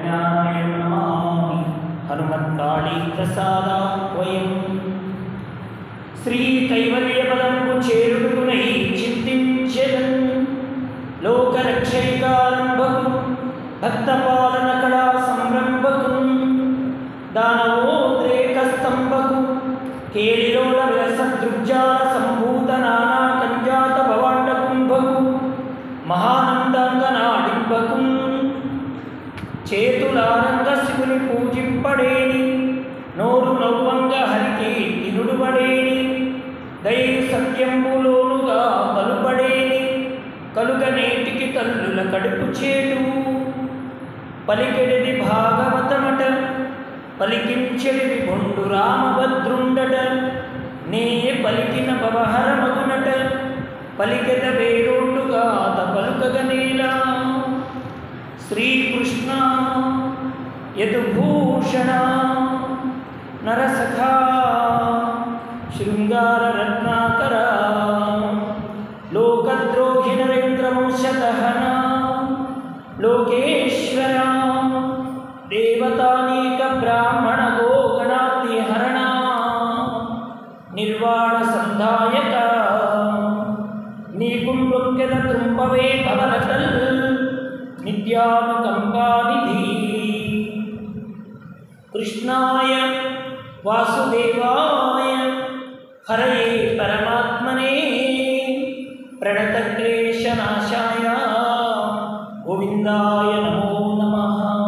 విజ్ఞానాయ నమామి హనుమత్కాళీ ప్రసాదా వయం శ్రీ కైవల్యపదంబు చేరుకునై చింతించెదన్ లోకరక్షైకారంభకు భక్తపాలన కళా సంరంభకు దానవోద్రేకస్తంభకు కేళిలోల విలసదృగ్జాల సంభూత నానా కంజాత భవాండ కుంభకు మహానందాంగనాడింపకు చేతులారంగ శివుని పూజింపడేని నోరు నవ్వంగ హరికి తిరుడుబడేని దైవ సత్యంబులోనుగా తలుపడేని కలుగ నేటికి తల్లుల కడుపు చేటు పలికెడిది భాగవతమట పలికించెడిది బొండు రామభద్రుండట నే పలికిన భవహర మగునట పలికెద వేరోటుగా పలుకగనేలా శ్రీకృష్ణ యదుభూషణ నరసఖా శృంగార రత్నాకర లోకద్రోహి నరేంద్రవంశదహన లోకేశ్వర దేవతానీక బ్రాహ్మణ గోగణాతిహరణ నిర్వాణ సంధాయక నీకు మృక్కెద తుంపవే భవనటల్ నిత్యానుకంపానిధి కృష్ణాయ వాసుదేవాయ హరయే పరమాత్మనే ప్రణతక్లేశనాశాయ గోవిందాయ నమో నమ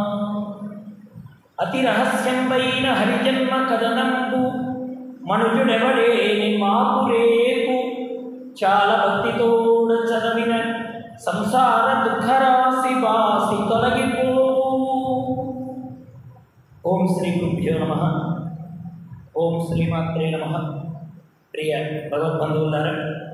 అతి రహస్యంపైన హరిజన్మ కథనంబు మనుజుడెవడేని మాకు రేపు చాలా భక్తితోడ చదవిన సంసార దుఃఖరాశి బాసి తొలగిపో ఓం శ్రీ గురుభ్యో నమ ఓం శ్రీమాత్రే నమ ప్రియ భగవద్బంధువులారా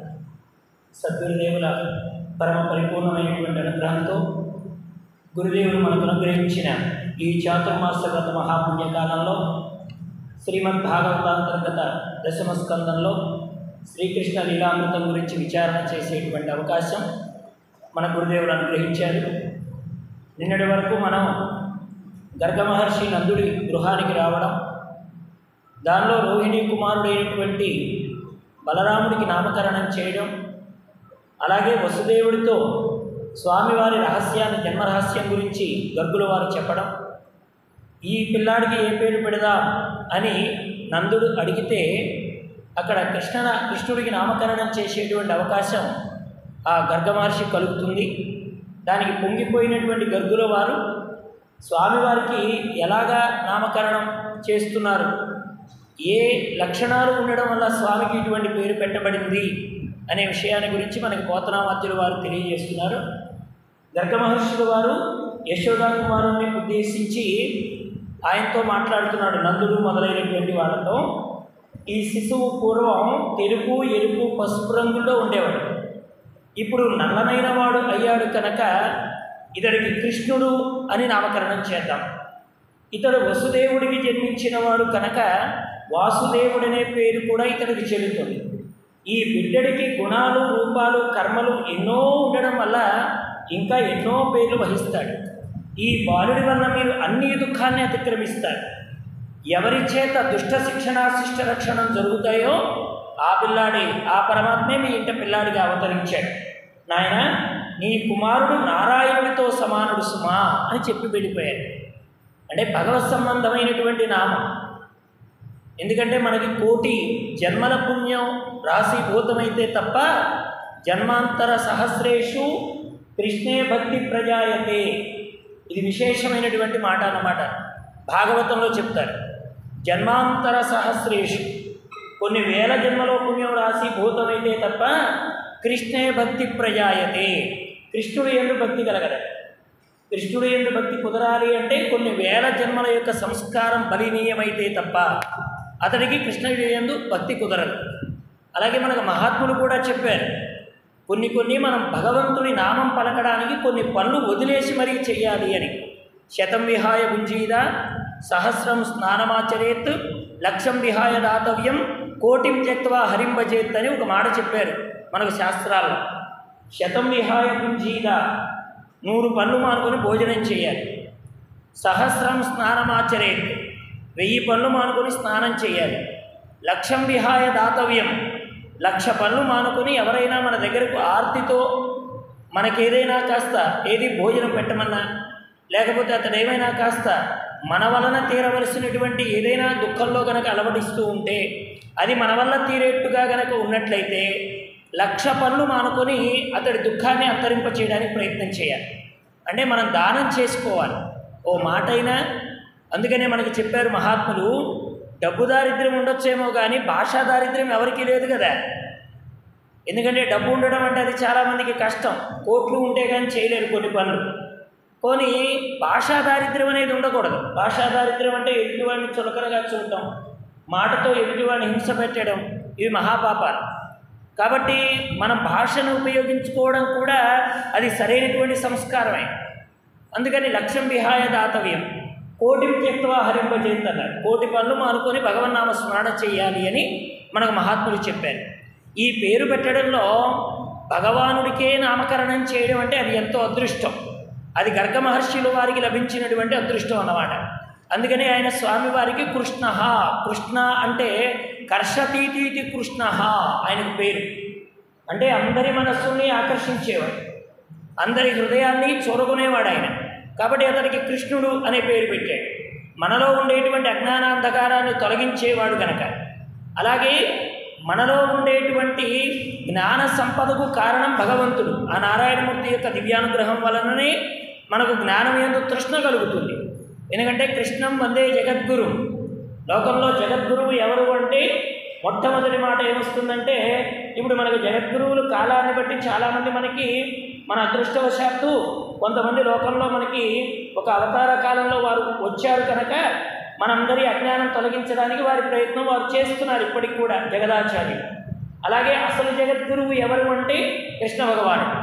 సద్గురుదేవుల పరమ పరిపూర్ణమైనటువంటి అనుగ్రహంతో గురుదేవులు మనకు అనుగ్రహించిన ఈ చాతుర్మాస గత మహాపుణ్యకాలంలో శ్రీమద్ భాగవతాంతర్గత దశమ స్కందంలో శ్రీకృష్ణ లీలామృతం గురించి విచారణ చేసేటువంటి అవకాశం మన గురుదేవులు అనుగ్రహించారు నిన్నటి వరకు మనం గర్గ మహర్షి నందుడి గృహానికి రావడం దానిలో రోహిణి కుమారుడైనటువంటి బలరాముడికి నామకరణం చేయడం అలాగే వసుదేవుడితో స్వామివారి రహస్యాన్ని జన్మ రహస్యం గురించి గర్గుల వారు చెప్పడం ఈ పిల్లాడికి ఏ పేరు పెడదాం అని నందుడు అడిగితే అక్కడ కృష్ణ కృష్ణుడికి నామకరణం చేసేటువంటి అవకాశం ఆ గర్గ మహర్షి కలుగుతుంది దానికి పొంగిపోయినటువంటి గర్గుల వారు స్వామివారికి ఎలాగా నామకరణం చేస్తున్నారు ఏ లక్షణాలు ఉండడం వల్ల స్వామికి ఇటువంటి పేరు పెట్టబడింది అనే విషయాన్ని గురించి మనకి పోతనామాత్యుల వారు తెలియజేస్తున్నారు గర్గ మహర్షుల వారు యశోదా కుమారుణ్ణి ఉద్దేశించి ఆయనతో మాట్లాడుతున్నాడు నందుడు మొదలైనటువంటి వాళ్ళతో ఈ శిశువు పూర్వం తెలుపు ఎరుపు పసుపు రంగుల్లో ఉండేవాడు ఇప్పుడు నల్లనైన వాడు అయ్యాడు కనుక ఇతడికి కృష్ణుడు అని నామకరణం చేద్దాం ఇతడు వసుదేవుడికి జన్మించిన వాడు కనుక వాసుదేవుడనే పేరు కూడా ఇతడికి చెల్లుతుంది ఈ బిడ్డడికి గుణాలు రూపాలు కర్మలు ఎన్నో ఉండడం వల్ల ఇంకా ఎన్నో పేర్లు వహిస్తాడు ఈ బాలుడి వల్ల మీరు అన్ని దుఃఖాన్ని అతిక్రమిస్తారు ఎవరి చేత దుష్ట శిక్షణ శిష్ట రక్షణం జరుగుతాయో ఆ పిల్లాడి ఆ పరమాత్మే మీ ఇంట పిల్లాడిగా అవతరించాడు నాయన నీ కుమారుడు నారాయణుడితో సమానుడు సుమా అని చెప్పి వెళ్ళిపోయాడు అంటే భగవత్ సంబంధమైనటువంటి నామం ఎందుకంటే మనకి కోటి జన్మల పుణ్యం రాశీభూతమైతే తప్ప జన్మాంతర సహస్రేషు కృష్ణే భక్తి ప్రజాయతే ఇది విశేషమైనటువంటి మాట అన్నమాట భాగవతంలో చెప్తారు జన్మాంతర సహస్రేషు కొన్ని వేల జన్మలో పుణ్యం రాసి భూతమైతే తప్ప కృష్ణే భక్తి ప్రజాయతే కృష్ణుడు ఎందు భక్తి కలగదు కృష్ణుడు ఎందు భక్తి కుదరాలి అంటే కొన్ని వేల జన్మల యొక్క సంస్కారం బలీనీయమైతే తప్ప అతడికి కృష్ణుడి ఎందు భక్తి కుదరదు అలాగే మనకు మహాత్ములు కూడా చెప్పారు కొన్ని కొన్ని మనం భగవంతుడి నామం పలకడానికి కొన్ని పనులు వదిలేసి మరీ చెయ్యాలి అని శతం విహాయ భుంజీద సహస్రం స్నానమాచరేత్ లక్షం విహాయ దాతవ్యం కోటిం త్యక్వా హరిం భజేత్ అని ఒక మాట చెప్పారు మనకు శాస్త్రాల్లో శతం విహాయ భుంజీద నూరు పనులు మానుకొని భోజనం చేయాలి సహస్రం స్నానమాచరేత్ వెయ్యి పనులు మానుకొని స్నానం చేయాలి లక్ష్యం విహాయ దాతవ్యం లక్ష పనులు మానుకొని ఎవరైనా మన దగ్గరకు ఆర్తితో మనకేదైనా కాస్త ఏది భోజనం పెట్టమన్నా లేకపోతే అతడు ఏమైనా కాస్త మన వలన తీరవలసినటువంటి ఏదైనా దుఃఖంలో గనక అలవడిస్తూ ఉంటే అది మన వల్ల తీరేట్టుగా గనక ఉన్నట్లయితే లక్ష పనులు మానుకొని అతడి దుఃఖాన్ని అంతరింప చేయడానికి ప్రయత్నం చేయాలి అంటే మనం దానం చేసుకోవాలి ఓ మాట అయినా అందుకనే మనకి చెప్పారు మహాత్ములు డబ్బు దారిద్ర్యం ఉండొచ్చేమో కానీ భాషా దారిద్ర్యం ఎవరికీ లేదు కదా ఎందుకంటే డబ్బు ఉండడం అంటే అది చాలామందికి కష్టం కోట్లు ఉంటే కానీ చేయలేరు కొన్ని పనులు కొని భాషా దారిద్ర్యం అనేది ఉండకూడదు భాషా దారిద్ర్యం అంటే ఎదుటివాడిని చులకనగా చూడటం మాటతో ఎదుటివాడిని హింస పెట్టడం ఇవి మహాపాపాలు కాబట్టి మనం భాషను ఉపయోగించుకోవడం కూడా అది సరైనటువంటి సంస్కారమే అందుకని లక్ష్యం విహాయ దాతవ్యం కోటి త్యక్వా హరింపజేస్తున్నారు కోటి పనులు మానుకొని భగవన్నామ స్మరణ చేయాలి అని మనకు మహాత్ములు చెప్పారు ఈ పేరు పెట్టడంలో భగవానుడికే నామకరణం చేయడం అంటే అది ఎంతో అదృష్టం అది గర్గ మహర్షుల వారికి లభించినటువంటి అదృష్టం అన్నమాట అందుకని ఆయన స్వామివారికి కృష్ణ కృష్ణ అంటే కర్షతీతీతి కృష్ణ ఆయనకు పేరు అంటే అందరి మనస్సుని ఆకర్షించేవాడు అందరి హృదయాన్ని చూరగొనేవాడు ఆయన కాబట్టి అతనికి కృష్ణుడు అనే పేరు పెట్టాడు మనలో ఉండేటువంటి అజ్ఞానాంధకారాన్ని తొలగించేవాడు కనుక అలాగే మనలో ఉండేటువంటి జ్ఞాన సంపదకు కారణం భగవంతుడు ఆ నారాయణమూర్తి యొక్క దివ్యానుగ్రహం వలననే మనకు జ్ఞానం ఎందు తృష్ణ కలుగుతుంది ఎందుకంటే కృష్ణం వందే జగద్గురు లోకంలో జగద్గురువు ఎవరు అంటే మొట్టమొదటి మాట ఏమొస్తుందంటే ఇప్పుడు మనకు జగద్గురువులు కాలాన్ని బట్టి చాలామంది మనకి మన అదృష్టవశాత్తు కొంతమంది లోకంలో మనకి ఒక అవతార కాలంలో వారు వచ్చారు కనుక మనందరి అజ్ఞానం తొలగించడానికి వారి ప్రయత్నం వారు చేస్తున్నారు ఇప్పటికి కూడా జగదాచార్యులు అలాగే అసలు జగద్గురువు ఎవరు అంటే కృష్ణ భగవానుడు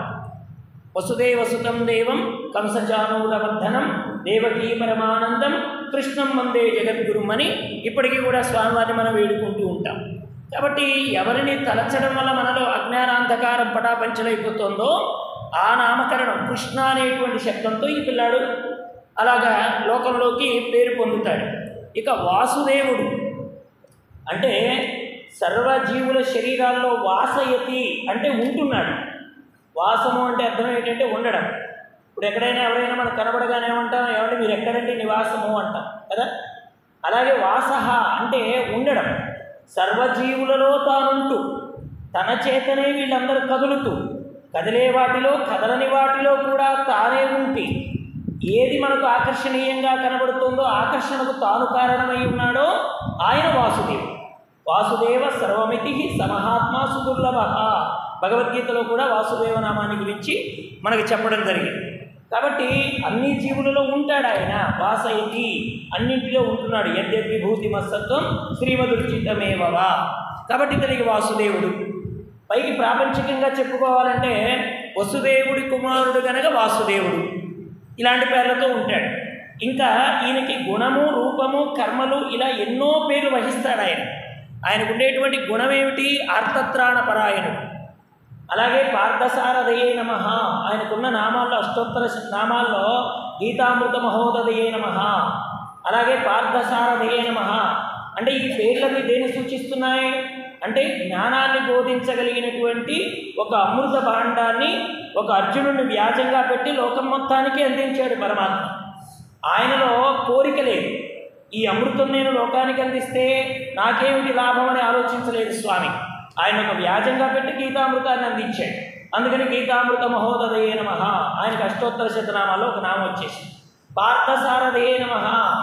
వసుదేవసుతం దేవం కంసచానూరవర్ధనం దేవకీ పరమానందం కృష్ణం వందే జగద్గురుం అని ఇప్పటికీ కూడా స్వామివారిని మనం వేడుకుంటూ ఉంటాం కాబట్టి ఎవరిని తలచడం వల్ల మనలో అజ్ఞానాంధకారం పటాపంచలైపోతుందో ఆ నామకరణం కృష్ణ అనేటువంటి శబ్దంతో ఈ పిల్లాడు అలాగా లోకంలోకి పేరు పొందుతాడు ఇక వాసుదేవుడు అంటే సర్వజీవుల శరీరాల్లో వాసయతి అంటే ఉంటున్నాడు వాసము అంటే అర్థం ఏంటంటే ఉండడం ఇప్పుడు ఎక్కడైనా ఎవరైనా మనకు కనబడగానే ఏమంటాం ఏమంటే మీరు ఎక్కడండి నివాసము అంటాం కదా అలాగే వాసహ అంటే ఉండడం సర్వజీవులలో తానుంటూ తన చేతనే వీళ్ళందరూ కదులుతూ కదిలే వాటిలో కదలని వాటిలో కూడా తానే ఉంటి ఏది మనకు ఆకర్షణీయంగా కనబడుతుందో ఆకర్షణకు తాను కారణమై ఉన్నాడో ఆయన వాసుదేవుడు వాసుదేవ సర్వమితి సమహాత్మా సుదుర్లభ భగవద్గీతలో కూడా వాసుదేవ నామాన్ని గురించి మనకి చెప్పడం జరిగింది కాబట్టి అన్ని జీవులలో ఉంటాడు ఆయన వాసయతి అన్నింటిలో ఉంటున్నాడు యద్యద్ విభూతి మస్తత్వం శ్రీమదుర్చితమేవవా కాబట్టి ఇతనికి వాసుదేవుడు పైకి ప్రాపంచికంగా చెప్పుకోవాలంటే వసుదేవుడి కుమారుడు గనక వాసుదేవుడు ఇలాంటి పేర్లతో ఉంటాడు ఇంకా ఈయనకి గుణము రూపము కర్మలు ఇలా ఎన్నో పేర్లు వహిస్తాడు ఆయన ఆయనకు ఉండేటువంటి గుణం ఏమిటి ఆర్తత్రాణ పరాయణుడు అలాగే పార్థసారథయే నమ ఆయనకున్న నామాల్లో అష్టోత్తర నామాల్లో గీతామృత మహోదయే నమ అలాగే పార్థసారథయే నమ అంటే ఈ పేర్లవి దేని సూచిస్తున్నాయి అంటే జ్ఞానాన్ని బోధించగలిగినటువంటి ఒక అమృత భాండాన్ని ఒక అర్జునుడిని వ్యాజంగా పెట్టి లోకం మొత్తానికి అందించాడు పరమాత్మ ఆయనలో కోరిక లేదు ఈ అమృతం నేను లోకానికి అందిస్తే నాకేమిటి లాభం అని ఆలోచించలేదు స్వామి ఆయన ఒక వ్యాజంగా పెట్టి గీతామృతాన్ని అందించాడు అందుకని గీతామృత మహోదయే నమ ఆయనకు అష్టోత్తర శతనామాల్లో ఒక నామం వచ్చేసి పార్థసారథయే నమ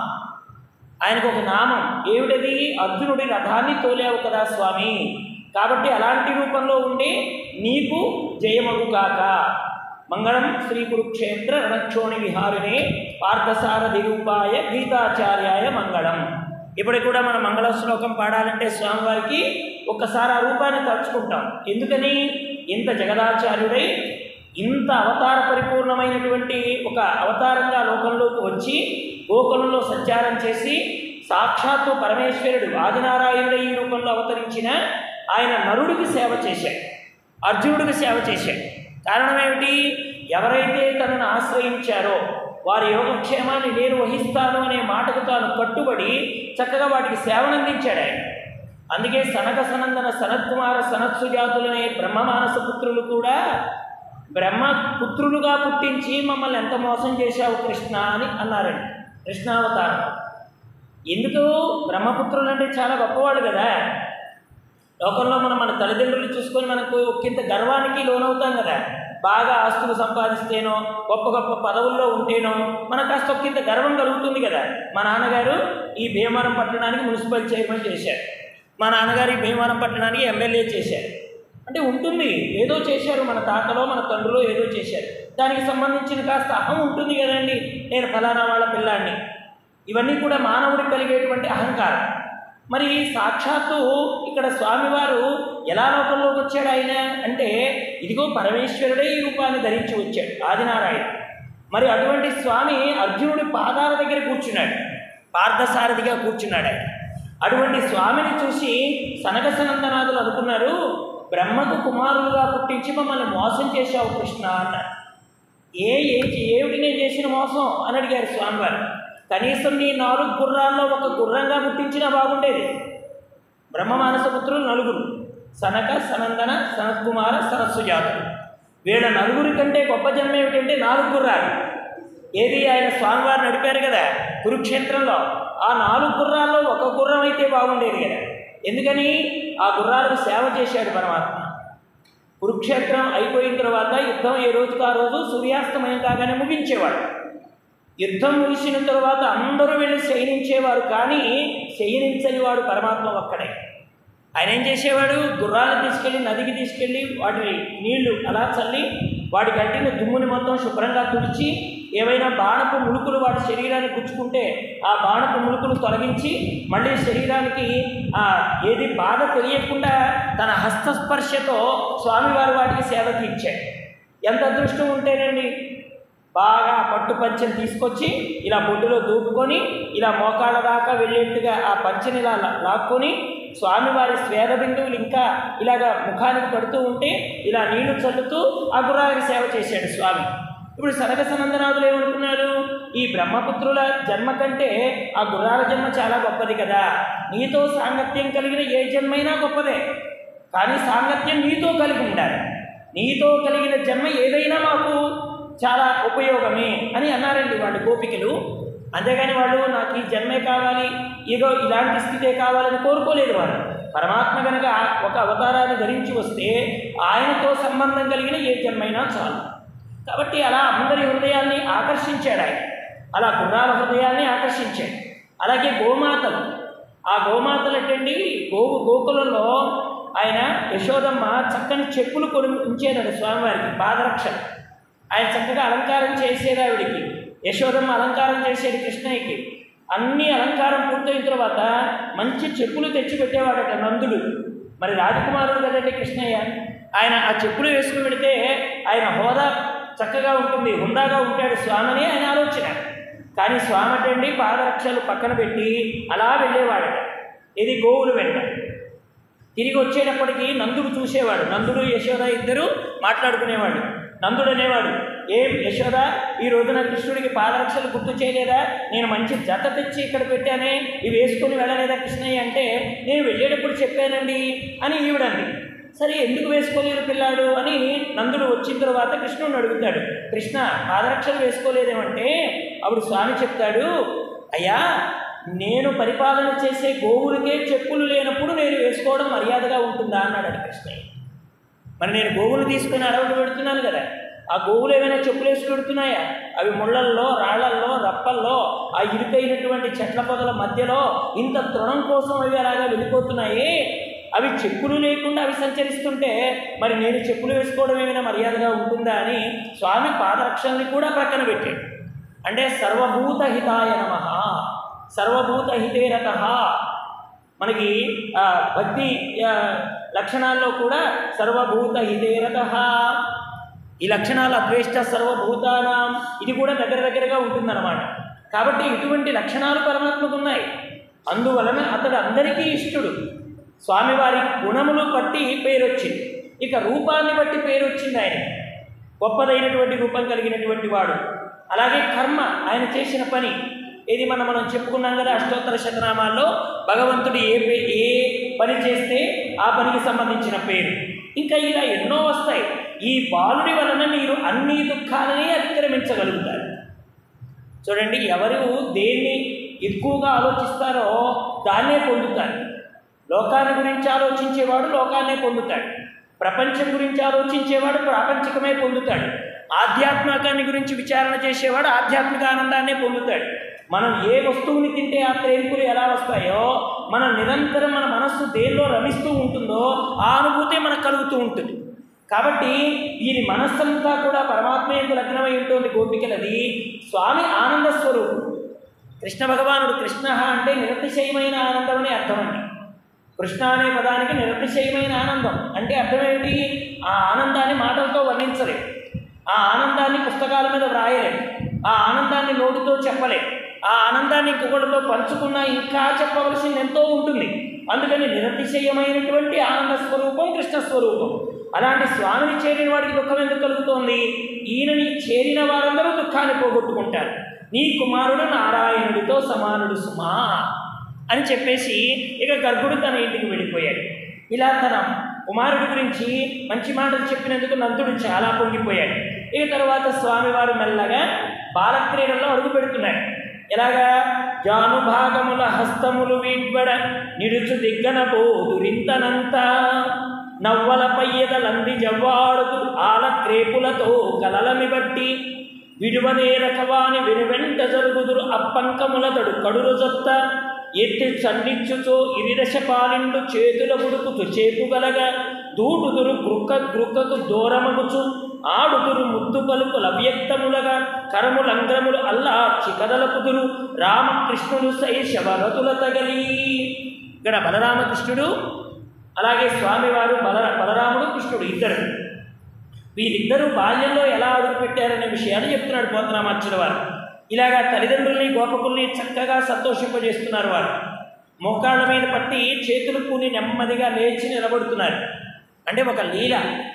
ఆయనకు ఒక నామం ఏమిటది అర్జునుడి రథాన్ని తోలేవు కదా స్వామి కాబట్టి అలాంటి రూపంలో ఉండి నీకు జయమగు కాక మంగళం శ్రీ కురుక్షేత్ర రణక్షోణి విహారిణే పార్థసారథి రూపాయ గీతాచార్యాయ మంగళం ఇప్పటికి కూడా మనం మంగళ శ్లోకం పాడాలంటే స్వామివారికి ఒక్కసారి ఆ రూపాన్ని తలుచుకుంటాం ఎందుకని ఇంత జగదాచార్యుడై ఇంత అవతార పరిపూర్ణమైనటువంటి ఒక అవతారంగా లోకంలోకి వచ్చి గోకులంలో సంచారం చేసి సాక్షాత్తు పరమేశ్వరుడు ఆదినారాయణుడు ఈ రూపంలో అవతరించిన ఆయన నరుడికి సేవ చేశాడు అర్జునుడికి సేవ చేశాడు కారణం ఏమిటి ఎవరైతే తనను ఆశ్రయించారో వారి యోగక్షేమాన్ని నేను వహిస్తాను అనే మాటకు తాను కట్టుబడి చక్కగా వాటికి సేవనందించాడు ఆయన అందుకే సనక సనందన సనత్కుమార సనత్సుజాతులనే బ్రహ్మమానస పుత్రులు కూడా బ్రహ్మ పుత్రులుగా పుట్టించి మమ్మల్ని ఎంత మోసం చేశావు కృష్ణ అని అన్నారండి కృష్ణావతారం ఎందుకు బ్రహ్మపుత్రులు అంటే చాలా గొప్పవాళ్ళు కదా లోకంలో మనం మన తల్లిదండ్రులు చూసుకొని మనకు ఒకంత గర్వానికి లోనవుతాం కదా బాగా ఆస్తులు సంపాదిస్తేనో గొప్ప గొప్ప పదవుల్లో ఉంటేనో మనకు కాస్త ఒకంత గర్వం కలుగుతుంది కదా మా నాన్నగారు ఈ భీమవరం పట్టణానికి మున్సిపల్ చైర్మన్ చేశారు మా నాన్నగారు ఈ భీమవరం పట్టణానికి ఎమ్మెల్యే చేశారు అంటే ఉంటుంది ఏదో చేశారు మన తాతలో మన తండ్రిలో ఏదో చేశారు దానికి సంబంధించిన కాస్త అహం ఉంటుంది కదండి నేను ఫలానా వాళ్ళ పిల్లాన్ని ఇవన్నీ కూడా మానవుడికి కలిగేటువంటి అహంకారం మరి సాక్షాత్తు ఇక్కడ స్వామివారు ఎలా లోకంలోకి వచ్చాడు ఆయన అంటే ఇదిగో పరమేశ్వరుడే ఈ రూపాన్ని ధరించి వచ్చాడు ఆదినారాయణ మరి అటువంటి స్వామి అర్జునుడి పాదాల దగ్గర కూర్చున్నాడు పార్థసారథిగా కూర్చున్నాడు ఆయన అటువంటి స్వామిని చూసి సనక సనందనాథులు అనుకున్నారు బ్రహ్మకు కుమారులుగా పుట్టించి మమ్మల్ని మోసం చేశావు కృష్ణ అన్నారు ఏ ఏ ఏమిటి నేను చేసిన మోసం అని అడిగారు స్వామివారు కనీసం నీ నాలుగు గుర్రాల్లో ఒక గుర్రంగా పుట్టించినా బాగుండేది బ్రహ్మమానస పుత్రులు నలుగురు సనక సనందన సనత్కుమార సరస్సుజాతులు వీళ్ళ నలుగురి కంటే గొప్ప జన్మ ఏమిటంటే నాలుగు గుర్రాలు ఏది ఆయన స్వామివారు నడిపారు కదా కురుక్షేత్రంలో ఆ నాలుగు గుర్రాల్లో ఒక గుర్రం అయితే బాగుండేది కదా ఎందుకని ఆ గుర్రాలకు సేవ చేశాడు పరమాత్మ కురుక్షేత్రం అయిపోయిన తర్వాత యుద్ధం ఏ రోజుకు ఆ రోజు సూర్యాస్తమయం కాగానే ముగించేవాడు యుద్ధం ముగిసిన తర్వాత అందరూ వెళ్ళి శయనించేవారు కానీ శయనించని వాడు పరమాత్మ ఒక్కడే ఆయన ఏం చేసేవాడు గుర్రాలను తీసుకెళ్ళి నదికి తీసుకెళ్ళి వాటి నీళ్లు అలా చల్లి వాటి గట్టిన దుమ్ముని మొత్తం శుభ్రంగా తుడిచి ఏవైనా బాణపు ములుకులు వాటి శరీరానికి గుచ్చుకుంటే ఆ బాణపు ములుకులు తొలగించి మళ్ళీ శరీరానికి ఆ ఏది బాధ తెలియకుండా తన హస్తస్పర్శతో స్వామివారు వాటికి సేవ తీర్చాడు ఎంత అదృష్టం ఉంటేనండి బాగా పట్టు పంచెని తీసుకొచ్చి ఇలా బొడ్డులో దూపుకొని ఇలా మోకాళ్ళ దాకా వెళ్ళేట్టుగా ఆ పంచెని ఇలా లా- లాక్కొని స్వామివారి స్వేద బిందువులు ఇంకా ఇలాగా ముఖానికి పడుతూ ఉంటే ఇలా నీళ్లు చల్లుతూ ఆ గుర్రాలకు సేవ చేశాడు స్వామి ఇప్పుడు సనక సనందనాథులు ఏమనుకున్నారు ఈ బ్రహ్మపుత్రుల జన్మ కంటే ఆ గుర్రాల జన్మ చాలా గొప్పది కదా నీతో సాంగత్యం కలిగిన ఏ జన్మైనా గొప్పదే కానీ సాంగత్యం నీతో కలిగి ఉండాలి నీతో కలిగిన జన్మ ఏదైనా మాకు చాలా ఉపయోగమే అని అన్నారండి వాళ్ళు గోపికలు అంతేగాని వాళ్ళు నాకు ఈ జన్మే కావాలి ఏదో ఇలాంటి స్థితే కావాలని కోరుకోలేదు వాళ్ళు పరమాత్మ కనుక ఒక అవతారాన్ని ధరించి వస్తే ఆయనతో సంబంధం కలిగిన ఏ జన్మైనా చాలు కాబట్టి అలా అందరి హృదయాల్ని ఆకర్షించాడు ఆయన అలా గుర్రాల హృదయాల్ని ఆకర్షించాడు అలాగే గోమాతలు ఆ గోమాతలు ఏంటండి గోవు గోకులంలో ఆయన యశోదమ్మ చక్కని చెప్పులు కొని ఉంచేదాడు స్వామివారికి పాదరక్షలు ఆయన చక్కగా అలంకారం చేసేది ఆవిడికి యశోదమ్మ అలంకారం చేసేది కృష్ణయ్యకి అన్ని అలంకారం పూర్తయిన తర్వాత మంచి చెప్పులు తెచ్చి పెట్టేవాడట నందుడు మరి రాజకుమారుడు కదండి కృష్ణయ్య ఆయన ఆ చెప్పులు వేసుకుని పెడితే ఆయన హోదా చక్కగా ఉంటుంది హుందాగా ఉంటాడు స్వామిని ఆయన ఆలోచన కానీ స్వామి అటండి పాదరక్షలు పక్కన పెట్టి అలా వెళ్ళేవాడట ఇది గోవులు వెంట తిరిగి వచ్చేటప్పటికి నందుడు చూసేవాడు నందుడు యశోద ఇద్దరు మాట్లాడుకునేవాడు నందుడు అనేవాడు ఏం యశోద ఈ రోజున కృష్ణుడికి పాదరక్షలు గుర్తు చేయలేదా నేను మంచి జత తెచ్చి ఇక్కడ పెట్టానే ఇవి వేసుకొని వెళ్ళలేదా కృష్ణయ్య అంటే నేను వెళ్ళేటప్పుడు చెప్పానండి అని ఈవిడండి సరే ఎందుకు వేసుకోలేదు పిల్లాడు అని నందుడు వచ్చిన తర్వాత కృష్ణుడిని అడుగుతాడు కృష్ణ పాదరక్షలు వేసుకోలేదేమంటే అప్పుడు స్వామి చెప్తాడు అయ్యా నేను పరిపాలన చేసే గోవులకే చెప్పులు లేనప్పుడు నేను వేసుకోవడం మర్యాదగా ఉంటుందా అన్నాడు అది కృష్ణయ్య మరి నేను గోవులు తీసుకుని అడవులు పెడుతున్నాను కదా ఆ గోవులు ఏమైనా చెప్పులు వేసి పెడుతున్నాయా అవి ముళ్ళల్లో రాళ్లల్లో రప్పల్లో ఆ ఇరుకైనటువంటి చెట్ల పొదల మధ్యలో ఇంత తృణం కోసం అవి అలాగా వెళ్ళిపోతున్నాయి అవి చెప్పులు లేకుండా అవి సంచరిస్తుంటే మరి నేను చెప్పులు వేసుకోవడం ఏమైనా మర్యాదగా ఉంటుందా అని స్వామి పాదరక్షల్ని కూడా ప్రక్కన పెట్టాడు అంటే సర్వభూత హితాయ నమ సర్వభూత హితేరత మనకి ఆ, భక్తి ఆ, లక్షణాల్లో కూడా సర్వభూత హితేరత ఈ లక్షణాలు అద్వేష్ట సర్వభూతానాం ఇది కూడా దగ్గర దగ్గరగా ఉంటుందన్నమాట కాబట్టి ఇటువంటి లక్షణాలు పరమాత్మకు ఉన్నాయి అందువలన అతడు అందరికీ ఇష్టడు స్వామివారి గుణములు బట్టి పేరు వచ్చింది ఇక రూపాన్ని బట్టి పేరు వచ్చింది ఆయన గొప్పదైనటువంటి రూపం కలిగినటువంటి వాడు అలాగే కర్మ ఆయన చేసిన పని ఇది మనం మనం చెప్పుకున్నాం కదా అష్టోత్తర శతనామాల్లో భగవంతుడు ఏ పే- ఏ పని చేస్తే ఆ పనికి సంబంధించిన పేరు ఇంకా ఇలా ఎన్నో వస్తాయి ఈ బాలుడి వలన మీరు అన్ని దుఃఖాలని అతిక్రమించగలుగుతారు చూడండి ఎవరు దేన్ని ఎక్కువగా ఆలోచిస్తారో దాన్నే పొందుతారు లోకాన్ని గురించి ఆలోచించేవాడు లోకాన్నే పొందుతాడు ప్రపంచం గురించి ఆలోచించేవాడు ప్రాపంచికమే పొందుతాడు ఆధ్యాత్మికాన్ని గురించి విచారణ చేసేవాడు ఆధ్యాత్మిక ఆనందాన్నే పొందుతాడు మనం ఏ వస్తువుని తింటే ఆ ప్రేమికులు ఎలా వస్తాయో మనం నిరంతరం మన మనస్సు దేనిలో రమిస్తూ ఉంటుందో ఆ అనుభూతి మనకు కలుగుతూ ఉంటుంది కాబట్టి వీరి మనస్సంతా కూడా పరమాత్మ యొక్క లగ్నమై ఉంటుంది గోపికలది స్వామి ఆనంద స్వరూపం కృష్ణ భగవానుడు కృష్ణ అంటే నిరతిశయమైన ఆనందం అని అర్థం అండి కృష్ణ అనే పదానికి నిరతిశయమైన ఆనందం అంటే అర్థం ఏంటి ఆ ఆనందాన్ని మాటలతో వర్ణించలేం ఆ ఆనందాన్ని పుస్తకాల మీద వ్రాయలేం ఆ ఆనందాన్ని నోటితో చెప్పలేం ఆ ఆనందాన్ని ఇంకొకటితో పంచుకున్నా ఇంకా చెప్పవలసింది ఎంతో ఉంటుంది అందుకని నిరతిశయమైనటువంటి ఆనంద స్వరూపం కృష్ణ స్వరూపం అలాంటి స్వామిని చేరిన వాడికి దుఃఖం ఎందుకు కలుగుతోంది ఈయనని చేరిన వారందరూ దుఃఖాన్ని పోగొట్టుకుంటారు నీ కుమారుడు నారాయణుడితో సమానుడు సుమా అని చెప్పేసి ఇక గర్భుడు తన ఇంటికి వెళ్ళిపోయాడు ఇలా తన కుమారుడి గురించి మంచి మాటలు చెప్పినందుకు నందుడు చాలా పొంగిపోయాడు ఇక తర్వాత స్వామివారు మెల్లగా బాలక్రీడల్లో అడుగు పెడుతున్నాడు ఎలాగా జానుభాగముల హస్తములు వీడ్బడ నిడుచు దిగ్గన పోదురింతనంత నవ్వలపై ఎదలంది జవ్వాడుతూ ఆల క్రేపులతో కలలమి బట్టి విడువనేరకవాని వెనువెంట జరుగుదురు అప్పంకములతడు కడురు జొత్త ఎత్తి చండించుచో ఇరిదశ పాలిండు చేతుల గుడుకుతు చేపుగలగా దూటుదురు గ్రుక్క గ్రుక్కకు దూరమగుచు ఆడుదురు ముద్దు పలుకుల అవ్యక్తములగా కరములంగ్రములు అల్లార్చి కదలపుదురు రామకృష్ణుడు శైశవరతుల తగలి ఇక్కడ బలరామకృష్ణుడు అలాగే స్వామివారు బల బలరాముడు కృష్ణుడు ఇద్దరు వీరిద్దరూ బాల్యంలో ఎలా అడుగుపెట్టారనే విషయాన్ని చెప్తున్నాడు పోతరామార్చుల వారు ఇలాగా తల్లిదండ్రుల్ని గోపకుల్ని చక్కగా సంతోషింపజేస్తున్నారు వారు మోకాళ్ళ మీద పట్టి చేతులు కూని నెమ్మదిగా లేచి నిలబడుతున్నారు అంటే ఒక లీల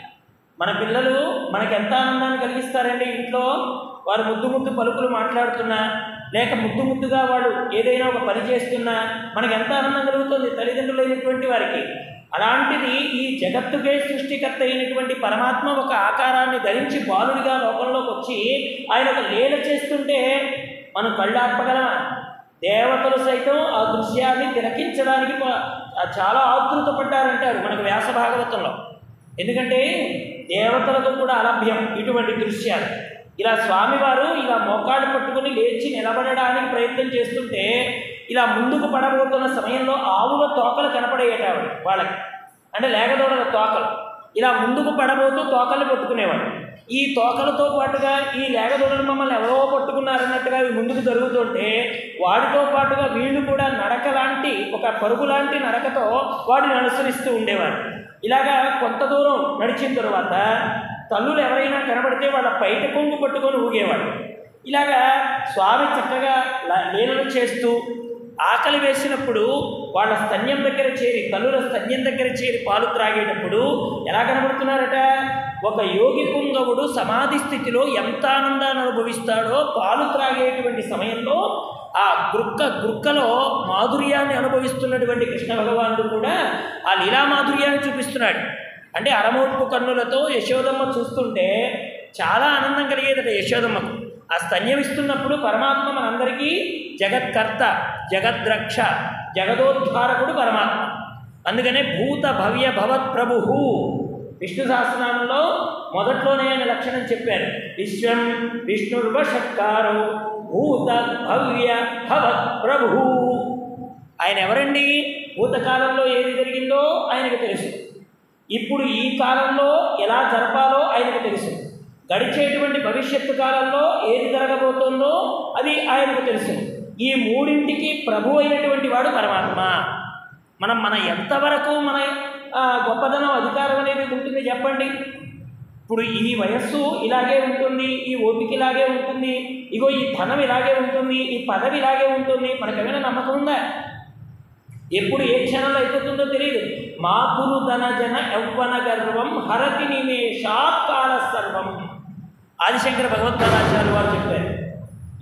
మన పిల్లలు మనకి ఎంత ఆనందాన్ని కలిగిస్తారండి ఇంట్లో వారు ముద్దు ముద్దు పలుకులు మాట్లాడుతున్నా లేక ముద్దు ముద్దుగా వాడు ఏదైనా ఒక పని చేస్తున్నా మనకి ఎంత ఆనందం కలుగుతుంది తల్లిదండ్రులైనటువంటి వారికి అలాంటిది ఈ జగత్తుకే సృష్టికర్త అయినటువంటి పరమాత్మ ఒక ఆకారాన్ని ధరించి బాలుడిగా లోకంలోకి వచ్చి ఆయన ఒక లీల చేస్తుంటే మనం కళ్ళు ఆర్పగలమా దేవతలు సైతం ఆ దృశ్యాన్ని తిలకించడానికి ప- చాలా ఆతృత పడ్డారంటారు మనకు వ్యాస భాగవతంలో ఎందుకంటే దేవతలకు కూడా అలభ్యం ఇటువంటి దృశ్యాలు ఇలా స్వామివారు ఇలా మోకాళ్ళు పట్టుకుని లేచి నిలబడడానికి ప్రయత్నం చేస్తుంటే ఇలా ముందుకు పడబోతున్న సమయంలో ఆవుల తోకలు కనపడేయట ఆవిడ వాళ్ళకి అంటే లేగదోడల తోకలు ఇలా ముందుకు పడబోతూ తోకలు పట్టుకునేవాడు ఈ తోకలతో పాటుగా ఈ లేగదోడలు మమ్మల్ని ఎవరో పట్టుకున్నారన్నట్టుగా ఇవి ముందుకు జరుగుతుంటే వాడితో పాటుగా వీళ్ళు కూడా నడక లాంటి ఒక పరుగు లాంటి నడకతో వాడిని అనుసరిస్తూ ఉండేవారు ఇలాగా కొంత దూరం నడిచిన తరువాత తల్లులు ఎవరైనా కనబడితే వాళ్ళ బయట కొంగు పట్టుకొని ఊగేవాడు ఇలాగా స్వామి చక్కగా ల- లీలలు చేస్తూ ఆకలి వేసినప్పుడు వాళ్ళ స్తన్యం దగ్గర చేరి తల్లుల స్తన్యం దగ్గర చేరి పాలు త్రాగేటప్పుడు ఎలా కనబడుతున్నారట ఒక యోగి పుంగవుడు సమాధి స్థితిలో ఎంత ఆనందాన్ని అనుభవిస్తాడో పాలు త్రాగేటువంటి సమయంలో ఆ గృక్క గృక్కలో మాధుర్యాన్ని అనుభవిస్తున్నటువంటి కృష్ణ భగవానుడు కూడా ఆ లీలా మాధుర్యాన్ని చూపిస్తున్నాడు అంటే అరమోట్పు కన్నులతో యశోదమ్మ చూస్తుంటే చాలా ఆనందం కలిగేదట యశోదమ్మకు ఆ స్తన్యమిస్తున్నప్పుడు పరమాత్మ మనందరికీ జగత్కర్త జగద్రక్ష జగదోద్ధారకుడు పరమాత్మ అందుకనే భూత భవ్య భవత్ ప్రభు విష్ణు సహస్రనామంలో మొదట్లోనే ఆయన లక్షణం చెప్పారు విశ్వం విష్ణుర్వషట్కారో భూత భవ్య భవత్ ప్రభు ఆయన ఎవరండి భూతకాలంలో ఏది జరిగిందో ఆయనకు తెలుసు ఇప్పుడు ఈ కాలంలో ఎలా జరపాలో ఆయనకు తెలుసు గడిచేటువంటి భవిష్యత్తు కాలంలో ఏది జరగబోతోందో అది ఆయనకు తెలుసు ఈ మూడింటికి ప్రభు అయినటువంటి వాడు పరమాత్మ మనం మన ఎంతవరకు మన ఆ, గొప్పదనం అధికారం అనేది ఉంటుంది చెప్పండి ఇప్పుడు ఈ వయస్సు ఇలాగే ఉంటుంది ఈ ఓపిక ఇలాగే ఉంటుంది ఇగో ఈ ధనం ఇలాగే ఉంటుంది ఈ పదవి ఇలాగే ఉంటుంది మనకేమైనా నమ్మకం ఉందా ఎప్పుడు ఏ క్షణంలో అయిపోతుందో తెలియదు మాకురు ధన జన యౌవన గర్వం హరతి నిమేషాత్ కాల సర్వం ఆదిశంకర భగవద్పాదాచార్య వారు చెప్పారు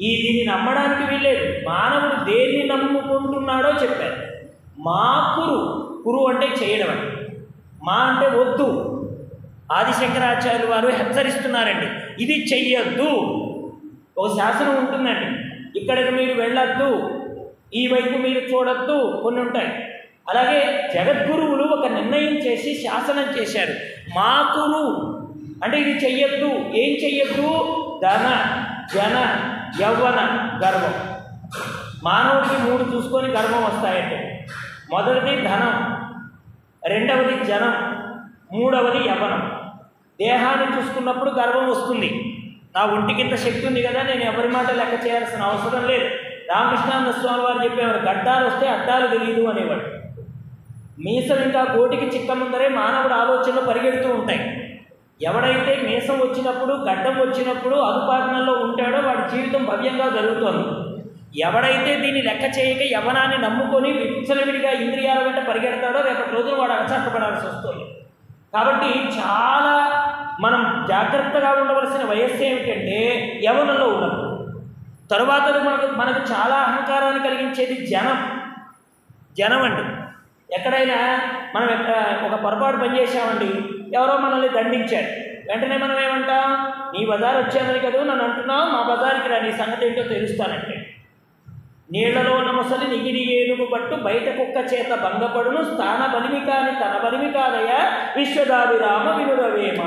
ఈ దీన్ని నమ్మడానికి వీల్లేదు మానవుడు దేన్ని నమ్ముకుంటున్నాడో చెప్పారు మా కురు కురు అంటే చేయడం అని మా అంటే వద్దు ఆదిశంకరాచార్యులు వారు హెచ్చరిస్తున్నారండి ఇది చెయ్యొద్దు ఒక శాసనం ఉంటుందండి ఇక్కడికి మీరు వెళ్ళొద్దు ఈ వైపు మీరు చూడొద్దు కొన్ని ఉంటాయి అలాగే జగద్గురువులు ఒక నిర్ణయం చేసి శాసనం చేశారు మాకురు అంటే ఇది చెయ్యొద్దు ఏం చెయ్యొద్దు ధన జన యవ్వన గర్వం మానవుడికి మూడు చూసుకొని గర్వం వస్తాయంటే మొదటిది ధనం రెండవది జనం మూడవది యవ్వనం దేహాన్ని చూసుకున్నప్పుడు గర్వం వస్తుంది నా ఒంటికి ఇంత శక్తి ఉంది కదా నేను ఎవరి మాట లెక్క చేయాల్సిన అవసరం లేదు రామకృష్ణానంద స్వామి వారు చెప్పేవారు గడ్డాలు వస్తే అడ్డాలు తెలియదు అనేవాడు మీసం ఇంకా కోటికి చిక్క ముందరే మానవుడు ఆలోచనలు పరిగెడుతూ ఉంటాయి ఎవడైతే మీసం వచ్చినప్పుడు గడ్డం వచ్చినప్పుడు అదుపాకనంలో ఉంటాడో వాడి జీవితం భవ్యంగా జరుగుతోంది ఎవడైతే దీన్ని లెక్క చేయక యవనాన్ని నమ్ముకొని విచ్చలవిడిగా ఇంద్రియాల వెంట పరిగెడతాడో రేపటి రోజున వాడు అగచాట్టపడాల్సి వస్తుంది కాబట్టి చాలా మనం జాగ్రత్తగా ఉండవలసిన వయస్సు ఏమిటంటే యవనంలో ఉన్నప్పుడు తరువాత మనకు మనకు చాలా అహంకారాన్ని కలిగించేది జనం జనం అండి ఎక్కడైనా మనం ఎక్కడ ఒక పొరపాటు పని చేసామండి ఎవరో మనల్ని దండించారు వెంటనే మనం ఏమంటాం నీ బజార్ వచ్చానని కదా నన్ను అంటున్నావు మా బజార్కి రా నీ సంగతి ఏంటో తెలుస్తానంటే నీళ్లలో నమసలి నిగిరి ఏనుగు పట్టు బయట కుక్క చేత భంగపడును స్థాన బలిమి కాని తన బలిమి కాదయ విశ్వదాభిరామ వినురవేమ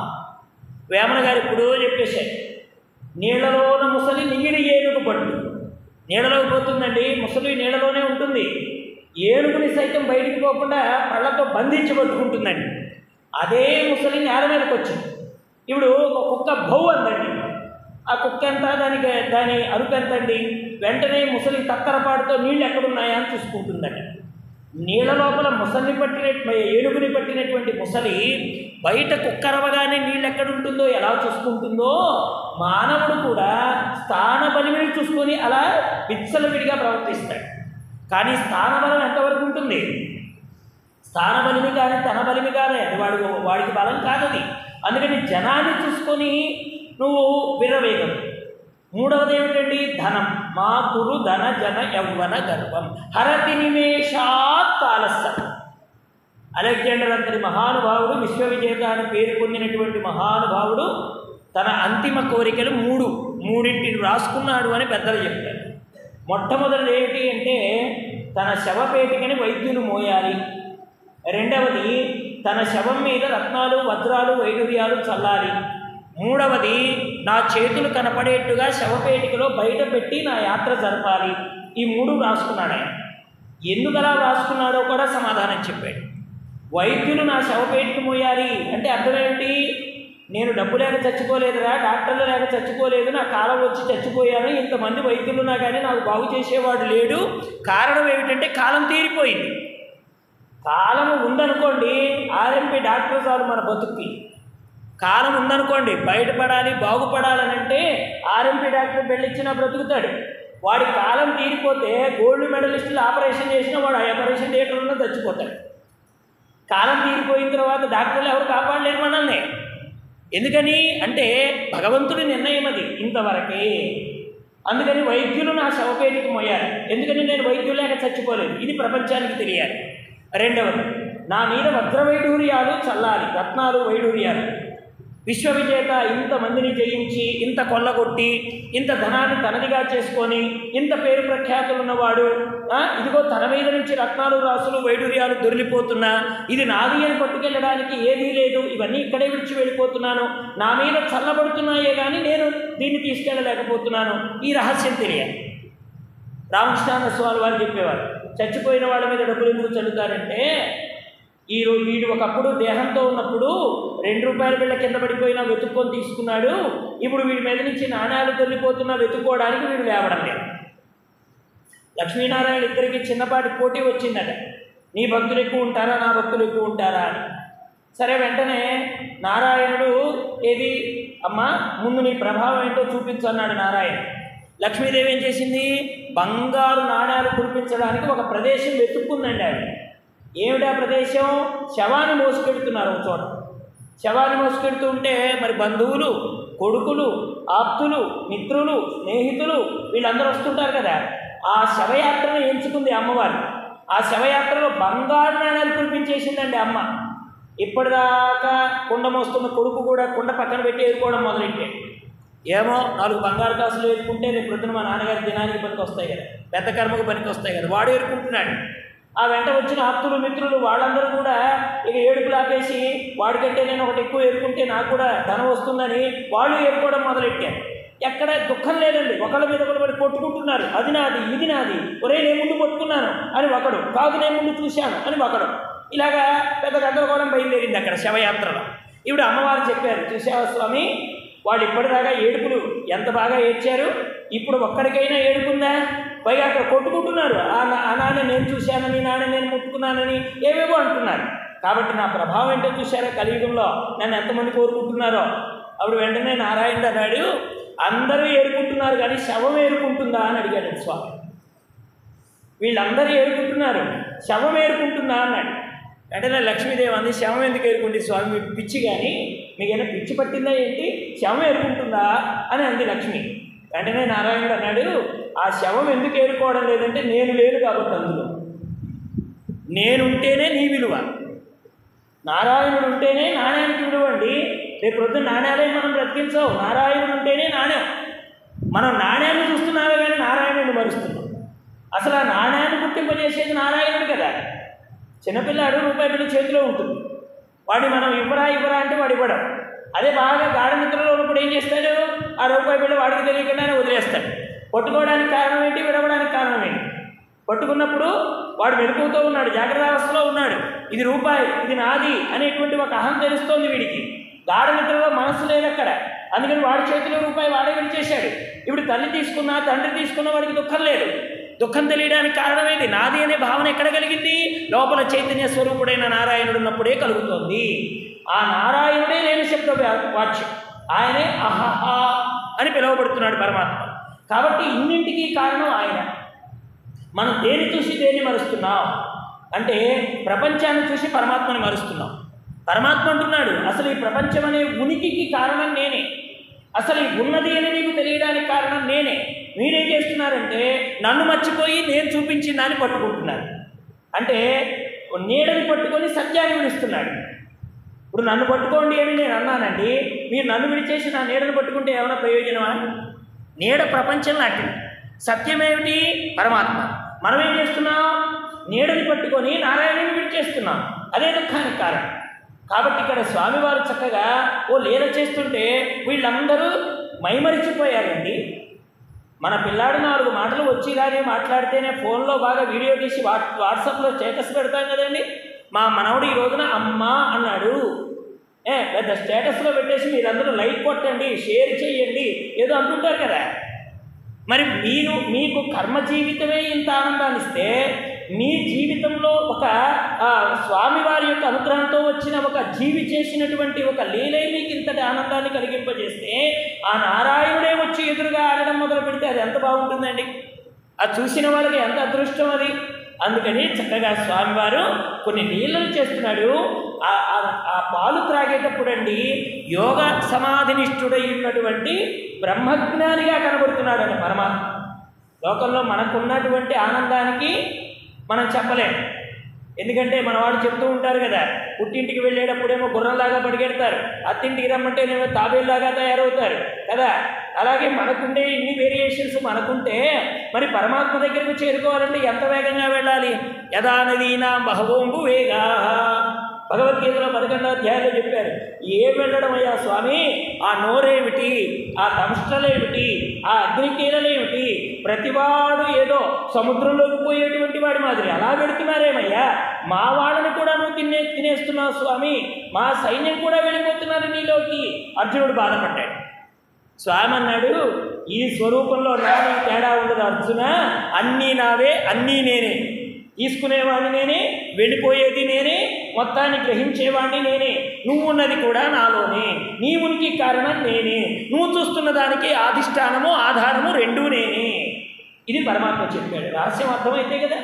వేమన గారు ఇప్పుడు చెప్పేశారు నీళ్లలోన ముసలి నిగిరి ఏనుగు పట్టు నీళ్ళలోకి పోతుందండి ముసలి నీళ్ళలోనే ఉంటుంది ఏనుగుని సైతం బయటికి పోకుండా కళ్ళతో బంధించి పట్టుకుంటుందండి అదే ముసలి నేల మీదకి వచ్చింది ఇప్పుడు ఒక కుక్క భౌ అందండి ఆ కుక్క ఎంత దానికి దాని అరుపు ఎంత అండి వెంటనే ముసలి తత్తరపాటుతో నీళ్ళు ఎక్కడున్నాయా అని చూసుకుంటుందండి నీళ్ళ లోపల ముసలిని పట్టిన ఏనుగుని పట్టినటువంటి ముసలి బయట కుక్కరవగానే నీళ్ళు ఎక్కడుంటుందో ఎలా చూసుకుంటుందో మానవుడు కూడా స్థాన బలిమిని చూసుకొని అలా విచ్చలవిడిగా ప్రవర్తిస్తాడు కానీ స్థానబలం ఎంతవరకు ఉంటుంది స్థాన బలిమి కానీ తన బలిమి కాదే అది వాడి వాడికి బలం కాదది అందుకని జనాన్ని చూసుకొని నువ్వు విర్రవేగదు మూడవది ఏమిటండి ధనం మా కురు ధన జన యౌవన గర్వం హరతి నిమేషాత్ కాలస్సం అలెగ్జాండర్ అంతటి మహానుభావుడు విశ్వవిజేత అని పేరు పొందినటువంటి మహానుభావుడు తన అంతిమ కోరికలు మూడు మూడింటిని రాసుకున్నాడు అని పెద్దలు చెప్పారు మొట్టమొదటిది ఏమిటి అంటే తన శవపేటికని వైద్యులు మోయాలి రెండవది తన శవం మీద రత్నాలు వజ్రాలు వైడూర్యాలు చల్లాలి మూడవది నా చేతులు కనపడేట్టుగా శవపేటికలో బయట పెట్టి నా యాత్ర జరపాలి ఈ మూడు రాసుకున్నాడు ఆయన ఎందుకలా రాసుకున్నాడో కూడా సమాధానం చెప్పాడు వైద్యులు నా శవపేటికి మోయాలి అంటే అర్థం ఏమిటి నేను డబ్బు లేక చచ్చిపోలేదురా డాక్టర్లు లేక చచ్చిపోలేదు నా కాలం వచ్చి చచ్చిపోయాను ఇంతమంది వైద్యులు ఉన్నా కానీ నాకు బాగు చేసేవాడు లేడు కారణం ఏమిటంటే కాలం తీరిపోయింది కాలం ఉందనుకోండి ఆర్ఎంపీ డాక్టర్ చాలు మన బతుక్కి కాలం ఉందనుకోండి బయటపడాలి బాగుపడాలని అంటే ఆర్ఎంపీ డాక్టర్ బెళ్ళిచ్చినా బ్రతుకుతాడు వాడి కాలం తీరిపోతే గోల్డ్ మెడలిస్టులు ఆపరేషన్ చేసినా వాడు ఆ ఆపరేషన్ థియేటర్లో చచ్చిపోతాడు కాలం తీరిపోయిన తర్వాత డాక్టర్లు ఎవరు కాపాడలేరు మనల్ని ఎందుకని అంటే భగవంతుడి నిర్ణయం అది ఇంతవరకే అందుకని వైద్యులు నా శవపేటికి మోయాలి ఎందుకని నేను వైద్యులు లేక చచ్చిపోలేదు ఇది ప్రపంచానికి తెలియాలి రెండవది నా మీద వజ్ర వైడూర్యాలు చల్లాలి రత్నాలు వైడూర్యాలు విశ్వవిజేత ఇంతమందిని జయించి ఇంత కొల్లగొట్టి ఇంత ధనాన్ని తనదిగా చేసుకొని ఇంత పేరు ప్రఖ్యాతులు ఉన్నవాడు ఆ, ఇదిగో తన మీద నుంచి రత్నాలు రాసులు వైడూర్యాలు దొరికిపోతున్నా ఇది నాది అని పట్టుకెళ్ళడానికి ఏదీ లేదు ఇవన్నీ ఇక్కడే విడిచి వెళ్ళిపోతున్నాను నా మీద చల్లబడుతున్నాయే కానీ నేను దీన్ని తీసుకెళ్ళలేకపోతున్నాను ఈ రహస్యం తెలియాలి రామకృష్ణానంద స్వామి వారు చెప్పేవారు చచ్చిపోయిన వాళ్ళ మీద డబ్బులు ఎందుకు చల్లుతారంటే ఈ రోజు వీడు ఒకప్పుడు దేహంతో ఉన్నప్పుడు రెండు రూపాయల బిళ్ళ కింద పడిపోయినా వెతుక్కొని తీసుకున్నాడు ఇప్పుడు వీడి మీద నుంచి నాణ్యాలు తొలిపోతున్నా వెతుక్కోవడానికి వీడు లేవడం లేదు లక్ష్మీనారాయణ ఇద్దరికి చిన్నపాటి పోటీ వచ్చిందట నీ భక్తులు ఎక్కువ ఉంటారా నా భక్తులు ఎక్కువ ఉంటారా అని సరే వెంటనే నారాయణుడు ఏది అమ్మా ముందు నీ ప్రభావం ఏంటో చూపించు అన్నాడు నారాయణ లక్ష్మీదేవి ఏం చేసింది బంగారు నాణ్యాలు కురిపించడానికి ఒక ప్రదేశం వెతుక్కుందండి ఆవిడ ఏమిటా ప్రదేశం శవాన్ని మోసుకెడుతున్నారు ఒక చోట శవాన్ని మోసుకెడుతూ ఉంటే మరి బంధువులు కొడుకులు ఆప్తులు మిత్రులు స్నేహితులు వీళ్ళందరూ వస్తుంటారు కదా ఆ శవయాత్రను ఎంచుకుంది అమ్మవారు ఆ శవయాత్రలో బంగారు నాణాలు కురిపించేసిందండి అమ్మ ఇప్పటిదాకా కుండ మోస్తున్న కొడుకు కూడా కుండ పక్కన పెట్టి ఏరుకోవడం మొదలెట్టాడు ఏమో నాలుగు బంగారు కాసులు ఏరుకుంటే రేపు ప్రొద్దున మా నాన్నగారి దినానికి పనికి వస్తాయి కదా పెద్ద కర్మకు పనికి వస్తాయి కదా వాడు ఏరుకుంటున్నాడు ఆ వెంట వచ్చిన ఆప్తులు మిత్రులు వాళ్ళందరూ కూడా ఇక ఏడుపులు ఆపేసి వాడికంటే నేను ఒకటి ఎక్కువ ఏరుకుంటే నాకు కూడా ధనం వస్తుందని వాళ్ళు ఏరుకోవడం మొదలెట్టారు ఎక్కడ దుఃఖం లేదండి ఒకళ్ళ మీద ఒకరు పడి కొట్టుకుంటున్నారు అది నాది ఇది నాది ఒరే నేను ముందు కొట్టుకున్నాను అని ఒకడు కాదు నేను ముందు చూశాను అని ఒకడు ఇలాగా పెద్ద గందరగోళం బయలుదేరింది అక్కడ శవయాత్రలో ఇప్పుడు అమ్మవారు చెప్పారు చూసావా స్వామి వాళ్ళు ఇప్పటిదాకా ఏడుపులు ఎంత బాగా ఏడ్చారు ఇప్పుడు ఒక్కడికైనా ఏడుపుందా పైగా అక్కడ కొట్టుకుంటున్నారు ఆ నా- ఆ నాన్న నేను చూశానని నాన్న నేను ముట్టుకున్నానని ఏవేవో అంటున్నారు కాబట్టి నా ప్రభావం ఏంటో చూశారా కలియుగంలో నన్ను ఎంతమంది కోరుకుంటున్నారో అప్పుడు వెంటనే నారాయణ అన్నాడు అందరూ ఏరుకుంటున్నారు కానీ శవం ఏరుకుంటుందా అని అడిగాడు స్వామి వీళ్ళందరూ ఏరుకుంటున్నారు శవం ఏరుకుంటుందా అన్నాడు వెంటనే లక్ష్మీదేవి అంది శవం ఎందుకు ఏరుకుంది స్వామి మీకు పిచ్చి కానీ మీకైనా పిచ్చి పట్టిందా ఏంటి శవం ఏరుకుంటుందా అని అంది లక్ష్మి వెంటనే నారాయణుడు అన్నాడు ఆ శవం ఎందుకు ఏరుకోవడం లేదంటే నేను లేను కాబట్టి అందులో నేనుంటేనే నీ విలువ నారాయణుడు ఉంటేనే నాణ్యానికి విలువ అండి రేపు పొద్దున్న నాణ్యాలే మనం బ్రతికించవు నారాయణుడు ఉంటేనే నాణ్యం మనం నాణ్యాన్ని చూస్తున్నామే కానీ నారాయణుడిని మరుస్తున్నాం అసలు ఆ నాణ్యాన్ని గుర్తింపజేసేది నారాయణుడు కదా చిన్నపిల్లాడు రూపాయి బిడ్డ చేతిలో ఉంటుంది వాడిని మనం ఇవ్వరా ఇవ్వరా అంటే వాడు ఇవ్వడం అదే బాగా గాఢ నిద్రలో ఉన్నప్పుడు ఏం చేస్తాడు ఆ రూపాయి బిడ్డ వాడికి తెలియకుండానే వదిలేస్తాడు పట్టుకోవడానికి కారణం ఏంటి విడవడానికి కారణం ఏంటి పట్టుకున్నప్పుడు వాడు మెలుకుతూ ఉన్నాడు జాగ్రత్త అవస్థలో ఉన్నాడు ఇది రూపాయి ఇది నాది అనేటువంటి ఒక అహం తెలుస్తోంది వీడికి గాఢ నిద్రలో మనస్సు లేదు అక్కడ అందుకని వాడి చేతిలో రూపాయి వాడే విడిచేశాడు ఇప్పుడు తల్లి తీసుకున్నా తండ్రి తీసుకున్నా వాడికి దుఃఖం లేదు దుఃఖం తెలియడానికి కారణమేంటి నాది అనే భావన ఎక్కడ కలిగింది లోపల చైతన్య స్వరూపుడైన నారాయణుడు ఉన్నప్పుడే కలుగుతోంది ఆ నారాయణుడే నేను శబ్ద వ్యా- వాచ్యం ఆయనే అహహ అని పిలువబడుతున్నాడు పరమాత్మ కాబట్టి ఇన్నింటికీ కారణం ఆయన మనం దేని చూసి దేన్ని మరుస్తున్నాం అంటే ప్రపంచాన్ని చూసి పరమాత్మని మరుస్తున్నాం పరమాత్మ అంటున్నాడు అసలు ఈ ప్రపంచం అనే ఉనికికి కారణం నేనే అసలు ఈ ఉన్నది అని నీకు తెలియడానికి కారణం నేనే మీరేం చేస్తున్నారంటే నన్ను మర్చిపోయి నేను చూపించిన దాన్ని పట్టుకుంటున్నారు అంటే నీడని పట్టుకొని సత్యాన్ని విడుస్తున్నాడు ఇప్పుడు నన్ను పట్టుకోండి అని నేను అన్నానండి మీరు నన్ను విడిచేసి నా నీడను పట్టుకుంటే ఏమైనా ప్రయోజనమా నీడ ప్రపంచం లాంటిది సత్యమేమిటి పరమాత్మ మనం ఏం చేస్తున్నాం నీడని పట్టుకొని నారాయణుని విడిచేస్తున్నాం అదే దుఃఖానికి కారణం కాబట్టి ఇక్కడ స్వామివారు చక్కగా ఓ లీల చేస్తుంటే వీళ్ళందరూ మైమరిచిపోయారండి మన పిల్లాడు నాలుగు మాటలు వచ్చి కానీ మాట్లాడితేనే ఫోన్లో బాగా వీడియో తీసి వాట్ వాట్సాప్లో స్టేటస్ పెడతాం కదండి మా మనవడు ఈ రోజున అమ్మ అన్నాడు ఏ పెద్ద స్టేటస్లో పెట్టేసి మీరందరూ లైక్ కొట్టండి షేర్ చేయండి ఏదో అంటుంటారు కదా మరి మీరు మీకు కర్మ జీవితమే ఇంత ఆనందాన్ని ఇస్తే మీ జీవితంలో ఒక ఆ, స్వామివారి యొక్క అనుగ్రహంతో వచ్చిన ఒక జీవి చేసినటువంటి ఒక లీలే మీకు ఇంతటి ఆనందాన్ని కలిగింపజేస్తే ఆ నారాయణుడే వచ్చి ఎదురుగా ఆడడం మొదలు పెడితే అది ఎంత బాగుంటుందండి అది చూసిన వాళ్ళకి ఎంత అదృష్టం అది అందుకని చక్కగా స్వామివారు కొన్ని నీళ్ళను చేస్తున్నాడు ఆ- ఆ- ఆ పాలు త్రాగేటప్పుడు అండి యోగ సమాధినిష్ఠుడై ఉన్నటువంటి బ్రహ్మజ్ఞానిగా కనబడుతున్నాడు అండి పరమాత్మ లోకంలో మనకున్నటువంటి ఆనందానికి మనం చెప్పలేం ఎందుకంటే మన వాళ్ళు చెప్తూ ఉంటారు కదా పుట్టింటికి వెళ్ళేటప్పుడేమో గుర్రంలాగా పరిగెడతారు అత్తింటికి రమ్మంటేనేమో తాబేలాగా తయారవుతారు కదా అలాగే మనకుండే ఇన్ని వేరియేషన్స్ మనకుంటే మరి పరమాత్మ దగ్గరకు చేరుకోవాలంటే ఎంత వేగంగా వెళ్ళాలి యథా నదీనా బహవోంబు వేగా భగవద్గీతలో పదకొండో అధ్యాయంలో చెప్పారు ఏ వెళ్ళడం అయ్యా స్వామి ఆ నోరేమిటి ఆ దంష్టలేమిటి ఆ అగ్నికీలలేమిటి ప్రతివాడు ఏదో సముద్రంలోకి పోయేటువంటి వాడి మాదిరి అలా పెడుతున్నారేమయ్యా మా వాళ్ళని కూడా నువ్వు తినే తినేస్తున్నావు స్వామి మా సైన్యం కూడా వెళ్ళిపోతున్నారు నీలోకి అర్జునుడు బాధపడ్డాడు స్వామి అన్నాడు ఈ స్వరూపంలో నాది తేడా ఉండదు అర్జున అన్నీ నావే అన్నీ నేనే తీసుకునేవాడిని నేనే వెళ్ళిపోయేది నేనే మొత్తాన్ని గ్రహించేవాడిని నేనే నువ్వు ఉన్నది కూడా నాలోనే నీ ఉనికి కారణం నేనే నువ్వు చూస్తున్న దానికి ఆధిష్టానము ఆధారము రెండూ నేనే ఇది పరమాత్మ చెప్పాడు రహస్యం అర్థమైతే కదా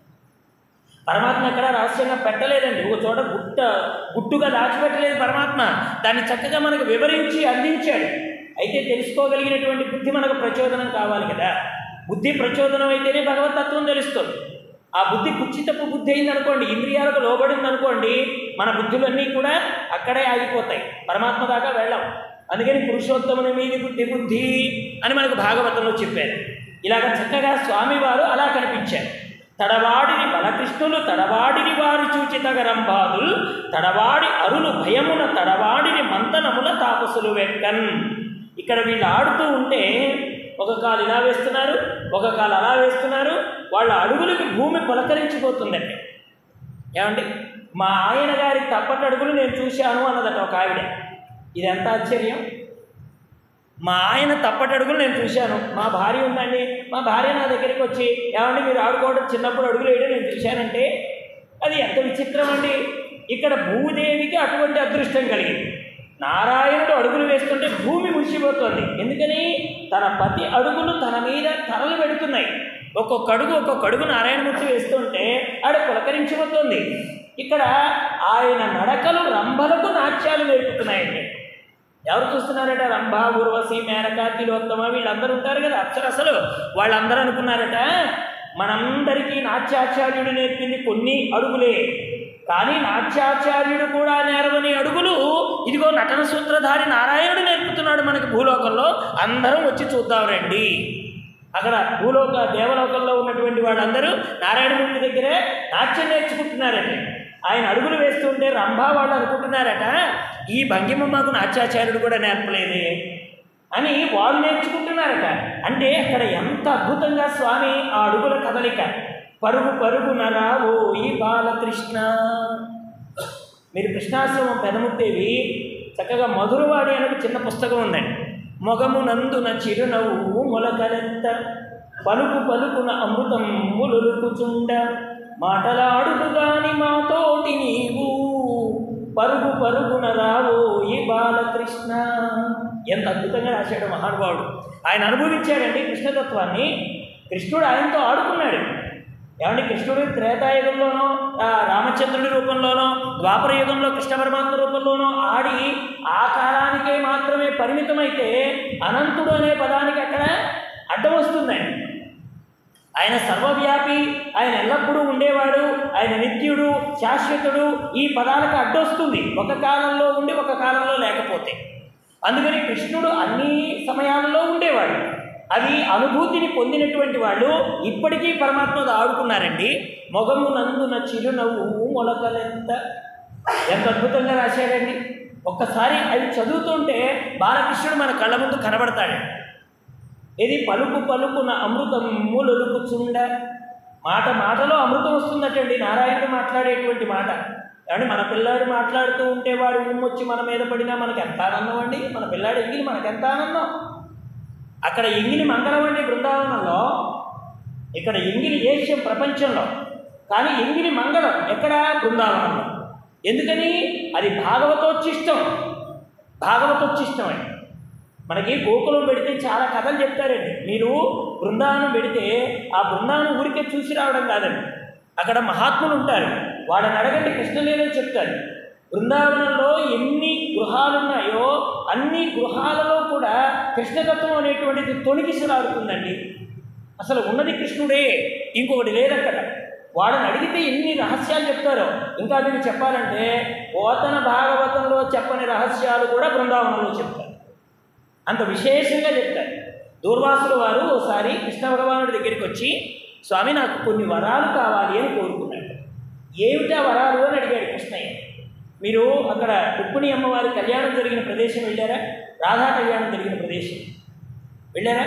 పరమాత్మ ఎక్కడ రహస్యంగా పెట్టలేదండి ఒక చోట గుట్ట గుట్టుగా దాచిపెట్టలేదు పరమాత్మ దాన్ని చక్కగా మనకు వివరించి అందించాడు అయితే తెలుసుకోగలిగినటువంటి బుద్ధి మనకు ప్రచోదనం కావాలి కదా బుద్ధి ప్రచోదనం అయితేనే భగవతత్వం తెలుస్తుంది ఆ బుద్ధి కుచ్చితపు బుద్ధి అయింది అనుకోండి ఇంద్రియాలకు లోబడింది అనుకోండి మన బుద్ధులన్నీ కూడా అక్కడే ఆగిపోతాయి పరమాత్మ దాకా వెళ్ళాం అందుకని పురుషోత్తముని మీది బుద్ధి బుద్ధి అని మనకు భాగవతంలో చెప్పారు ఇలాగ చక్కగా స్వామివారు అలా కనిపించారు తడవాడిని బలకృష్ణులు తడవాడిని వారి చూచి తగరంబాదుల్ తడవాడి అరులు భయమున తడవాడిని మంతనముల తాపసులు వెక్కన్ ఇక్కడ వీళ్ళు ఆడుతూ ఉంటే ఒక కాలు ఇలా వేస్తున్నారు ఒక కాలు అలా వేస్తున్నారు వాళ్ళ అడుగులకి భూమి పులకరించిపోతుందండి ఏమండి మా ఆయన గారి తప్పటి అడుగులు నేను చూశాను అన్నదట ఒక ఆవిడ ఇది ఎంత ఆశ్చర్యం మా ఆయన తప్పటి అడుగులు నేను చూశాను మా భార్య ఉందండి మా భార్య నా దగ్గరికి వచ్చి ఏమండి మీరు ఆడుకోవడం చిన్నప్పుడు అడుగులు వేయడం నేను చూశానంటే అది ఎంత విచిత్రం అండి ఇక్కడ భూదేవికి అటువంటి అదృష్టం కలిగింది నారాయణుడు అడుగులు వేస్తుంటే భూమి మురిసిపోతుంది ఎందుకని తన పతి అడుగులు తన మీద తరలు పెడుతున్నాయి ఒక్కొక్క అడుగు ఒక్కొక్క అడుగు నారాయణమూర్తి వేస్తుంటే ఆడ పులకరించిపోతుంది ఇక్కడ ఆయన నడకలు రంభలకు నాట్యాలు నేర్పుతున్నాయండి ఎవరు చూస్తున్నారట రంభ ఊర్వశి మేనక తిలోత్తమ వీళ్ళందరూ ఉంటారు కదా అప్సరసలు వాళ్ళందరూ అనుకున్నారట మనందరికీ నాట్యాచార్యుడు నేర్పింది కొన్ని అడుగులే కానీ నాట్యాచార్యుడు కూడా నేర్వని అడుగులు ఇదిగో నటన సూత్రధారి నారాయణుడు నేర్పుతున్నాడు మనకి భూలోకంలో అందరం వచ్చి చూద్దాం రండి అక్కడ భూలోక దేవలోకంలో ఉన్నటువంటి వాళ్ళందరూ నారాయణమూర్తి దగ్గరే నాట్యం నేర్చుకుంటున్నారట ఆయన అడుగులు వేస్తుంటే రంభా వాళ్ళు అనుకుంటున్నారట ఈ భంగిమ మాకు నాట్యాచార్యుడు కూడా నేర్పలేదే అని వాళ్ళు నేర్చుకుంటున్నారట అంటే అక్కడ ఎంత అద్భుతంగా స్వామి ఆ అడుగుల కదలిక పరుగు పరుగున రావో ఈ బాలకృష్ణ మీరు కృష్ణాశ్రమం పెదముత్తేవి చక్కగా మధురవాడి అనే ఒక చిన్న పుస్తకం ఉందండి మొగమునందున చిరునవ్వు మొలకలెత్త పలుకు పలుకున అమృతం ములుకుచుండ మాటలాడుతు గాని మాతోటి నీవు పరుగు పరుగున రావో ఈ బాలకృష్ణ ఎంత అద్భుతంగా రాశాడు మహానుభావుడు ఆయన అనుభవించాడండి కృష్ణతత్వాన్ని కృష్ణుడు ఆయనతో ఆడుకున్నాడు ఏమంటే కృష్ణుడు త్రేతాయుగంలోనో ఆ, రామచంద్రుడి రూపంలోనో ద్వాపర యుగంలో కృష్ణ పరమాత్మ రూపంలోనో ఆడి ఆ కాలానికే మాత్రమే పరిమితమైతే అనంతుడు అనే పదానికి అక్కడ అడ్డం వస్తుందండి ఆయన సర్వవ్యాపి ఆయన ఎల్లప్పుడూ ఉండేవాడు ఆయన నిత్యుడు శాశ్వతుడు ఈ పదాలకు అడ్డొస్తుంది ఒక కాలంలో ఉండి ఒక కాలంలో లేకపోతే అందుకని కృష్ణుడు అన్ని సమయాలలో ఉండేవాడు అది అనుభూతిని పొందినటువంటి వాళ్ళు ఇప్పటికీ పరమాత్మతో ఆడుకున్నారండి మొగము నందున చిరునవ్వు మొలకలెంత ఎంత అద్భుతంగా రాశాడండి ఒక్కసారి అవి చదువుతుంటే బాలకృష్ణుడు మన కళ్ళ ముందు కనబడతాడు ఇది పలుకు పలుకున అమృతం మూలొలుకుచుండ మాట మాటలో అమృతం వస్తుందటండి నారాయణుడు మాట్లాడేటువంటి మాట ఏమండి మన పిల్లాడు మాట్లాడుతూ ఉంటే వాడు ఉమ్మొచ్చి మన మీద పడినా మనకి ఎంత ఆనందం అండి మన పిల్లాడు ఎంగిలి మనకి ఎంత ఆనందం అక్కడ ఎంగిలి మంగళం అండి బృందావనంలో ఇక్కడ ఎంగిలి ఏష్యం ప్రపంచంలో కానీ ఎంగిలి మంగళం ఎక్కడ బృందావనంలో ఎందుకని అది భాగవతోచ్చిష్టం భాగవతోచ్చిష్టం అండి మనకి గోకులం పెడితే చాలా కథలు చెప్తారండి మీరు బృందావనం పెడితే ఆ బృందావనం ఊరికే చూసి రావడం కాదండి అక్కడ మహాత్ములు ఉంటారు వాళ్ళని అడగండి కృష్ణలీలో చెప్తారు బృందావనంలో ఎన్ని గృహాలు ఉన్నాయో అన్ని గృహాలలో కూడా కృష్ణతత్వం అనేటువంటిది తొణికిసలాడుతుందండి అసలు ఉన్నది కృష్ణుడే ఇంకొకటి లేదక్కడ వాళ్ళని అడిగితే ఎన్ని రహస్యాలు చెప్తారో ఇంకా మీకు చెప్పాలంటే పోతన భాగవతంలో చెప్పని రహస్యాలు కూడా బృందావనంలో చెప్తారు అంత విశేషంగా చెప్తారు దూర్వాసుల వారు ఓసారి కృష్ణ భగవానుడి దగ్గరికి వచ్చి స్వామి నాకు కొన్ని వరాలు కావాలి అని కోరుకున్నాడు ఏమిటా వరాలు అని అడిగాడు కృష్ణయ్య మీరు అక్కడ రుక్మిణి అమ్మవారి కళ్యాణం జరిగిన ప్రదేశం వెళ్ళారా రాధా కళ్యాణం జరిగిన ప్రదేశం వెళ్ళారా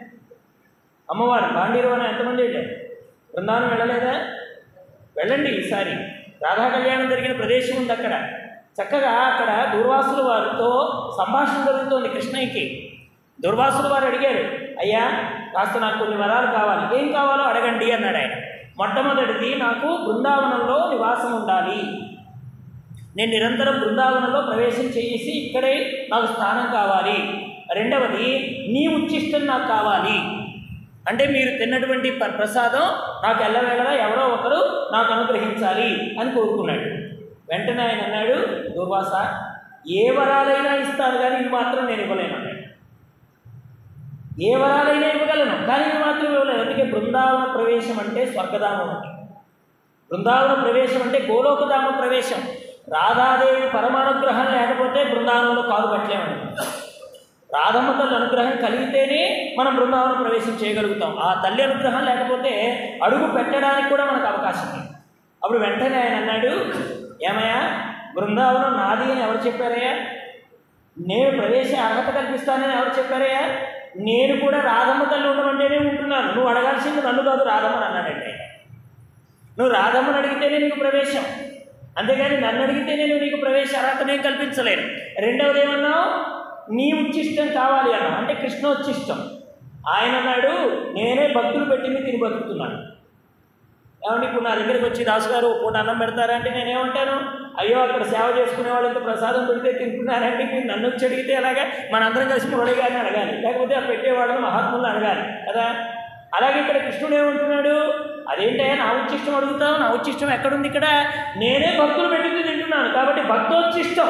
అమ్మవారు పాండీరవన ఎంతమంది వెళ్ళారు బృందావనం వెళ్ళలేదా వెళ్ళండి ఈసారి రాధా కళ్యాణం జరిగిన ప్రదేశం ఉంది అక్కడ చక్కగా అక్కడ దూర్వాసుల వారితో సంభాషణ జరుగుతోంది కృష్ణయ్యకి దుర్వాసుల వారు అడిగారు అయ్యా కాస్త నాకు కొన్ని వరాలు కావాలి ఏం కావాలో అడగండి అన్నాడు ఆయన మొట్టమొదటిది నాకు బృందావనంలో నివాసం ఉండాలి నేను నిరంతరం బృందావనంలో ప్రవేశం చేసి ఇక్కడే నాకు స్థానం కావాలి రెండవది నీ ఉచ్చిష్టం నాకు కావాలి అంటే మీరు తిన్నటువంటి ప- ప్రసాదం నాకు ఎల్లవేళలా ఎవరో ఒకరు నాకు అనుగ్రహించాలి అని కోరుకున్నాడు వెంటనే ఆయన అన్నాడు దుర్వాస ఏ వరాలైనా ఇస్తాను కానీ ఇది మాత్రం నేను ఇవ్వలేను అన్నాడు ఏ వరాలైనా ఇవ్వగలను కానీ ఇవి మాత్రం ఇవ్వలేదు అందుకే బృందావన ప్రవేశం అంటే స్వర్గధామం అంటే బృందావన ప్రవేశం అంటే గోలోకధామ ప్రవేశం రాధాదేవి పరమానుగ్రహం లేకపోతే బృందావనంలో కాలు పట్టలేమండి రాధమ్మ తల్లి అనుగ్రహం కలిగితేనే మనం బృందావన ప్రవేశం చేయగలుగుతాం ఆ తల్లి అనుగ్రహం లేకపోతే అడుగు పెట్టడానికి కూడా మనకు అవకాశం లేదు అప్పుడు వెంటనే ఆయన అన్నాడు ఏమయ్యా బృందావనం నాది అని ఎవరు చెప్పారయ్యా నేను ప్రవేశ అర్హత కల్పిస్తానని ఎవరు చెప్పారయ్యా నేను కూడా రాధమ్మ తల్లి ఉండమంటేనే ఉంటున్నాను నువ్వు అడగాల్సింది నన్ను కాదు రాధమ్మని అన్నాడండి ఆయన నువ్వు రాధమ్మని అడిగితేనే నీకు ప్రవేశం అంతేగాని నన్ను అడిగితే నేను నీకు ప్రవేశ అర్హత నేను కల్పించలేను రెండవది ఏమన్నావు నీ ఉచ్చిష్టం కావాలి అన్నావు అంటే కృష్ణ ఉచ్చిష్టం ఆయన అన్నాడు నేనే భక్తులు పెట్టింది తిని బతుకుతున్నాను ఏమంటే ఇప్పుడు నా దగ్గరికి వచ్చి దాసు గారు ఓ పూట అన్నం పెడతారా అంటే నేనేమంటాను అయ్యో అక్కడ సేవ చేసుకునే వాళ్ళంతా ప్రసాదం పెడితే తింటున్నారంటే మీరు నన్ను వచ్చి అడిగితే అలాగే మనందరం కలిసి మురళి గారిని అడగాలి లేకపోతే ఆ పెట్టేవాళ్ళని మహాత్ములను అడగాలి కదా అలాగే ఇక్కడ కృష్ణుడు ఏమంటున్నాడు అదేంటయ్యా నా ఉచ్చిష్టం అడుగుతావు నా ఉచ్చిష్టం ఎక్కడుంది ఇక్కడ నేనే భక్తులు పెట్టింది తింటున్నాను కాబట్టి భక్తోచ్చిష్టం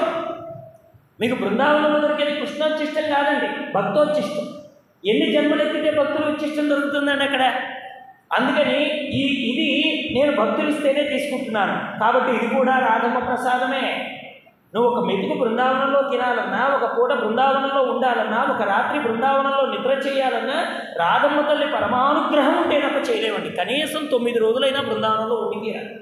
మీకు బృందావనంలో దొరికేది కృష్ణోచ్చిష్టం కాదండి భక్తోచ్చిష్టం ఎన్ని జన్మలెత్తితే భక్తులు ఉచ్చిష్టం దొరుకుతుందండి అక్కడ అందుకని ఈ ఇది నేను భక్తులు ఇస్తేనే తీసుకుంటున్నాను కాబట్టి ఇది కూడా రాధమ్మ ప్రసాదమే నువ్వు ఒక మెతుకు బృందావనంలో తినాలన్నా ఒక పూట బృందావనంలో ఉండాలన్నా ఒక రాత్రి బృందావనంలో నిద్ర చేయాలన్నా రాధమ్మ తల్లి పరమానుగ్రహం ఉంటే తప్ప చేయలేమండి కనీసం తొమ్మిది రోజులైనా బృందావనంలో ఉండి తీరాలి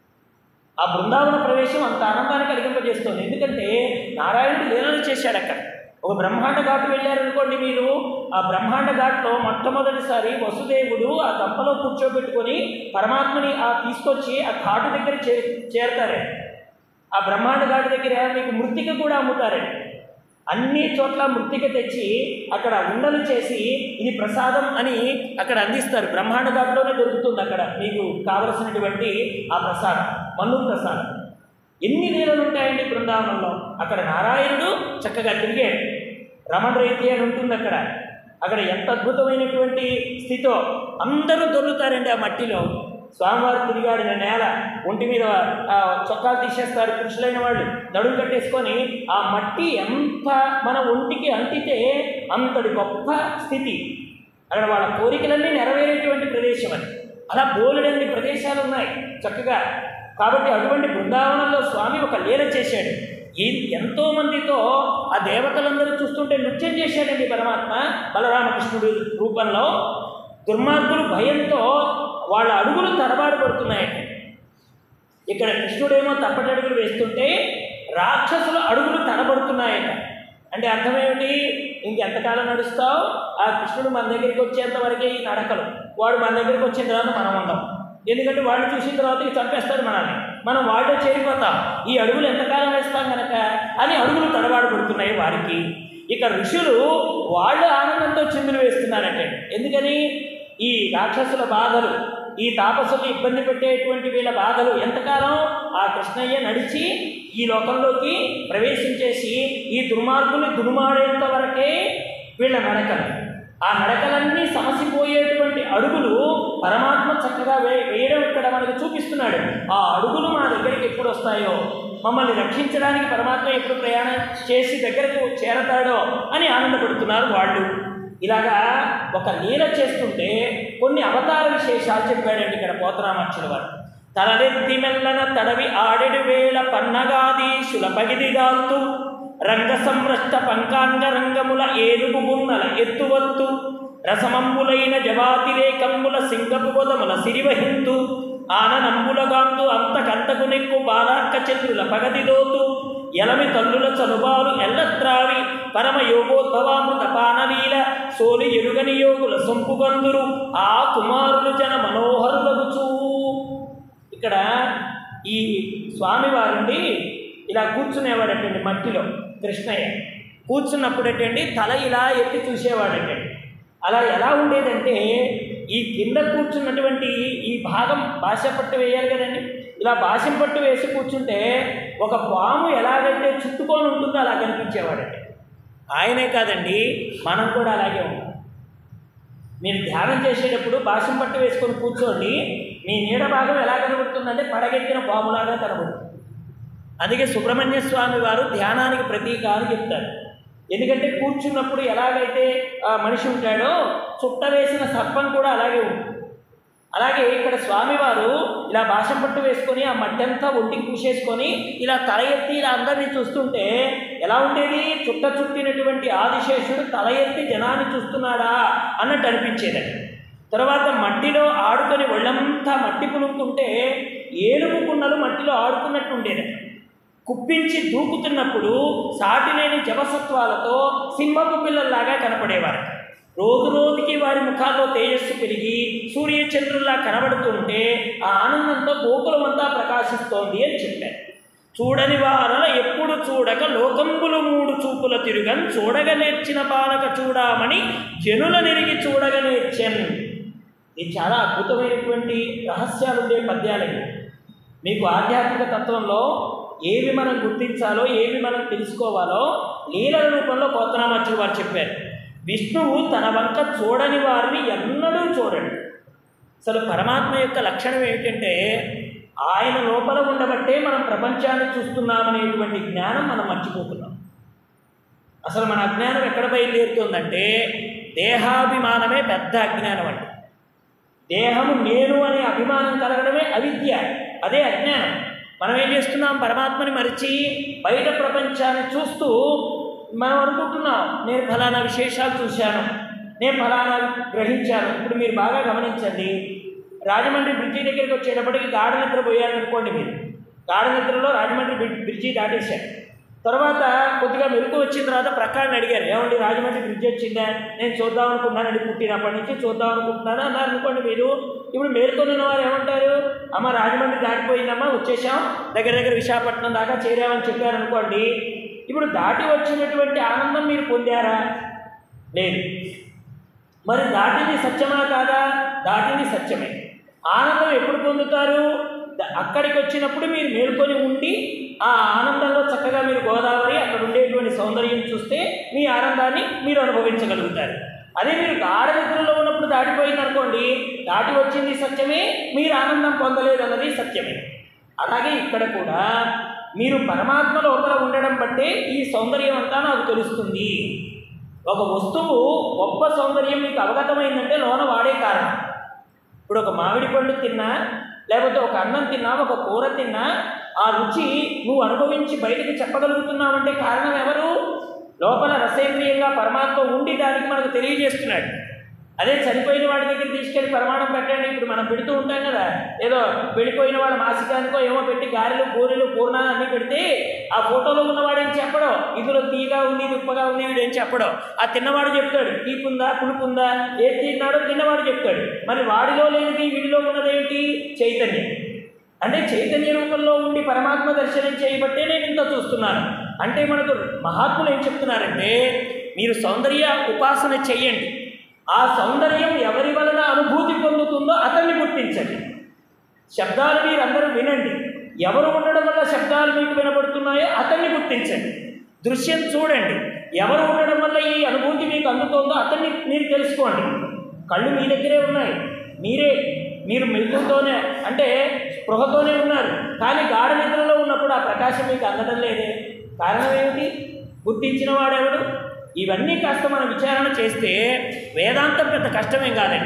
ఆ బృందావన ప్రవేశం అంత ఆనందాన్ని కలిగింపజేస్తుంది ఎందుకంటే నారాయణుడు లీలలు చేశాడు అక్కడ ఒక బ్రహ్మాండ ఘాటు వెళ్ళారనుకోండి మీరు ఆ బ్రహ్మాండ ఘాట్లో మొట్టమొదటిసారి వసుదేవుడు ఆ గంపలో కూర్చోబెట్టుకొని పరమాత్మని ఆ తీసుకొచ్చి ఆ ఘాటు దగ్గర చే చేరతారే ఆ బ్రహ్మాండ ఘాటు దగ్గర మీకు మృతిక కూడా అమ్ముతారండి అన్ని చోట్ల మృతిక తెచ్చి అక్కడ ఉండలు చేసి ఇది ప్రసాదం అని అక్కడ అందిస్తారు బ్రహ్మాండ ఘాట్లోనే దొరుకుతుంది అక్కడ మీకు కావలసినటువంటి ఆ ప్రసాదం మన్ను ప్రసాదం ఎన్ని లీలలు ఉంటాయండి బృందావనంలో అక్కడ నారాయణుడు చక్కగా తిరిగాడు రమణ రీతి అని ఉంటుంది అక్కడ అక్కడ ఎంత అద్భుతమైనటువంటి స్థితో అందరూ దొరుకుతారండి ఆ మట్టిలో స్వామివారు తిరిగాడిన నేల ఒంటి మీద ఆ, చొక్కాలు తీసేస్తారు పురుషులైన వాళ్ళు నడుము కట్టేసుకొని ఆ మట్టి ఎంత మన ఒంటికి అంటితే అంతటి గొప్ప స్థితి అక్కడ వాళ్ళ కోరికలన్నీ నెరవేరేటువంటి ప్రదేశం అది అలా బోలెడన్ని ప్రదేశాలు ఉన్నాయి చక్కగా కాబట్టి అటువంటి బృందావనంలో స్వామి ఒక లీల చేశాడు ఈ ఎంతో మందితో ఆ దేవతలందరూ చూస్తుంటే నృత్యం చేశాడండి పరమాత్మ బలరామకృష్ణుడి రూపంలో దుర్మార్గులు భయంతో వాళ్ళ అడుగులు తడబాటు పడుతున్నాయండి ఇక్కడ కృష్ణుడేమో తప్పటడుగులు వేస్తుంటే రాక్షసుల అడుగులు తడబడుతున్నాయట అంటే అర్థమేమిటి ఇంకెంతకాలం నడుస్తావు ఆ కృష్ణుడు మన దగ్గరికి వచ్చేంత వరకే ఈ నడకలు వాడు మన దగ్గరికి వచ్చిన తర్వాత మనం ఉండం ఎందుకంటే వాడిని చూసిన తర్వాత ఇక చంపేస్తాడు మనల్ని మనం వాళ్ళే చేరిపోతాం ఈ అడుగులు ఎంతకాలం వేస్తాం కనుక అని అడుగులు తడబాటు పడుతున్నాయి వారికి ఇక ఋషులు వాళ్ళు ఆనందంతో చిందులు వేస్తున్నారంటే ఎందుకని ఈ రాక్షసుల బాధలు ఈ తాపసులు ఇబ్బంది పెట్టేటువంటి వీళ్ళ బాధలు ఎంతకాలం ఆ కృష్ణయ్య నడిచి ఈ లోకంలోకి ప్రవేశించేసి ఈ దుర్మార్గుని దుర్మాడేంత వరకే వీళ్ళ నడకలు ఆ నడకలన్నీ సమసిపోయేటువంటి అడుగులు పరమాత్మ చక్కగా వే వేయడం ఇక్కడ మనకు చూపిస్తున్నాడు ఆ అడుగులు మన దగ్గరికి ఎప్పుడు వస్తాయో మమ్మల్ని రక్షించడానికి పరమాత్మ ఎప్పుడు ప్రయాణం చేసి దగ్గరకు చేరతాడో అని ఆనందపడుతున్నారు వాళ్ళు ఇలాగా ఒక లీల చేస్తుంటే కొన్ని అవతార విశేషాలు చెప్పాడండి ఇక్కడ పోతరామక్షుల వారు తలనెత్తి మెల్లన తడవి ఆడెడు వేళ పన్నగాదీశుల పగిదిగాల్తూ రంగ సంరష్ట పంకాంగ రంగముల ఏనుగు మున్నల ఎత్తువత్తు రసమంబులైన జవాతిరేకమ్ముల సింగపు గొదముల సిరివహింతు ఆననంబులగాంతు అంతకంతకు నెక్కు బాలార్క చంద్రుల పగదిదోతు ఎలమి తల్లుల చనుబాలు ఎల్లత్రావి పరమ యోగోద్భవామృత పానలీల సోలి ఎరుగని యోగుల సొంపుగందురు ఆ కుమారులు జన మనోహరులగుచూ ఇక్కడ ఈ స్వామివారండి ఇలా కూర్చునేవాడటండి మట్టిలో కృష్ణయ్య కూర్చున్నప్పుడటండి తల ఇలా ఎత్తి చూసేవాడటండి అలా ఎలా ఉండేదంటే ఈ కింద కూర్చున్నటువంటి ఈ భాగం భాష పట్టు వేయాలి కదండి ఇలా భాషం పట్టు వేసి కూర్చుంటే ఒక పాము ఎలాగైతే చుట్టుకొని ఉంటుందో అలా కనిపించేవాడండి ఆయనే కాదండి మనం కూడా అలాగే ఉంటాం మీరు ధ్యానం చేసేటప్పుడు భాషం పట్టు వేసుకొని కూర్చోండి మీ నీడ భాగం ఎలా కనబడుతుందంటే పడగెత్తిన పాములాగా కనబడుతుంది అందుకే సుబ్రహ్మణ్య స్వామి వారు ధ్యానానికి ప్రతీక అని చెప్తారు ఎందుకంటే కూర్చున్నప్పుడు ఎలాగైతే ఆ మనిషి ఉంటాడో చుట్ట వేసిన సర్పం కూడా అలాగే ఉంటుంది అలాగే ఇక్కడ స్వామివారు ఇలా భాషం పట్టు వేసుకొని ఆ మట్టి అంతా ఒంటికి పూసేసుకొని ఇలా తల ఎత్తి ఇలా అందరినీ చూస్తుంటే ఎలా ఉండేది చుట్ట చుట్టినటువంటి ఆదిశేషుడు తల ఎత్తి జనాన్ని చూస్తున్నాడా అన్నట్టు అనిపించేది తర్వాత మట్టిలో ఆడుకొని ఒళ్ళంతా మట్టి పులుముతుంటే ఏనుగు కుండలు మట్టిలో ఆడుకున్నట్టు ఉండేది కుప్పించి దూకుతున్నప్పుడు సాటిలేని జవసత్వాలతో సింహపు పిల్లల్లాగా కనపడేవారు రోజు రోజుకి వారి ముఖాల్లో తేజస్సు పెరిగి సూర్యచంద్రుల్లా కనబడుతుంటే ఆ ఆనందంతో గోకులమంతా ప్రకాశిస్తోంది అని చెప్పారు చూడని వారల ఎప్పుడు చూడక లోకంబులు మూడు చూపుల తిరుగన్ చూడగ నేర్చిన బాలక చూడామని జనుల నెరిగి చూడగ నేర్చెన్ ఇది చాలా అద్భుతమైనటువంటి రహస్యాలు ఉండే పద్యాలవి మీకు ఆధ్యాత్మిక తత్వంలో ఏవి మనం గుర్తించాలో ఏవి మనం తెలుసుకోవాలో లీలల రూపంలో పోతనామాచులు వారు చెప్పారు విష్ణువు తన వంక చూడని వారిని ఎన్నడూ చూడండి అసలు పరమాత్మ యొక్క లక్షణం ఏమిటంటే ఆయన లోపల ఉండబట్టే మనం ప్రపంచాన్ని చూస్తున్నామనేటువంటి జ్ఞానం మనం మర్చిపోతున్నాం అసలు మన అజ్ఞానం ఎక్కడ బయలుదేరుతుందంటే దేహాభిమానమే పెద్ద అజ్ఞానం అండి దేహము నేను అనే అభిమానం కలగడమే అవిద్య అదే అజ్ఞానం మనం ఏం చేస్తున్నాం పరమాత్మని మరిచి బయట ప్రపంచాన్ని చూస్తూ మనం అనుకుంటున్నాం నేను ఫలానా విశేషాలు చూశాను నేను ఫలానా గ్రహించాను ఇప్పుడు మీరు బాగా గమనించండి రాజమండ్రి బ్రిడ్జి దగ్గరికి వచ్చేటప్పటికి గాఢ నిద్ర పోయారు అనుకోండి మీరు గాఢ నిద్రలో రాజమండ్రి బ్రిడ్జి బ్రిడ్జి దాటేశారు తర్వాత కొద్దిగా మెరుగు వచ్చిన తర్వాత ప్రకాన్ని అడిగారు ఏమండి రాజమండ్రి బ్రిడ్జ్ వచ్చిందా నేను చూద్దాం అనుకున్నానండి పుట్టినప్పటి నుంచి చూద్దాం అనుకుంటున్నాను అన్నారు అనుకోండి మీరు ఇప్పుడు మేల్కొని ఉన్న వారు ఏమంటారు అమ్మ రాజమండ్రి దాటిపోయిందమ్మా వచ్చేసాం దగ్గర దగ్గర విశాఖపట్నం దాకా చేరామని చెప్పారు అనుకోండి ఇప్పుడు దాటి వచ్చినటువంటి ఆనందం మీరు పొందారా లేదు మరి దాటింది సత్యమా కాదా దాటింది సత్యమే ఆనందం ఎప్పుడు పొందుతారు ద- అక్కడికి వచ్చినప్పుడు మీరు మేల్కొని ఉండి ఆ ఆనందంలో చక్కగా మీరు గోదావరి అక్కడ ఉండేటువంటి సౌందర్యం చూస్తే మీ ఆనందాన్ని మీరు అనుభవించగలుగుతారు అదే మీరు గాఢ నిద్రలో ఉన్నప్పుడు దాటిపోయింది అనుకోండి దాటి వచ్చింది సత్యమే మీరు ఆనందం పొందలేదన్నది సత్యమే అలాగే ఇక్కడ కూడా మీరు పరమాత్మ లోపల ఉండడం బట్టే ఈ సౌందర్యం అంతా నాకు తెలుస్తుంది ఒక వస్తువు గొప్ప సౌందర్యం మీకు అవగతమైందంటే లోన వాడే కారణం ఇప్పుడు ఒక మామిడి పండు తిన్నా లేకపోతే ఒక అన్నం తిన్నా ఒక కూర తిన్నా ఆ రుచి నువ్వు అనుభవించి బయటికి చెప్పగలుగుతున్నావంటే కారణం ఎవరు లోపల రసేంద్రియంగా పరమాత్మ ఉండి దానికి మనకు తెలియజేస్తున్నాడు అదే చనిపోయిన వాడి దగ్గర తీసుకెళ్ళి ప్రమాణం పెట్టండి ఇప్పుడు మనం పెడుతూ ఉంటాం కదా ఏదో వెళ్ళిపోయిన వాళ్ళ మాసికానికో ఏమో పెట్టి గారెలు పూరీలు పూర్ణాలు అన్నీ పెడితే ఆ ఫోటోలో ఉన్నవాడు ఏం చెప్పడం ఇందులో తీగా ఉంది ఉప్పగా ఉంది వీడు ఏం చెప్పడం ఆ తిన్నవాడు చెప్తాడు తీపుందా పులుపుందా ఏది తిన్నాడో తిన్నవాడు చెప్తాడు మరి వాడిలో లేనిది వీడిలో ఉన్నదేంటి చైతన్యం అంటే చైతన్య రూపంలో ఉండి పరమాత్మ దర్శనం చేయబట్టే నేను ఇంత చూస్తున్నాను అంటే మనకు మహాత్ములు ఏం చెప్తున్నారంటే మీరు సౌందర్య ఉపాసన చెయ్యండి ఆ సౌందర్యం ఎవరి వలన అనుభూతి పొందుతుందో అతన్ని గుర్తించండి శబ్దాలు మీరందరూ వినండి ఎవరు ఉండడం వల్ల శబ్దాలు మీకు వినబడుతున్నాయో అతన్ని గుర్తించండి దృశ్యం చూడండి ఎవరు ఉండడం వల్ల ఈ అనుభూతి మీకు అందుతోందో అతన్ని మీరు తెలుసుకోండి కళ్ళు మీ దగ్గరే ఉన్నాయి మీరే మీరు మెలకుతోనే అంటే స్పృహతోనే ఉన్నారు కానీ గాఢ నిద్రలో ఉన్నప్పుడు ఆ ప్రకాశం మీకు అందడం లేదే కారణం ఏమిటి గుర్తించిన వాడెవడు ఇవన్నీ కాస్త మనం విచారణ చేస్తే వేదాంతం పెద్ద కష్టమేం కాదండి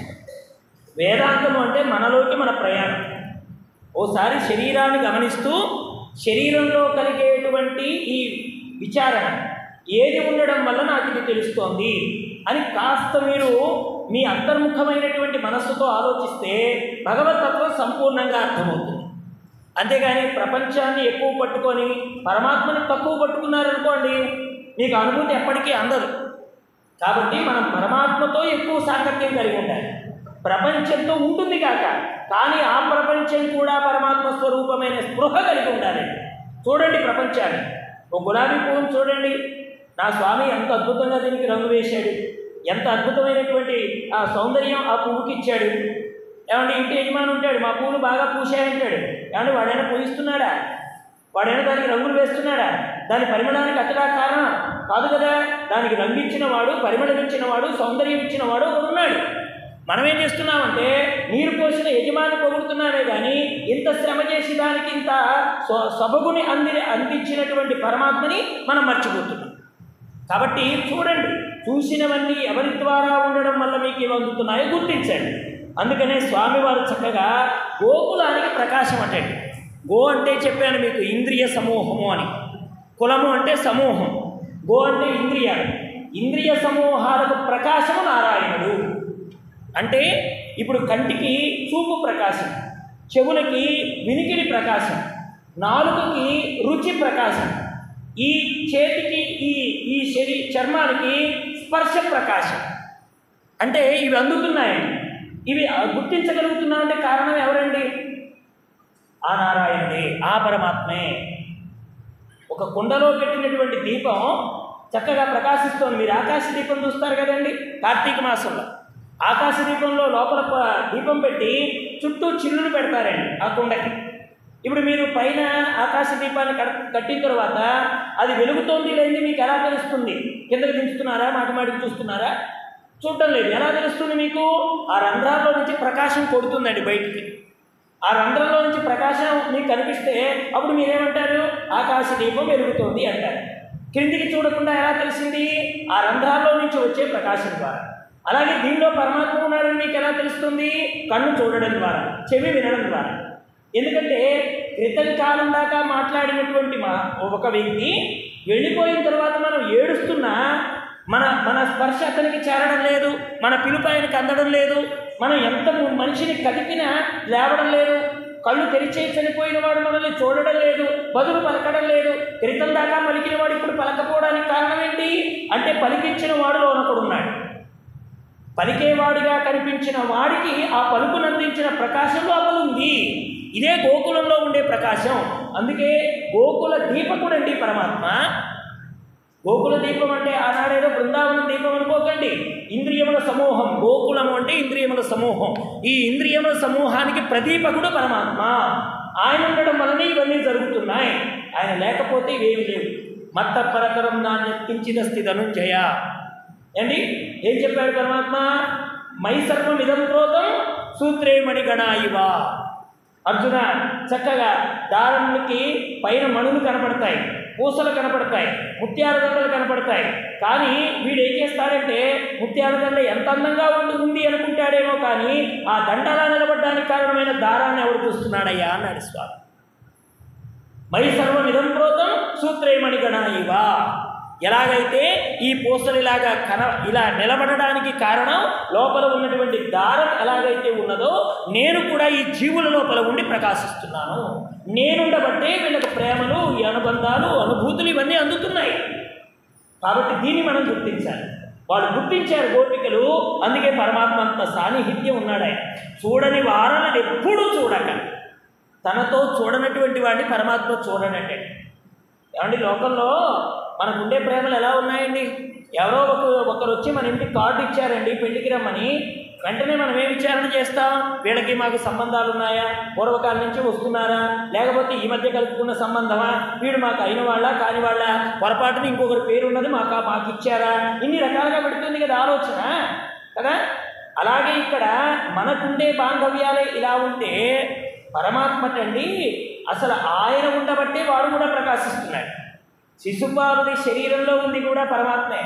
వేదాంతం అంటే మనలోకి మన ప్రయాణం ఓసారి శరీరాన్ని గమనిస్తూ శరీరంలో కలిగేటువంటి ఈ విచారణ ఏది ఉండడం వల్ల నాకు ఇది తెలుస్తోంది అని కాస్త మీరు మీ అంతర్ముఖమైనటువంటి మనస్సుతో ఆలోచిస్తే భగవతత్వం సంపూర్ణంగా అర్థమవుతుంది అంతేగాని ప్రపంచాన్ని ఎక్కువ పట్టుకొని పరమాత్మని తక్కువ పట్టుకున్నారనుకోండి మీకు అనుభూతి ఎప్పటికీ అందదు కాబట్టి మనం పరమాత్మతో ఎక్కువ సాంగత్యం కలిగి ఉండాలి ప్రపంచంతో ఉంటుంది కాక కానీ ఆ ప్రపంచం కూడా పరమాత్మ స్వరూపమైన స్పృహ కలిగి ఉండాలి చూడండి ప్రపంచాన్ని ఓ గులాబీ పువ్వును చూడండి నా స్వామి ఎంత అద్భుతంగా దీనికి రంగు వేశాడు ఎంత అద్భుతమైనటువంటి ఆ సౌందర్యం ఆ పువ్వుకి ఇచ్చాడు ఏమంటే ఇంటి యజమాని ఉంటాడు మా పువ్వులు బాగా పూసాయంటాడు ఏమంటే వాడైనా పూజిస్తున్నాడా వాడైనా దానికి రంగులు వేస్తున్నాడా దాని పరిమళానికి అతడా కారణం కాదు కదా దానికి రంగు ఇచ్చిన వాడు పరిమళం ఇచ్చిన వాడు సౌందర్యం ఇచ్చిన వాడు ఒకడు ఉన్నాడు మనం ఏం చేస్తున్నామంటే నీరు పోసిన యజమాని పొగుడుతున్నామే కానీ ఇంత శ్రమ చేసి దానికి ఇంత స్వ- సొబగుని అంది అందించినటువంటి పరమాత్మని మనం మర్చిపోతున్నాం కాబట్టి చూడండి చూసినవన్నీ ఎవరి ద్వారా ఉండడం వల్ల మీకు ఏమి అందుతున్నాయో గుర్తించండి అందుకనే స్వామివారు చక్కగా గోకులానికి ప్రకాశం అంటండి గో అంటే చెప్పాను మీకు ఇంద్రియ సమూహము అని కులము అంటే సమూహం గో అంటే ఇంద్రియాలు ఇంద్రియ సమూహాలకు ప్రకాశము నారాయణుడు అంటే ఇప్పుడు కంటికి చూపు ప్రకాశం చెవులకి వినికిడి ప్రకాశం నాలుకకి రుచి ప్రకాశం ఈ చేతికి ఈ ఈ శరీ చర్మానికి స్పర్శ ప్రకాశం అంటే ఇవి అందుతున్నాయండి ఇవి గుర్తించగలుగుతున్నామంటే కారణం ఎవరండి ఆ నారాయణుడే ఆ పరమాత్మే ఒక కుండలో పెట్టినటువంటి దీపం చక్కగా ప్రకాశిస్తోంది మీరు ఆకాశ దీపం చూస్తారు కదండి కార్తీక మాసంలో ఆకాశ దీపంలో లోపల ప- దీపం పెట్టి చుట్టూ చిల్లులు పెడతారండి ఆ కుండకి ఇప్పుడు మీరు పైన ఆకాశ దీపాన్ని కట్ కట్టిన తర్వాత అది వెలుగుతోంది లేని మీకు ఎలా తెలుస్తుంది కిందకి దించుతున్నారా మాటి మాటికి చూస్తున్నారా చూడటం లేదు ఎలా తెలుస్తుంది మీకు ఆ రంధ్రాల్లో నుంచి ప్రకాశం కొడుతుందండి బయటికి ఆ రంధ్రంలో నుంచి ప్రకాశం మీకు కనిపిస్తే అప్పుడు మీరేమంటారు ఆకాశ దీపం వెలుగుతోంది అంటారు క్రిందికి చూడకుండా ఎలా తెలిసింది ఆ రంధ్రాల్లో నుంచి వచ్చే ప్రకాశం ద్వారా అలాగే దీనిలో పరమాత్మ ఉన్నాడని మీకు ఎలా తెలుస్తుంది కన్ను చూడడం ద్వారా చెవి వినడం ద్వారా ఎందుకంటే క్రితం కాలం దాకా మాట్లాడినటువంటి మా ఒక వ్యక్తి వెళ్ళిపోయిన తర్వాత మనం ఏడుస్తున్నా మన మన స్పర్శ అతనికి చేరడం లేదు మన పిలుపు ఆయనకి అందడం లేదు మనం ఎంత మనిషిని కదిపినా లేవడం లేదు కళ్ళు తెరిచే చనిపోయిన వాడు మనల్ని చూడడం లేదు బదులు పలకడం లేదు క్రితం దాకా పలికిన వాడు ఇప్పుడు పలకపోవడానికి కారణం ఏంటి అంటే పలికించిన వాడులో ఒకడున్నాడు పలికేవాడిగా కనిపించిన వాడికి ఆ పలుకునందించిన ప్రకాశం లోపల ఉంది ఇదే గోకులంలో ఉండే ప్రకాశం అందుకే గోకుల దీపకుడండి పరమాత్మ గోకుల దీపం అంటే ఆనాడేదో బృందావనం దీపం అనుకోకండి ఇంద్రియముల సమూహం గోకులము అంటే ఇంద్రియముల సమూహం ఈ ఇంద్రియముల సమూహానికి ప్రదీపకుడు పరమాత్మ ఆయన ఉండడం వలన ఇవన్నీ జరుగుతున్నాయి ఆయన లేకపోతే ఇవేమి లేవు మత్త పరకరం నాణ్యతించిదస్తి ధనుంజయ ఏండి ఏం చెప్పాడు పరమాత్మ మై సర్వం ఇదం క్రోధం సూత్రే మణిగణ ఇవ అర్జున చక్కగా దారానికి పైన మణులు కనపడతాయి పూసలు కనపడతాయి ముత్యాల దండలు కనపడతాయి కానీ వీడు ఏం చేస్తాడంటే ముత్యాల దండ ఎంత అందంగా ఉండి ఉంది అనుకుంటాడేమో కానీ ఆ దండ అలా నిలబడడానికి కారణమైన దారాన్ని ఎవరు చూస్తున్నాడయ్యా అన్నాడు స్వామి మై సర్వం ఇదం క్రోధం సూత్రే మణిగణ ఇవ ఎలాగైతే ఈ పూసలు ఇలాగా కన ఇలా నిలబడడానికి కారణం లోపల ఉన్నటువంటి దారం ఎలాగైతే ఉన్నదో నేను కూడా ఈ జీవుల లోపల ఉండి ప్రకాశిస్తున్నాను నేనుండబట్టే వీళ్ళకి ప్రేమలు ఈ అనుబంధాలు అనుభూతులు ఇవన్నీ అందుతున్నాయి కాబట్టి దీన్ని మనం గుర్తించాలి వాళ్ళు గుర్తించారు గోపికలు అందుకే పరమాత్మ అంత సాన్నిహిత్యం ఉన్నాడు ఆయన చూడని వారలను ఎప్పుడూ చూడక తనతో చూడనటువంటి వాడిని పరమాత్మ చూడనంటే ఏమండి లోకంలో మనకు ఉండే ప్రేమలు ఎలా ఉన్నాయండి ఎవరో ఒక ఒకరు వచ్చి మన ఇంటికి కార్డు ఇచ్చారండి పెళ్లికి రమ్మని వెంటనే మనం ఏ విచారణ చేస్తాం వీళ్ళకి మాకు సంబంధాలు ఉన్నాయా పూర్వకాలం నుంచి వస్తున్నారా లేకపోతే ఈ మధ్య కలుపుకున్న సంబంధమా వీడు మాకు అయిన వాళ్ళ కాని వాళ్ళ పొరపాటున ఇంకొకరి పేరు ఉన్నది మాకు మాకు ఇచ్చారా ఇన్ని రకాలుగా పెడుతుంది కదా ఆలోచన కదా అలాగే ఇక్కడ మనకుండే బాంధవ్యాలే ఇలా ఉంటే పరమాత్మటండి అసలు ఆయన ఉండబట్టే వాడు కూడా ప్రకాశిస్తున్నాడు శిశుపాలుడి శరీరంలో ఉంది కూడా పరమాత్మే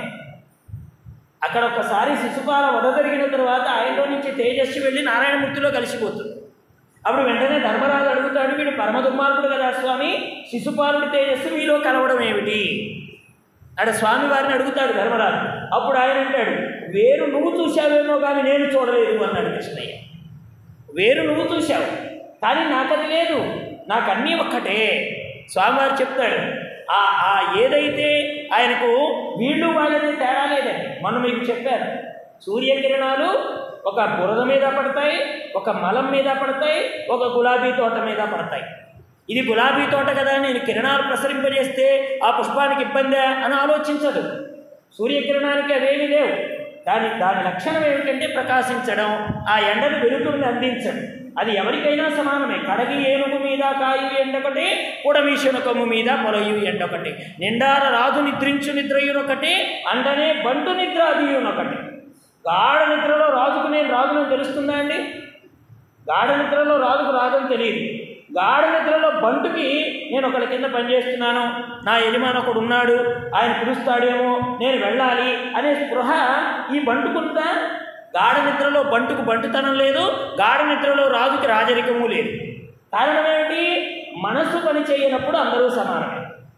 అక్కడ ఒకసారి శిశుపాల వద జరిగిన తర్వాత ఆయనలో నుంచి తేజస్సు వెళ్ళి నారాయణమూర్తిలో కలిసిపోతుంది అప్పుడు వెంటనే ధర్మరాజు అడుగుతాడు వీడు పరమ దుర్మార్గుడు కదా స్వామి శిశుపాలుడి తేజస్సు మీలో కలవడం ఏమిటి అక్కడ స్వామి వారిని అడుగుతాడు ధర్మరాజు అప్పుడు ఆయన అంటాడు వేరు నువ్వు చూశావేమో కానీ నేను చూడలేదు అన్నాడు కృష్ణయ్య వేరు నువ్వు చూశావు కానీ నాకది లేదు నాకు అన్నీ ఒక్కటే స్వామివారు చెప్తాడు ఆ ఆ ఏదైతే ఆయనకు వీళ్ళు వాళ్ళని తేడా లేదండి మనం మీకు చెప్పారు సూర్యకిరణాలు ఒక బురద మీద పడతాయి ఒక మలం మీద పడతాయి ఒక గులాబీ తోట మీద పడతాయి ఇది గులాబీ తోట కదా నేను కిరణాలు ప్రసరింపజేస్తే ఆ పుష్పానికి ఇబ్బందా అని ఆలోచించదు సూర్యకిరణానికి అవేమీ లేవు దాని దాని లక్షణం ఏమిటంటే ప్రకాశించడం ఆ ఎండను వెలుతురుని అందించడం అది ఎవరికైనా సమానమే కడగి ఏనుగు మీద కాయు ఎండొకటి కుడమీశునకము మీద పొలయు ఎండొకటి నిండార రాజు నిద్రించు నిద్రయునొకటి అండనే బంటు నిద్ర అదియునొకటి గాఢ నిద్రలో రాజుకు నేను రాజునని తెలుస్తుందా అండి గాఢ నిద్రలో రాజుకు రాజని తెలియదు గాఢ నిద్రలో బంటుకి నేను ఒకళ్ళ కింద పనిచేస్తున్నాను నా యజమాని ఒకడు ఉన్నాడు ఆయన పిలుస్తాడేమో నేను వెళ్ళాలి అనే స్పృహ ఈ బంటుకుందా గాఢ నిద్రలో బంటుకు బంటుతనం లేదు గాఢ నిద్రలో రాజుకి రాజరికము లేదు కారణం ఏమిటి మనస్సు పని చేయనప్పుడు అందరూ సమానమే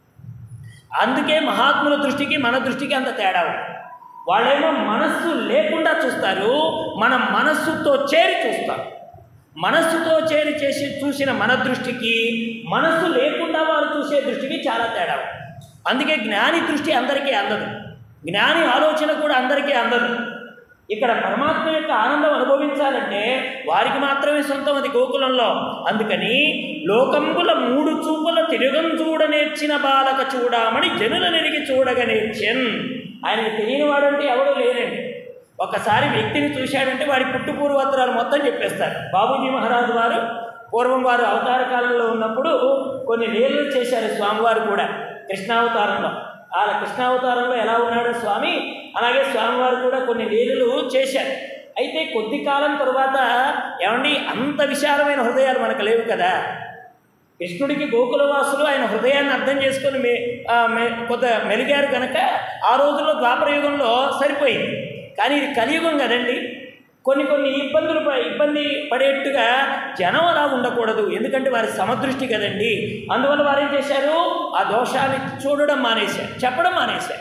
అందుకే మహాత్ముల దృష్టికి మన దృష్టికి అంత తేడా ఉంది వాళ్ళేమో మనస్సు లేకుండా చూస్తారు మనం మనస్సుతో చేరి చూస్తాం మనస్సుతో చేరి చేసి చూసిన మన దృష్టికి మనస్సు లేకుండా వారు చూసే దృష్టికి చాలా తేడా ఉంది. అందుకే జ్ఞాని దృష్టి అందరికీ అందదు జ్ఞాని ఆలోచన కూడా అందరికీ అందదు ఇక్కడ పరమాత్మ యొక్క ఆనందం అనుభవించాలంటే వారికి మాత్రమే సొంతం అది గోకులంలో అందుకని లోకంబుల మూడు చూపుల తిరుగం చూడ నేర్చిన బాలక చూడమని జనుల నెరిగి చూడగ నేర్చెన్ ఆయనకు తెలియని వాడంటే ఎవడూ లేరండి ఒకసారి వ్యక్తిని చూశాడంటే వాడి పుట్టు పూర్వోత్తరాలు మొత్తం చెప్పేస్తారు బాబూజీ మహారాజు వారు పూర్వం వారు అవతార కాలంలో ఉన్నప్పుడు కొన్ని లీలలు చేశారు స్వామివారు కూడా కృష్ణావతారంలో ఆ కృష్ణావతారంలో ఎలా ఉన్నాడు స్వామి అలాగే స్వామివారు కూడా కొన్ని లీలలు చేశారు అయితే కొద్ది కాలం తరువాత ఏమండి అంత విశాలమైన హృదయాలు మనకు లేవు కదా కృష్ణుడికి గోకులవాసులు ఆయన హృదయాన్ని అర్థం చేసుకొని మె ఆ, మె- కొంత మెలిగారు కనుక ఆ రోజుల్లో ద్వాపర యుగంలో సరిపోయింది కానీ ఇది కలియుగం కదండి కొన్ని కొన్ని ఇబ్బందులు ప- ఇబ్బంది పడేట్టుగా జనం అలా ఉండకూడదు ఎందుకంటే వారి సమదృష్టి కదండి అందువల్ల వారు ఏం చేశారు ఆ దోషాన్ని చూడడం మానేశారు చెప్పడం మానేశారు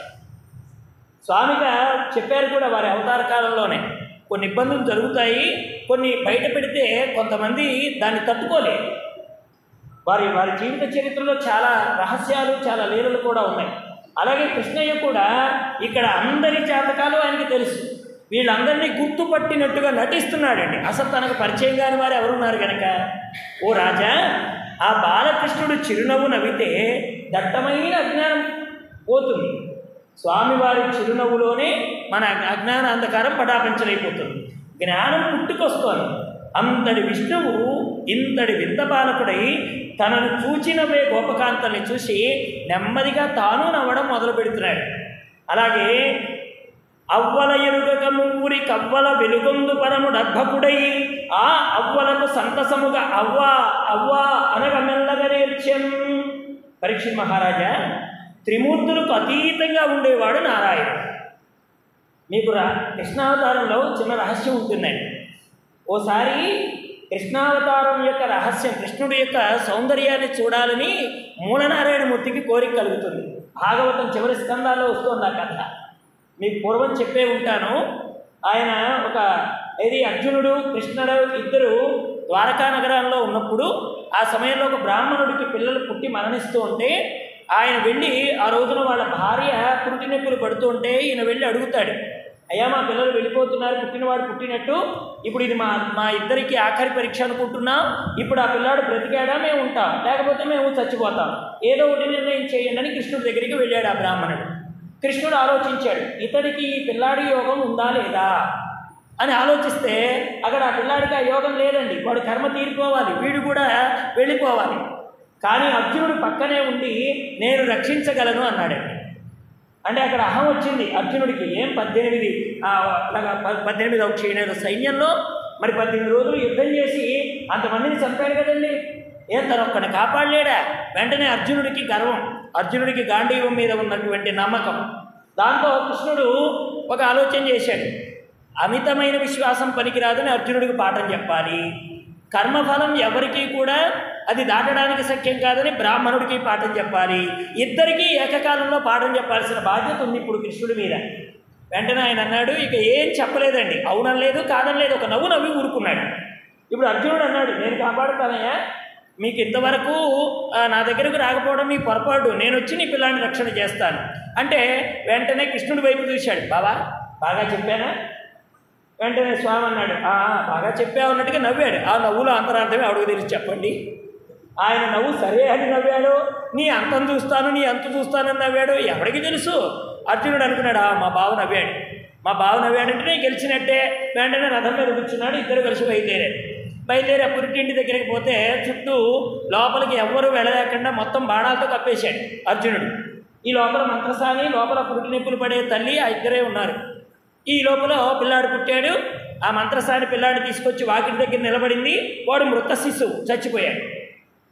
స్వామిగా చెప్పారు కూడా వారి అవతార కాలంలోనే కొన్ని ఇబ్బందులు జరుగుతాయి కొన్ని బయట పెడితే కొంతమంది దాన్ని తట్టుకోలేరు వారి వారి జీవిత చరిత్రలో చాలా రహస్యాలు చాలా లీలలు కూడా ఉన్నాయి అలాగే కృష్ణయ్య కూడా ఇక్కడ అందరి జాతకాలు ఆయనకి తెలుసు వీళ్ళందరినీ గుర్తుపట్టినట్టుగా నటిస్తున్నాడండి అసలు తనకు పరిచయం కాని వారు ఎవరున్నారు కనుక ఓ రాజా ఆ బాలకృష్ణుడు చిరునవ్వు నవ్వితే దట్టమైన అజ్ఞానం పోతుంది స్వామివారి చిరునవ్వులోనే మన అజ్ఞాన అంధకారం పటాపించలైపోతుంది జ్ఞానం పుట్టుకొస్తోంది అంతటి విష్ణువు ఇంతటి వింత బాలకుడై తనను చూచినవే గోపకాంతల్ని చూసి నెమ్మదిగా తాను నవ్వడం మొదలు పెడుతున్నాడు అలాగే అవ్వల ఎరుగక మువ్వురి కవ్వల వెలుగొందు పరముడర్భకుడై ఆ అవ్వలకు సంతసముగా అవ్వ అవ్వ అనగ మెల్లగా నేర్చెం పరీక్ష మహారాజా త్రిమూర్తులకు అతీతంగా ఉండేవాడు నారాయణుడు మీకు రా కృష్ణావతారంలో చిన్న రహస్యం ఉంటుందండి ఓసారి కృష్ణావతారం యొక్క రహస్యం కృష్ణుడి యొక్క సౌందర్యాన్ని చూడాలని మూలనారాయణమూర్తికి కోరిక కలుగుతుంది భాగవతం చివరి స్కందాల్లో వస్తుంది ఆ కథ మీకు పూర్వం చెప్పే ఉంటాను ఆయన ఒక ఏది అర్జునుడు కృష్ణుడు ఇద్దరు ద్వారకా నగరంలో ఉన్నప్పుడు ఆ సమయంలో ఒక బ్రాహ్మణుడికి పిల్లలు పుట్టి మరణిస్తూ ఉంటే ఆయన వెళ్ళి ఆ రోజున వాళ్ళ భార్య పురుటి నొప్పులు పడుతూ ఉంటే ఈయన వెళ్ళి అడుగుతాడు అయ్యా మా పిల్లలు వెళ్ళిపోతున్నారు పుట్టినవాడు పుట్టినట్టు ఇప్పుడు ఇది మా మా ఇద్దరికి ఆఖరి పరీక్ష అనుకుంటున్నాం ఇప్పుడు ఆ పిల్లాడు బ్రతికాడా మేము ఉంటాం లేకపోతే మేము చచ్చిపోతాం ఏదో ఒకటి నిర్ణయం చేయండి అని కృష్ణుడి దగ్గరికి వెళ్ళాడు ఆ బ్రాహ్మణుడు కృష్ణుడు ఆలోచించాడు ఇతడికి ఈ పిల్లాడి యోగం ఉందా లేదా అని ఆలోచిస్తే అక్కడ ఆ పిల్లాడికి ఆ యోగం లేదండి వాడు కర్మ తీరిపోవాలి వీడు కూడా వెళ్ళిపోవాలి కానీ అర్జునుడు పక్కనే ఉండి నేను రక్షించగలను అన్నాడండి అంటే అక్కడ అహం వచ్చింది అర్జునుడికి ఏం పద్దెనిమిది ఆ, అలాగా ప- పద్దెనిమిదవ క్షీణుల సైన్యంలో మరి పద్దెనిమిది రోజులు యుద్ధం చేసి అంతమందిని చంపాడు కదండి ఏం తను ఒక్కడిని కాపాడలేడా వెంటనే అర్జునుడికి గర్వం అర్జునుడికి గాంధీవం మీద ఉన్నటువంటి నమ్మకం దాంతో కృష్ణుడు ఒక ఆలోచన చేశాడు అమితమైన విశ్వాసం పనికిరాదని అర్జునుడికి పాఠం చెప్పాలి కర్మఫలం ఎవరికీ కూడా అది దాటడానికి శక్యం కాదని బ్రాహ్మణుడికి పాఠం చెప్పాలి ఇద్దరికీ ఏకకాలంలో పాఠం చెప్పాల్సిన బాధ్యత ఉంది ఇప్పుడు కృష్ణుడి మీద వెంటనే ఆయన అన్నాడు ఇక ఏం చెప్పలేదండి అవునలేదు కాదనలేదు ఒక నవ్వు నవ్వి ఊరుకున్నాడు ఇప్పుడు అర్జునుడు అన్నాడు నేను కాపాడుతానయ్యా మీకు ఇంతవరకు ఆ, నా దగ్గరకు రాకపోవడం మీ పొరపాటు నేను వచ్చి నీ పిల్లాన్ని రక్షణ చేస్తాను అంటే వెంటనే కృష్ణుడి వైపు చూశాడు బావా బాగా చెప్పానా వెంటనే స్వామి అన్నాడు "ఆ, బాగా చెప్పావు అన్నట్టుగా నవ్వాడు ఆ నవ్వులో అంతరార్థమే అడుగు తెలిసి చెప్పండి ఆయన నవ్వు సరే అని నవ్వాడు నీ అంతం చూస్తాను నీ అంతు చూస్తానని నవ్వాడు ఎవరికి తెలుసు అర్జునుడు అనుకున్నాడు "ఆ, మా బావ నవ్వాడు మా బావ నవ్వాడంటే నేను గెలిచినట్టే వెంటనే రథం మీద కూర్చున్నాడు ఇద్దరు కలిసి బయలుదేరారు బయలుదేరి ఆ పురిటింటి దగ్గరికి పోతే చుట్టూ లోపలికి ఎవ్వరూ వెళ్ళలేకుండా మొత్తం బాణాలతో కప్పేశాడు అర్జునుడు ఈ లోపల మంత్రసాని లోపల పురిటి నొప్పులు పడే తల్లి ఆ ఇద్దరే ఉన్నారు ఈ లోపల పిల్లాడు పుట్టాడు ఆ మంత్రసాని పిల్లాడిని తీసుకొచ్చి వాకిటి దగ్గర నిలబడింది వాడు మృత శిశువు చచ్చిపోయాడు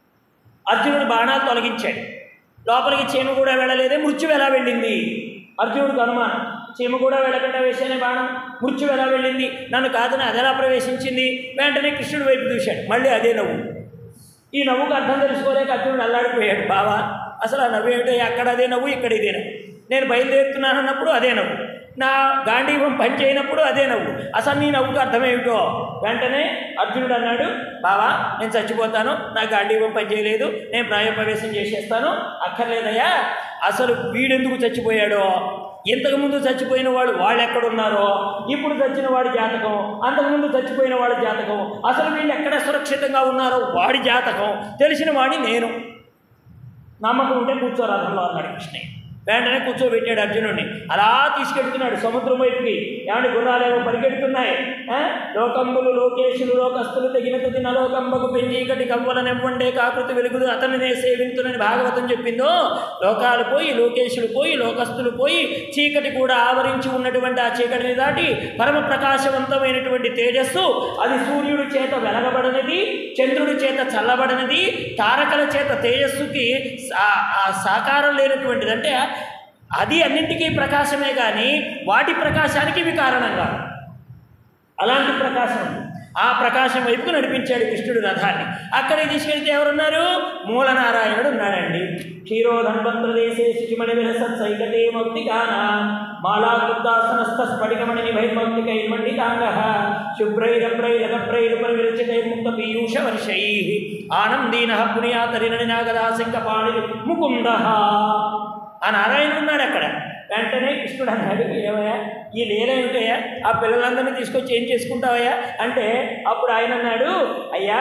అర్జునుడు బాణాలు తొలగించాడు లోపలికి చీమ కూడా వెళ్ళలేదే మృత్యు ఎలా వెళ్ళింది అర్జునుడికి అనుమానం చీమ కూడా వెళ్ళకుండా వేసేనే బాణం మృత్యు ఎలా వెళ్ళింది నన్ను కాదని అది ఎలా ప్రవేశించింది వెంటనే కృష్ణుడి వైపు చూశాడు మళ్ళీ అదే నవ్వు ఈ నవ్వుకు అర్థం తెలుసుకోలేక అర్జునుడు అల్లాడిపోయాడు బావా అసలు ఆ నవ్వు ఏమిటో అక్కడ అదే నవ్వు ఇక్కడ ఇదే నవ్వు నేను బయలుదేరుతున్నాను అన్నప్పుడు అదే నవ్వు నా గాంధీవం పని చేయనప్పుడు అదే నవ్వు అసలు నీ నవ్వుకు అర్థమేమిటో వెంటనే అర్జునుడు అన్నాడు బావా నేను చచ్చిపోతాను నా గాంధీవం పని చేయలేదు నేను ప్రాయప్రవేశం చేసేస్తాను అక్కర్లేదయ్యా అసలు వీడెందుకు చచ్చిపోయాడో ఇంతకుముందు చచ్చిపోయిన వాడు వాళ్ళు ఎక్కడున్నారో ఇప్పుడు చచ్చిన వాడి జాతకం అంతకుముందు చచ్చిపోయిన వాడి జాతకం అసలు వీళ్ళు ఎక్కడ సురక్షితంగా ఉన్నారో వాడి జాతకం తెలిసిన వాడి నేను నమ్మకం ఉంటే కూర్చో రథంలో అన్నాడు కృష్ణయ్య వెంటనే కూర్చోబెట్టాడు అర్జునుడిని అలా తీసుకెడుతున్నాడు సముద్రం వైపుకి ఏమంటే గుర్రాలేమో పరిగెడుతున్నాయి ఆ? లోకంబులు లోకేశులు లోకస్తులు తగిన తుది నలోకంబకు పెంచీకటి కవ్వల నెవ్వండే కాకృతి వెలుగులు అతనినే సేవింతునని భాగవతం చెప్పిందో లోకాలు పోయి లోకేశులు పోయి లోకస్తులు పోయి చీకటి కూడా ఆవరించి ఉన్నటువంటి ఆ చీకటిని దాటి పరమ ప్రకాశవంతమైనటువంటి తేజస్సు అది సూర్యుడి చేత వెలగబడనిది చంద్రుడి చేత చల్లబడనిది తారకల చేత తేజస్సుకి సా- ఆ సాకారం లేనటువంటిది అంటే అది అన్నింటికీ ప్రకాశమే కానీ వాటి ప్రకాశానికి ఇవి కారణం కాదు అలాంటి ప్రకాశం ఉంది. ఆ ప్రకాశం వైపుకు నడిపించాడు కృష్ణుడు రథాన్ని అక్కడికి తీసుకెళ్తే ఎవరున్నారు మూలనారాయణుడు ఉన్నాడండి క్షీరోధన్వంతదేశే శుచిమణి విరసత్ సైకతే మౌక్తి గాన మాలాకృతాసనస్థ స్ఫటికమణి నిభైర్మౌక్తికైర్మండితాంగ శుభ్రైరభ్రైరగభ్రైరుపరివిరచితైర్ముక్త పీయూష వర్షై ఆనందీన పుణ్యాతరిణి నాగదాశంకపాణి ముకుంద ఆ నారాయణుడు ఉన్నాడు అక్కడ వెంటనే కృష్ణుడు అన్నాడు ఏమయ్యా ఈ లీల ఏమిటయ్యా ఆ పిల్లలందరినీ తీసుకొచ్చి ఏం చేసుకుంటావయ్యా అంటే అప్పుడు ఆయన అన్నాడు అయ్యా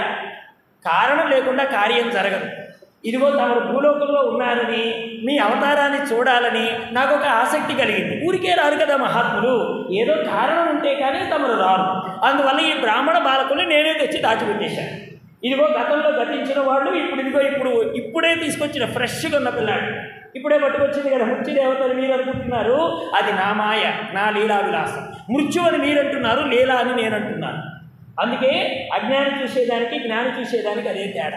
కారణం లేకుండా కార్యం జరగదు ఇదిగో తమరు భూలోకంలో ఉన్నారని మీ అవతారాన్ని చూడాలని నాకు ఒక ఆసక్తి కలిగింది ఊరికే రారు కదా మహాత్ములు ఏదో కారణం ఉంటే కానీ తమరు రారు అందువల్ల ఈ బ్రాహ్మణ బాలకుల్ని నేనే తెచ్చి దాచిపెట్టేశాను ఇదిగో గతంలో గతించిన వాళ్ళు ఇప్పుడు ఇదిగో ఇప్పుడు ఇప్పుడే తీసుకొచ్చిన ఫ్రెష్గా ఉన్న పిల్లాడు ఇప్పుడే పట్టుకొచ్చింది కదా మృత్యు దేవతని మీరు అనుకుంటున్నారు అది నా మాయ నా లీలా విలాసం మృత్యు అని మీరు అంటున్నారు లీలా అని నేను అంటున్నాను అందుకే అజ్ఞానం చూసేదానికి జ్ఞానం చూసేదానికి అదే తేడా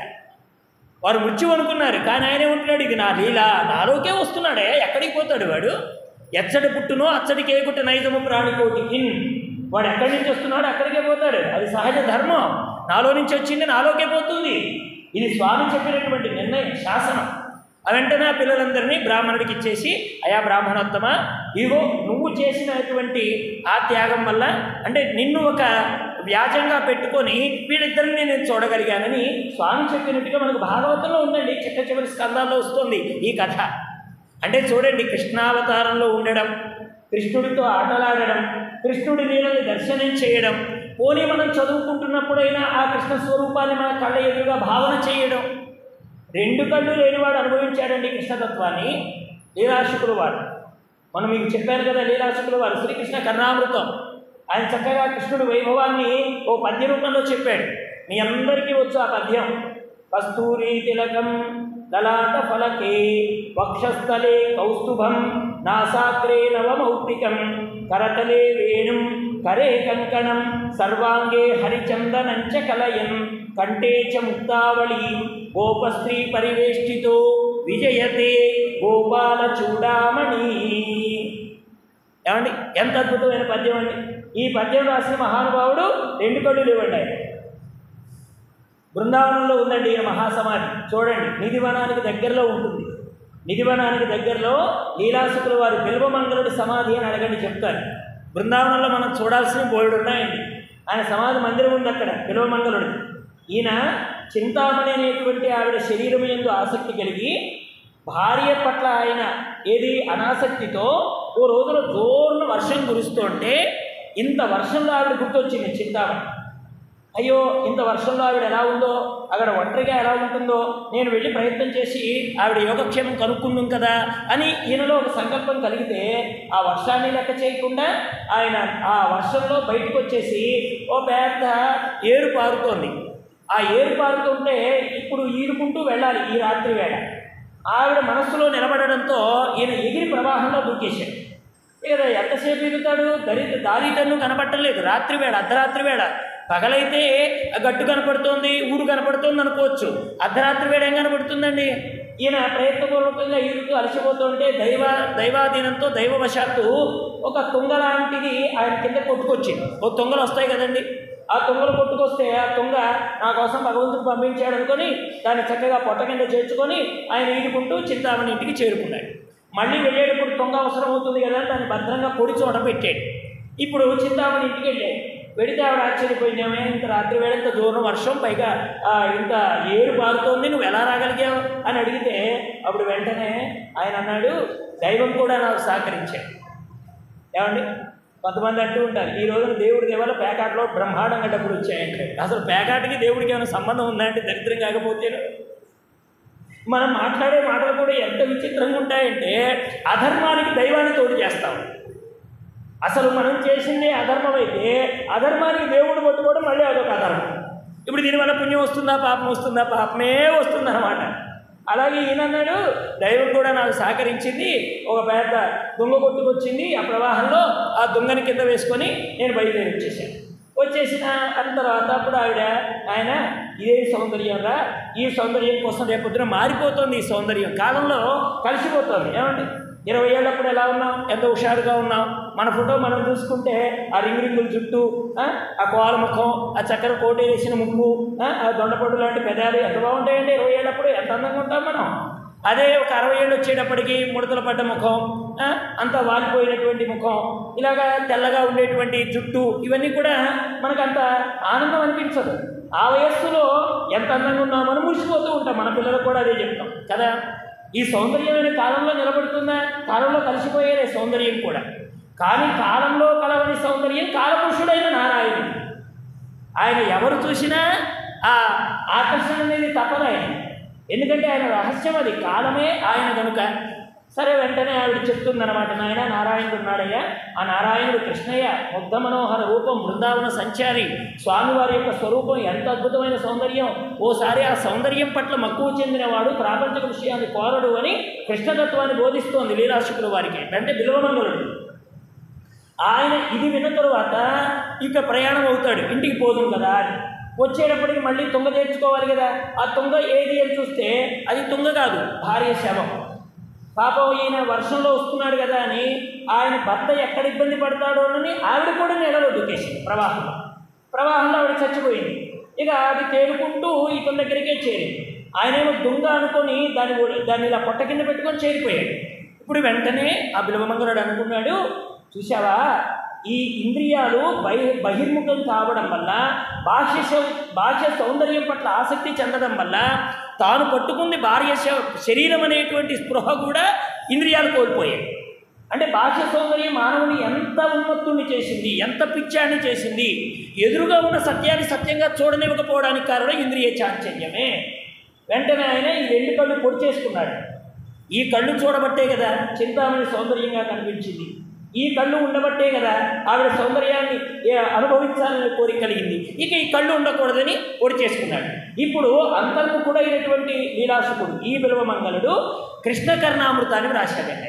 వారు మృత్యు అనుకున్నారు కానీ ఆయన ఏమంటున్నాడు ఇది నా లీల నాలోకే వస్తున్నాడే ఎక్కడికి పోతాడు వాడు ఎచ్చడి పుట్టునో అచ్చడి కేకుట నైజము ప్రాణికోటికి వాడు ఎక్కడి నుంచి వస్తున్నాడో అక్కడికే పోతాడు అది సహజ ధర్మం నాలో నుంచి వచ్చింది నాలోకే పోతుంది ఇది స్వామి చెప్పినటువంటి నిర్ణయం శాసనం ఆ వెంటనే ఆ పిల్లలందరినీ బ్రాహ్మణుడికి ఇచ్చేసి అయా బ్రాహ్మణోత్తమ ఇగో నువ్వు చేసినటువంటి ఆ త్యాగం వల్ల అంటే నిన్ను ఒక వ్యాజంగా పెట్టుకొని వీళ్ళిద్దరిని నేను చూడగలిగానని స్వామి చెప్పినట్టుగా మనకు భాగవతంలో ఉందండి చిట్ట చివరి స్కందాల్లో వస్తుంది ఈ కథ అంటే చూడండి కృష్ణావతారంలో ఉండడం కృష్ణుడితో ఆటలాడడం కృష్ణుడి నీళ్ళని దర్శనం చేయడం పోనీ మనం చదువుకుంటున్నప్పుడైనా ఆ కృష్ణ స్వరూపాన్ని మన కళ్ళ ఎదురుగా భావన చేయడం రెండు కళ్ళు లేనివాడు అనుభవించాడండి కృష్ణతత్వాన్ని లీలాశుకుడు వాడు మనం మీకు చెప్పాను కదా లీలాశుకుడు వారు శ్రీకృష్ణ కర్ణామృతం ఆయన చక్కగా కృష్ణుడి వైభవాన్ని ఓ పద్య రూపంలో చెప్పాడు మీ అందరికీ వచ్చు ఆ పద్యం కస్తూరి తిలకం లలాట ఫలకే వక్షస్థలే కౌస్తుభం నాసాగ్రే నవమౌక్తికం కరతలే వేణుం కరే కంకణం సర్వాంగే హరిచందనంచ కలయం కంఠే చ ముక్తావళి గోపస్త్రీ పరివేష్టితో విజయతే గోపాల చూడామణి ఏమండి ఎంత అద్భుతమైన పద్యం అండి ఈ పద్యం రాసిన మహానుభావుడు రెండు కళ్ళు లేవండి ఆయన బృందావనంలో ఉందండి ఈయన మహాసమాధి చూడండి నిధివనానికి దగ్గరలో ఉంటుంది నిధివనానికి దగ్గరలో లీలాసుకుల వారి బిల్వమంగళుడి సమాధి అని అడగండి చెప్తారు బృందావనంలో మనం చూడాల్సిన బోర్డు ఉన్నాయండి ఆయన సమాధి మందిరం ఉంది అక్కడ బిల్వమంగళుడు ఈయన చింతామణి అనేటువంటి ఆవిడ శరీరం ఎందు ఆసక్తి కలిగి భార్య పట్ల ఆయన ఏది అనాసక్తితో ఓ రోజున జోరున వర్షం కురుస్తుంటే ఇంత వర్షంలో ఆవిడ గుర్తొచ్చింది చింతామణి అయ్యో ఇంత వర్షంలో ఆవిడ ఎలా ఉందో అక్కడ ఒంటరిగా ఎలా ఉంటుందో నేను వెళ్ళి ప్రయత్నం చేసి ఆవిడ యోగక్షేమం కనుక్కుందాం కదా అని ఈయనలో ఒక సంకల్పం కలిగితే ఆ వర్షాన్ని లెక్క చేయకుండా ఆయన ఆ వర్షంలో బయటకు వచ్చేసి ఓ పెద్ద ఏరు పారుతోంది ఆ ఏరు పారుతుంటే ఇప్పుడు ఈదుకుంటూ వెళ్ళాలి ఈ రాత్రి వేళ ఆవిడ మనస్సులో నిలబడడంతో ఈయన ఎగిరి ప్రవాహంలో దూకేశాడు ఇక ఎంతసేపు ఎగుతాడు దరి దారి తన్ను కనబట్టలేదు రాత్రి వేళ అర్ధరాత్రి వేళ పగలైతే ఆ గట్టు కనపడుతోంది ఊరు కనపడుతోంది అనుకోవచ్చు అర్ధరాత్రి వేడ ఏం కనపడుతుందండి ఈయన ప్రయత్నపూర్వకంగా ఈరుతూ అలసిపోతుంటే దైవ దైవాధీనంతో దైవవశాత్తు ఒక తుంగ లాంటిది ఆయన కింద కొట్టుకొచ్చింది ఓ తుంగలు వస్తాయి కదండి ఆ తుంగలు కొట్టుకొస్తే ఆ తుంగ నా కోసం భగవంతుడు పంపించాడు అనుకొని దాన్ని చక్కగా పొట్ట కింద చేర్చుకొని ఆయన ఈదుకుంటూ చింతామణి ఇంటికి చేరుకున్నాడు మళ్ళీ వెళ్ళేటప్పుడు తుంగ అవసరం అవుతుంది కదా అని దాన్ని భద్రంగా పొడి చోట పెట్టాడు ఇప్పుడు చింతామణి ఇంటికి వెళ్ళాడు వెడితే ఆవిడ ఆశ్చర్యపోయినామే ఇంత రాత్రి వేళ ఇంత దూరం వర్షం పైగా ఆ, ఇంత ఏరు పారుతోంది నువ్వు ఎలా రాగలిగావు అని అడిగితే అప్పుడు వెంటనే ఆయన అన్నాడు దైవం కూడా నాకు సహకరించాడు ఏమండి కొంతమంది అంటూ ఉంటారు ఈ రోజున దేవుడి దేవాల పేకాటలో బ్రహ్మాండంగా డబ్బులు వచ్చాయంటే అసలు పేకాటకి దేవుడికి ఏమైనా సంబంధం ఉందా అంటే దరిద్రం కాకపోతే మనం మాట్లాడే మాటలు కూడా ఎంత విచిత్రంగా ఉంటాయంటే అధర్మానికి దైవాన్ని తోడు చేస్తాం అసలు మనం చేసిందే అధర్మం అయితే అధర్మానికి దేవుడు పట్టుకోవడం మళ్ళీ అదొక అధర్మం ఇప్పుడు దీనివల్ల పుణ్యం వస్తుందా పాపం వస్తుందా పాపమే వస్తుందన్నమాట అలాగే ఈయన అన్నాడు దైవం కూడా నాకు సహకరించింది ఒక పెద్ద దొంగ కొట్టుకొచ్చింది ఆ ప్రవాహంలో ఆ దొంగని కింద వేసుకొని నేను బయలుదేరి వచ్చేసాను వచ్చేసిన అన్న తర్వాత అప్పుడు ఆవిడ ఆయన ఇదే సౌందర్యం రా ఈ సౌందర్యం కోసం రేపొద్దున మారిపోతుంది ఈ సౌందర్యం కాలంలో కలిసిపోతుంది ఏమండి ఇరవై ఏళ్ళప్పుడు ఎలా ఉన్నాం ఎంత హుషారుగా ఉన్నాం మన ఫోటో మనం చూసుకుంటే ఆ రింగు రింగుల జుట్టు ఆ, ఆ కోల ముఖం ఆ చక్కెర కోట వేసిన ముక్కు ఆ, ఆ దొండపొట్టు లాంటి పెదాలు ఎంత బాగుంటాయండి ఇరవై ఏళ్ళప్పుడు ఎంత అందంగా ఉంటాం మనం అదే ఒక అరవై ఏళ్ళు వచ్చేటప్పటికి ముడతలు పడ్డ ముఖం ఆ, అంతా వాలిపోయినటువంటి ముఖం ఇలాగా తెల్లగా ఉండేటువంటి జుట్టు ఇవన్నీ కూడా మనకు అంత ఆనందం అనిపించదు ఆ వయస్సులో ఎంత అందంగా ఉన్నామని మురిసిపోతూ ఉంటాం మన పిల్లలకు కూడా అదే చెప్తాం కదా ఈ సౌందర్యమైన కాలంలో నిలబడుతుందా కాలంలో కలిసిపోయేదే సౌందర్యం కూడా కానీ కాలంలో కలవని సౌందర్యం కాలపురుషుడైన నారాయణుడు ఆయన ఎవరు చూసినా ఆ ఆకర్షణ అనేది తప్పదు ఆయన ఎందుకంటే ఆయన రహస్యం అది కాలమే ఆయన కనుక సరే వెంటనే ఆవిడ చెప్తుందన్నమాట నాయన నారాయణుడు ఉన్నాడయ్యా ఆ నారాయణుడు కృష్ణయ్య ముగ్ధ మనోహర రూపం బృందావన సంచారి స్వామివారి యొక్క స్వరూపం ఎంత అద్భుతమైన సౌందర్యం ఓసారి ఆ సౌందర్యం పట్ల మక్కువ చెందినవాడు ప్రాపంచిక విషయాన్ని కోరడు అని కృష్ణతత్వాన్ని బోధిస్తోంది లీలాశుకుడు వారికి అంటే బిల్వమంగళుడు ఆయన ఇది విన్న తరువాత ఇక ప్రయాణం అవుతాడు ఇంటికి పోదుం కదా అని వచ్చేటప్పటికి మళ్ళీ తుంగ తెచ్చుకోవాలి కదా ఆ తుంగ ఏది అని చూస్తే అది తుంగ కాదు భార్య శవం పాపం ఈయన వర్షంలో వస్తున్నాడు కదా అని ఆయన భర్త ఎక్కడ ఇబ్బంది పడతాడో అని ఆవిడ కూడా నెలలో దూకేసింది ప్రవాహంలో ప్రవాహంలో ఆవిడ చచ్చిపోయింది ఇక అది తేలుకుంటూ ఇతని దగ్గరికే చేరింది ఆయనేమో దొంగ అనుకొని దాన్ని ఒడి- దాన్ని ఇలా పొట్ట కింద పెట్టుకొని చేరిపోయాడు ఇప్పుడు వెంటనే ఆ బిలవమంగళుడు అనుకున్నాడు చూసావా ఈ ఇంద్రియాలు బహి బహిర్ముఖం కావడం వల్ల బాహ్య సౌ- బాహ్య సౌందర్యం పట్ల ఆసక్తి చెందడం వల్ల తాను పట్టుకుంది భార్య శ- శరీరం అనేటువంటి స్పృహ కూడా ఇంద్రియాలు కోల్పోయాయి అంటే బాహ్య సౌందర్యం మానవుని ఎంత ఉన్మత్తుని చేసింది ఎంత పిచ్చాన్ని చేసింది ఎదురుగా ఉన్న సత్యాన్ని సత్యంగా చూడనివ్వకపోవడానికి కారణం ఇంద్రియ చాంచల్యమే వెంటనే ఆయన ఈ రెండు కళ్ళు పొడి చేసుకున్నాడు ఈ కళ్ళు చూడబట్టే కదా చింతామణి సౌందర్యంగా కనిపించింది ఈ కళ్ళు ఉండబట్టే కదా ఆవిడ సౌందర్యాన్ని ఏ, అనుభవించాలని కోరిక కలిగింది ఇక ఈ కళ్ళు ఉండకూడదని పొడి చేసుకున్నాడు ఇప్పుడు అంతర్ముఖుడైనటువంటి లీలాసుకుడు ఈ బిలవమంగళుడు కృష్ణకర్ణామృతాన్ని వ్రాశాడండి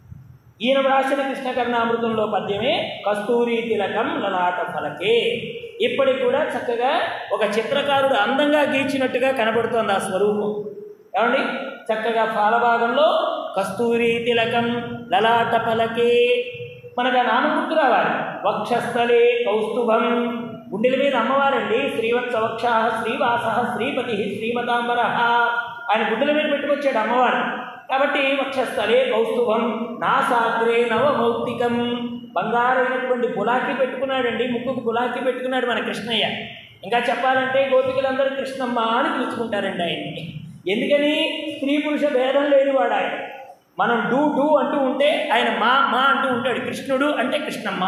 ఈయన వ్రాసిన కృష్ణకర్ణామృతంలో పద్యమే కస్తూరి తిలకం లలాట ఫలకే ఇప్పటికి కూడా చక్కగా ఒక చిత్రకారుడు అందంగా గీచినట్టుగా కనబడుతోంది ఆ స్వరూపం ఏమండి చక్కగా ఫాలభాగంలో కస్తూరి తిలకం లలాట ఫలకే మనకు ఆ నామం గుర్తు రావాలి వక్షస్థలే కౌస్తుభం గుండెల మీద అమ్మవారండి శ్రీవత్సవక్ష శ్రీవాస శ్రీపతి శ్రీమతాంబర ఆయన గుండెల మీద పెట్టుకొచ్చాడు అమ్మవారు కాబట్టి వక్షస్థలే కౌస్తుభం నాసాగ్రే నవమౌక్తికం బంగారైనటువంటి గులాకి పెట్టుకున్నాడండి ముక్కుకు గులాకి పెట్టుకున్నాడు మన కృష్ణయ్య ఇంకా చెప్పాలంటే గోపికలందరూ కృష్ణమ్మ అని పిలుచుకుంటారండి ఆయన్ని ఎందుకని స్త్రీ పురుష భేదం లేనివాడు ఆయన మనం డూ డూ అంటూ ఉంటే ఆయన మా మా అంటూ ఉంటాడు కృష్ణుడు అంటే కృష్ణమ్మ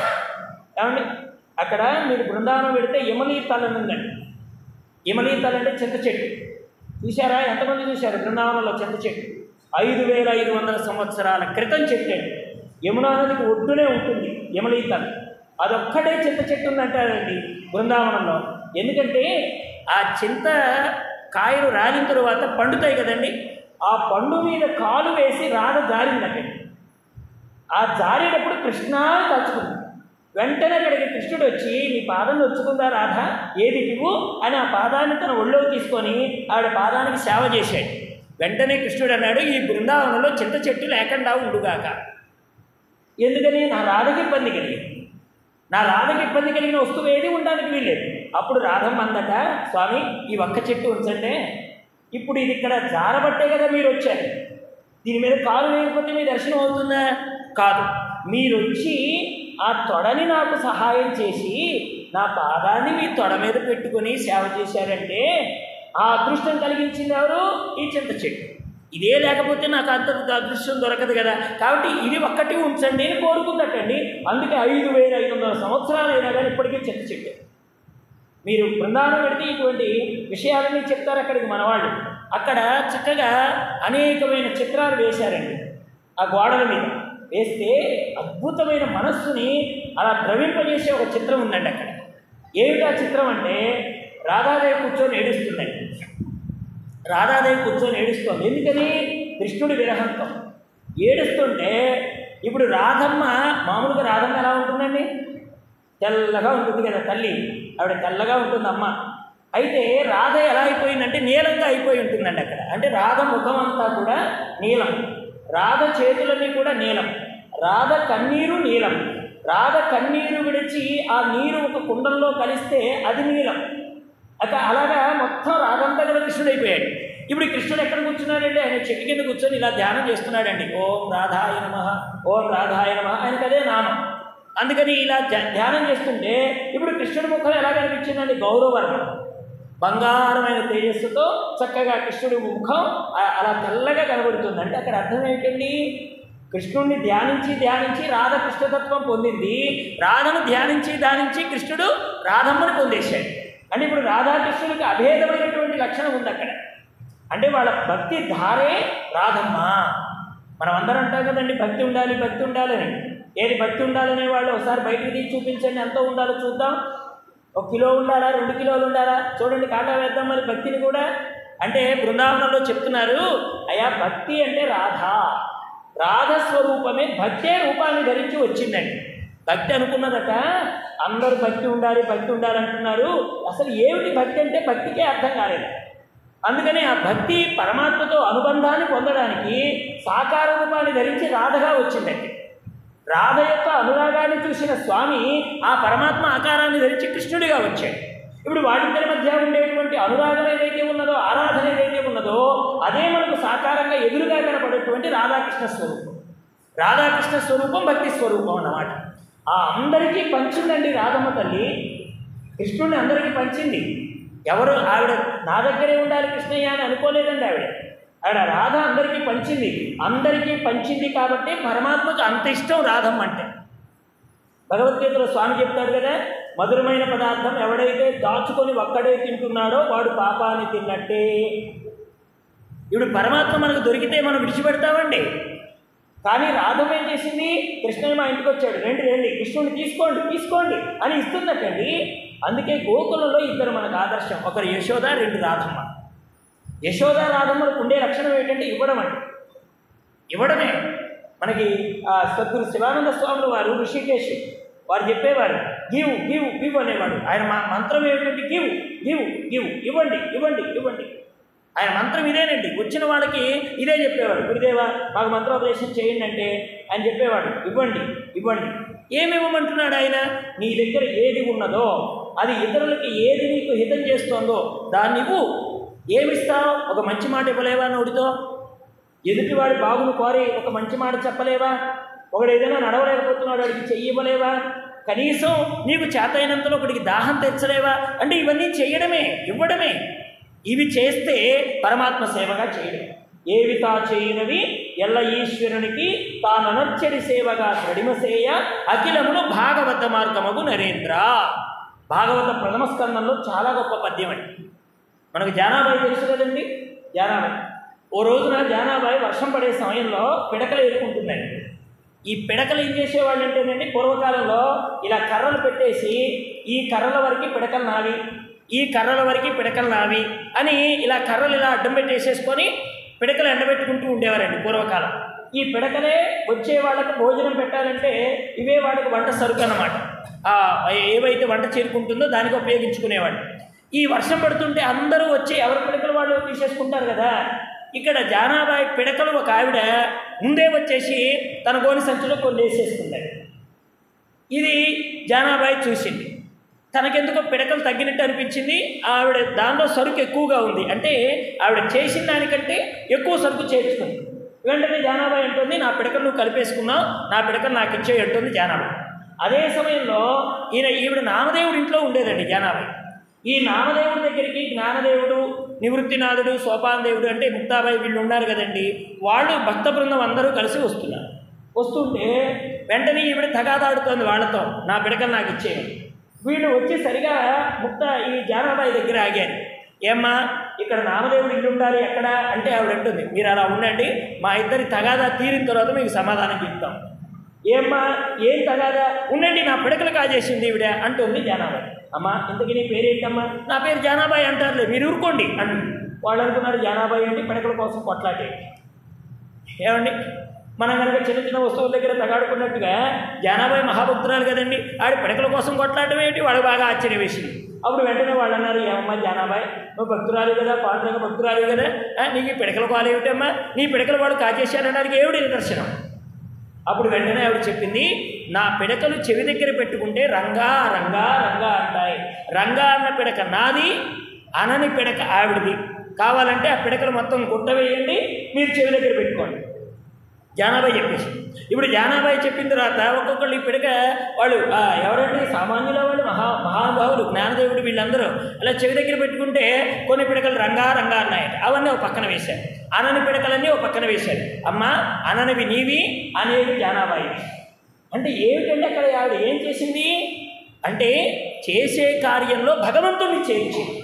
ఏమండి అక్కడ మీరు బృందావనం పెడితే యమలీతల ఉందండి యమలీతలు అంటే చింత చెట్టు చూశారా ఎంతమంది చూశారు బృందావనంలో చింత చెట్టు ఐదు వేల ఐదు వందల సంవత్సరాల క్రితం చెట్టు అండి యమునా నదికి ఒడ్డునే ఉంటుంది యమలీతలు అదొక్కటే చింత చెట్టు ఉందంటారండి బృందావనంలో ఎందుకంటే ఆ చింత కాయలు రాలిన తరువాత పండుతాయి కదండి ఆ పండు మీద కాలు వేసి రాధ జారిందట ఆ జారేటప్పుడు కృష్ణ అని తలుచుకుంది వెంటనే అక్కడికి కృష్ణుడు వచ్చి నీ పాదం నొచ్చుకుందా రాధ ఏది ఇవ్వు అని ఆ పాదాన్ని తన ఒళ్ళోకి తీసుకొని ఆవిడ పాదానికి సేవ చేశాడు వెంటనే కృష్ణుడు అన్నాడు ఈ బృందావనంలో చింత చెట్టు లేకుండా ఉండుగాక ఎందుకని నా రాధకి ఇబ్బంది కలిగింది నా రాధకి ఇబ్బంది కలిగిన వస్తువు ఏది ఉండడానికి వీల్లేదు అప్పుడు రాధమ్మ అందట స్వామి ఈ ఒక్క చెట్టు ఉంచండి ఇప్పుడు ఇది ఇక్కడ జారబట్టే కదా మీరు వచ్చారు దీని మీద కాలు వేయకపోతే మీ దర్శనం అవుతుందా కాదు మీరు వచ్చి ఆ తొడని నాకు సహాయం చేసి నా పాదాన్ని మీ తొడ మీద పెట్టుకొని సేవ చేశారంటే ఆ అదృష్టం కలిగించింది ఎవరు ఈ చింత చెట్టు ఇదే లేకపోతే నాకు అంత అదృష్టం దొరకదు కదా కాబట్టి ఇది ఒక్కటి ఉంచండి అని కోరుకున్నట్టండి అందుకే ఐదు వేల ఐదు వందల సంవత్సరాలు అయినా కానీ ఇప్పటికీ చింత చెట్టు మీరు బృందావనం పెడితే ఇటువంటి విషయాలన్నీ చెప్తారు అక్కడికి మనవాళ్ళు అక్కడ చక్కగా అనేకమైన చిత్రాలు వేశారండి ఆ గోడల మీద వేస్తే అద్భుతమైన మనస్సుని అలా ద్రవింపజేసే ఒక చిత్రం ఉందండి అక్కడ ఏమిటా చిత్రం అంటే రాధాదేవి కూర్చొని ఏడుస్తుందండి రాధాదేవి కూర్చొని ఏడుస్తోంది ఎందుకని కృష్ణుడి విరహంతో ఏడుస్తుంటే ఇప్పుడు రాధమ్మ మామూలుగా రాధమ్మ ఎలా ఉంటుందండి తెల్లగా ఉంటుంది కదా తల్లి ఆవిడ తెల్లగా ఉంటుంది అమ్మ అయితే రాధ ఎలా అయిపోయిందంటే నీలంగా అయిపోయి ఉంటుందండి అక్కడ అంటే రాధ ముఖం అంతా కూడా నీలం రాధ చేతులన్నీ కూడా నీలం రాధ కన్నీరు నీలం రాధ కన్నీరు విడిచి ఆ నీరు ఒక కుండంలో కలిస్తే అది నీలం అక అలాగా మొత్తం రాధంతా కూడా కృష్ణుడు అయిపోయాడు ఇప్పుడు ఈ కృష్ణుడు ఎక్కడ కూర్చున్నాడండి ఆయన చెట్టు కింద కూర్చొని ఇలా ధ్యానం చేస్తున్నాడండి ఓం రాధాయ నమ ఓం రాధాయ నమ ఆయనకు అదే నామం అందుకని ఇలా ధ్యా- ధ్యానం చేస్తుంటే ఇప్పుడు కృష్ణుడి ముఖం ఎలా కనిపించిందండి గౌరవర్ణం బంగారమైన తేజస్సుతో చక్కగా కృష్ణుడి ముఖం ఆ- అలా తెల్లగా కనబడుతుంది అంటే అక్కడ అర్థం ఏంటండి కృష్ణుడిని ధ్యానించి ధ్యానించి రాధ కృష్ణతత్వం పొందింది రాధను ధ్యానించి ధ్యానించి కృష్ణుడు రాధమ్మని పొందేశాడు అంటే ఇప్పుడు రాధాకృష్ణుడికి అభేదమైనటువంటి లక్షణం ఉంది అక్కడ అంటే వాళ్ళ భక్తి ధారే రాధమ్మ మనం అందరం అంటాం కదండి భక్తి ఉండాలి భక్తి ఉండాలని ఏది భక్తి ఉండాలనే వాళ్ళు ఒకసారి బయటికి తీసి చూపించండి ఎంత ఉండాలో చూద్దాం ఒక కిలో ఉండాలా రెండు కిలోలు ఉండాలా చూడండి కాటా వేద్దాం మరి భక్తిని కూడా అంటే బృందావనంలో చెప్తున్నారు అయ్యా భక్తి అంటే రాధ రాధ స్వరూపమే భక్తే రూపాన్ని ధరించి వచ్చిందండి భక్తి అనుకున్నదట అందరూ భక్తి ఉండాలి భక్తి ఉండాలి అంటున్నారు అసలు ఏమిటి భక్తి అంటే భక్తికే అర్థం కాలేదు అందుకని ఆ భక్తి పరమాత్మతో అనుబంధాన్ని పొందడానికి సాకార రూపాన్ని ధరించి రాధగా వచ్చిందండి రాధ యొక్క అనురాగాన్ని చూసిన స్వామి ఆ పరమాత్మ ఆకారాన్ని ధరించి కృష్ణుడిగా వచ్చాడు ఇప్పుడు వాటిద్దరి మధ్య ఉండేటువంటి అనురాగం ఏదైతే ఉన్నదో ఆరాధన ఏదైతే ఉన్నదో అదే మనకు సాకారంగా ఎదురుగా కనపడేటువంటి రాధాకృష్ణ స్వరూపం రాధాకృష్ణ స్వరూపం భక్తి స్వరూపం అన్నమాట ఆ అందరికీ పంచిందండి రాధమ్మ తల్లి కృష్ణుడిని అందరికీ పంచింది ఎవరు ఆవిడ నా దగ్గరే ఉండాలి కృష్ణయ్య అని అనుకోలేదండి ఆవిడ ఆవిడ రాధ అందరికీ పంచింది అందరికీ పంచింది కాబట్టి పరమాత్మకు అంత ఇష్టం రాధమ్మ అంటే భగవద్గీతలో స్వామి చెప్తాడు కదా మధురమైన పదార్థం ఎవడైతే దాచుకొని ఒక్కడే తింటున్నాడో వాడు పాపాన్ని తిన్నట్టే ఇప్పుడు పరమాత్మ మనకు దొరికితే మనం విడిచిపెడతామండి కానీ రాధమ్మ ఏం చేసింది కృష్ణయ్య మా ఇంటికి వచ్చాడు రండి రండి కృష్ణుడిని తీసుకోండి తీసుకోండి అని ఇస్తుందటండి అందుకే గోకులంలో ఇద్దరు మనకు ఆదర్శం ఒకరు యశోద రెండు రాధమ్మ యశోద రాధమ్మలకు ఉండే లక్షణం ఏంటంటే ఇవ్వడం అండి ఇవ్వడమే మనకి ఆ సద్గురు శివానంద స్వాములు వారు ఋషికేశ్ వారు చెప్పేవారు గివ్ గివ్ గివ్ అనేవాడు ఆయన మా మంత్రం ఏమిటంటే గివ్ గివ్ గివ్ ఇవ్వండి ఇవ్వండి ఇవ్వండి ఆయన మంత్రం ఇదేనండి వచ్చిన వాళ్ళకి ఇదే చెప్పేవాడు గురుదేవా మాకు మంత్రోపదేశం చేయండి అంటే ఆయన చెప్పేవాడు ఇవ్వండి ఇవ్వండి ఏమి ఇవ్వమంటున్నాడు ఆయన నీ దగ్గర ఏది ఉన్నదో అది ఇతరులకి ఏది నీకు హితం చేస్తోందో దాన్ని ఇవ్వు ఏమిస్తావు ఒక మంచి మాట ఇవ్వలేవా నోటితో ఎదుటివాడి బాగును కోరి ఒక మంచి మాట చెప్పలేవా ఒకడు ఏదైనా నడవలేకపోతున్నాడు వాడికి చెయ్యి ఇవ్వలేవా కనీసం నీకు చేతైనంతలో ఒకడికి దాహం తెచ్చలేవా అంటే ఇవన్నీ చేయడమే ఇవ్వడమే ఇవి చేస్తే పరమాత్మ సేవగా చేయడం ఏవి తా చేయనవి ఎల్ల ఈశ్వరునికి తాననర్చడి సేవగా శ్రడిమసేయ అఖిలమును భాగవత మార్గమగు నరేంద్ర భాగవత ప్రథమ స్కందంలో చాలా గొప్ప పద్యం అండి మనకు జానాబాయి తెలుసు కదండి జానాబాయి ఓ రోజున జానాబాయి వర్షం పడే సమయంలో పిడకలు ఎదుర్కొంటుందండి ఈ పిడకలు ఏం చేసేవాళ్ళు అంటేనండి పూర్వకాలంలో ఇలా కర్రలు పెట్టేసి ఈ కర్రల వరకు పిడకలు నావి ఈ కర్రల వరకు పిడకలు నావి అని ఇలా కర్రలు ఇలా అడ్డం పెట్టేసేసుకొని పిడకలు ఎండబెట్టుకుంటూ ఉండేవారండి పూర్వకాలం ఈ పిడకలే వచ్చే వాళ్ళకి భోజనం పెట్టాలంటే ఇవే వాళ్ళకి వంట సరుకు అన్నమాట ఆ ఏవైతే వంట చేరుకుంటుందో దానికి ఉపయోగించుకునేవాడు ఈ వర్షం పడుతుంటే అందరూ వచ్చి ఎవరి పిడకలు వాళ్ళు తీసేసుకుంటారు కదా ఇక్కడ జానాబాయి పిడకలు ఒక ఆవిడ ముందే వచ్చేసి తన గోని సంచిలో కొన్ని వేసేసుకుంటాడు ఇది జానాబాయి చూసింది తనకెందుకో పిడకలు తగ్గినట్టు అనిపించింది ఆవిడ దానిలో సరుకు ఎక్కువగా ఉంది అంటే ఆవిడ చేసిన దానికంటే ఎక్కువ సరుకు చేర్చుకుంది వెంటనే జానాబాయి అంటుంది నా పిడకలు నువ్వు కలిపేసుకున్నావు నా పిడకలు నాకు ఇచ్చే అంటుంది జానాబాయి అదే సమయంలో ఈయన ఈవిడ నామదేవుడి ఇంట్లో ఉండేదండి జానాబాయి ఈ నామదేవుడి దగ్గరికి జ్ఞానదేవుడు నివృత్తినాథుడు సోపానదేవుడు అంటే ముక్తాబాయి వీళ్ళు ఉన్నారు కదండి వాళ్ళు భక్త బృందం అందరూ కలిసి వస్తున్నారు వస్తుంటే వెంటనే ఈవిడ తగాదాడుతోంది వాళ్ళతో నా పిడకలు నాకు ఇచ్చేయండి వీళ్ళు వచ్చి సరిగా ముక్త ఈ జానాబాయి దగ్గర ఆగారు ఏమ్మా ఇక్కడ నామదేవుడు ఇల్లు ఉండాలి ఎక్కడ అంటే ఆవిడ అంటుంది మీరు అలా ఉండండి మా ఇద్దరి తగాదా తీరిన తర్వాత మీకు సమాధానం చెప్తాం ఏమ్మా ఏం తగాదా ఉండండి నా పిడకలు కాజేసింది ఈవిడ అంటుంది జానాబాయి అమ్మ ఇంతకీ నీ పేరేంటమ్మా నా పేరు జానాబాయి అంటారులే మీరు ఊరుకోండి అని వాళ్ళు అనుకున్నారు జానాబాయి అంటే పిడకల కోసం కొట్లాటే ఏమండి మనం కనుక చిన్న చిన్న వస్తువుల దగ్గర తగాడుకున్నట్టుగా జానాబాయి మహాభక్తురాలు కదండి ఆడి పిడకల కోసం కొట్లాడటం ఏంటి వాడు బాగా ఆశ్చర్య వేసింది అప్పుడు వెంటనే వాళ్ళు అన్నారు ఏమమ్మా జానాబాయ్ నువ్వు భక్తురాలు కదా పాండురంగ భక్తురాలు కదా ఆ, నీకు ఈ పిడకల పాలు ఏమిటమ్మా నీ పిడకలు వాడు కాజేశారనడానికి ఏమిటి నిదర్శనం అప్పుడు వెంటనే ఆవిడ చెప్పింది నా పిడకలు చెవి దగ్గర పెట్టుకుంటే రంగా రంగా రంగా అంటాయి రంగా అన్న పిడక నాది అనని పిడక ఆవిడది కావాలంటే ఆ పిడకలు మొత్తం గుట్ట వేయండి మీరు చెవి దగ్గర పెట్టుకోండి జానాబాయి చెప్పేసి ఇప్పుడు జానాబాయి చెప్పిన తర్వాత ఒక్కొక్కళ్ళు ఈ పిడక వాళ్ళు ఆ, ఎవరండి సామాన్యుల వాళ్ళు మహా మహానుభావులు జ్ఞానదేవుడు వీళ్ళందరూ అలా చెవి దగ్గర పెట్టుకుంటే కొన్ని పిడకలు రంగా రంగా అన్నాయి అవన్నీ ఒక పక్కన వేశారు అనని పిడకలన్నీ ఒక పక్కన వేశారు అమ్మ అననివి నీవి అనేవి జానాబాయి అంటే ఏమిటంటే అక్కడ ఆవిడ ఏం చేసింది అంటే చేసే కార్యంలో భగవంతుడిని చేర్చింది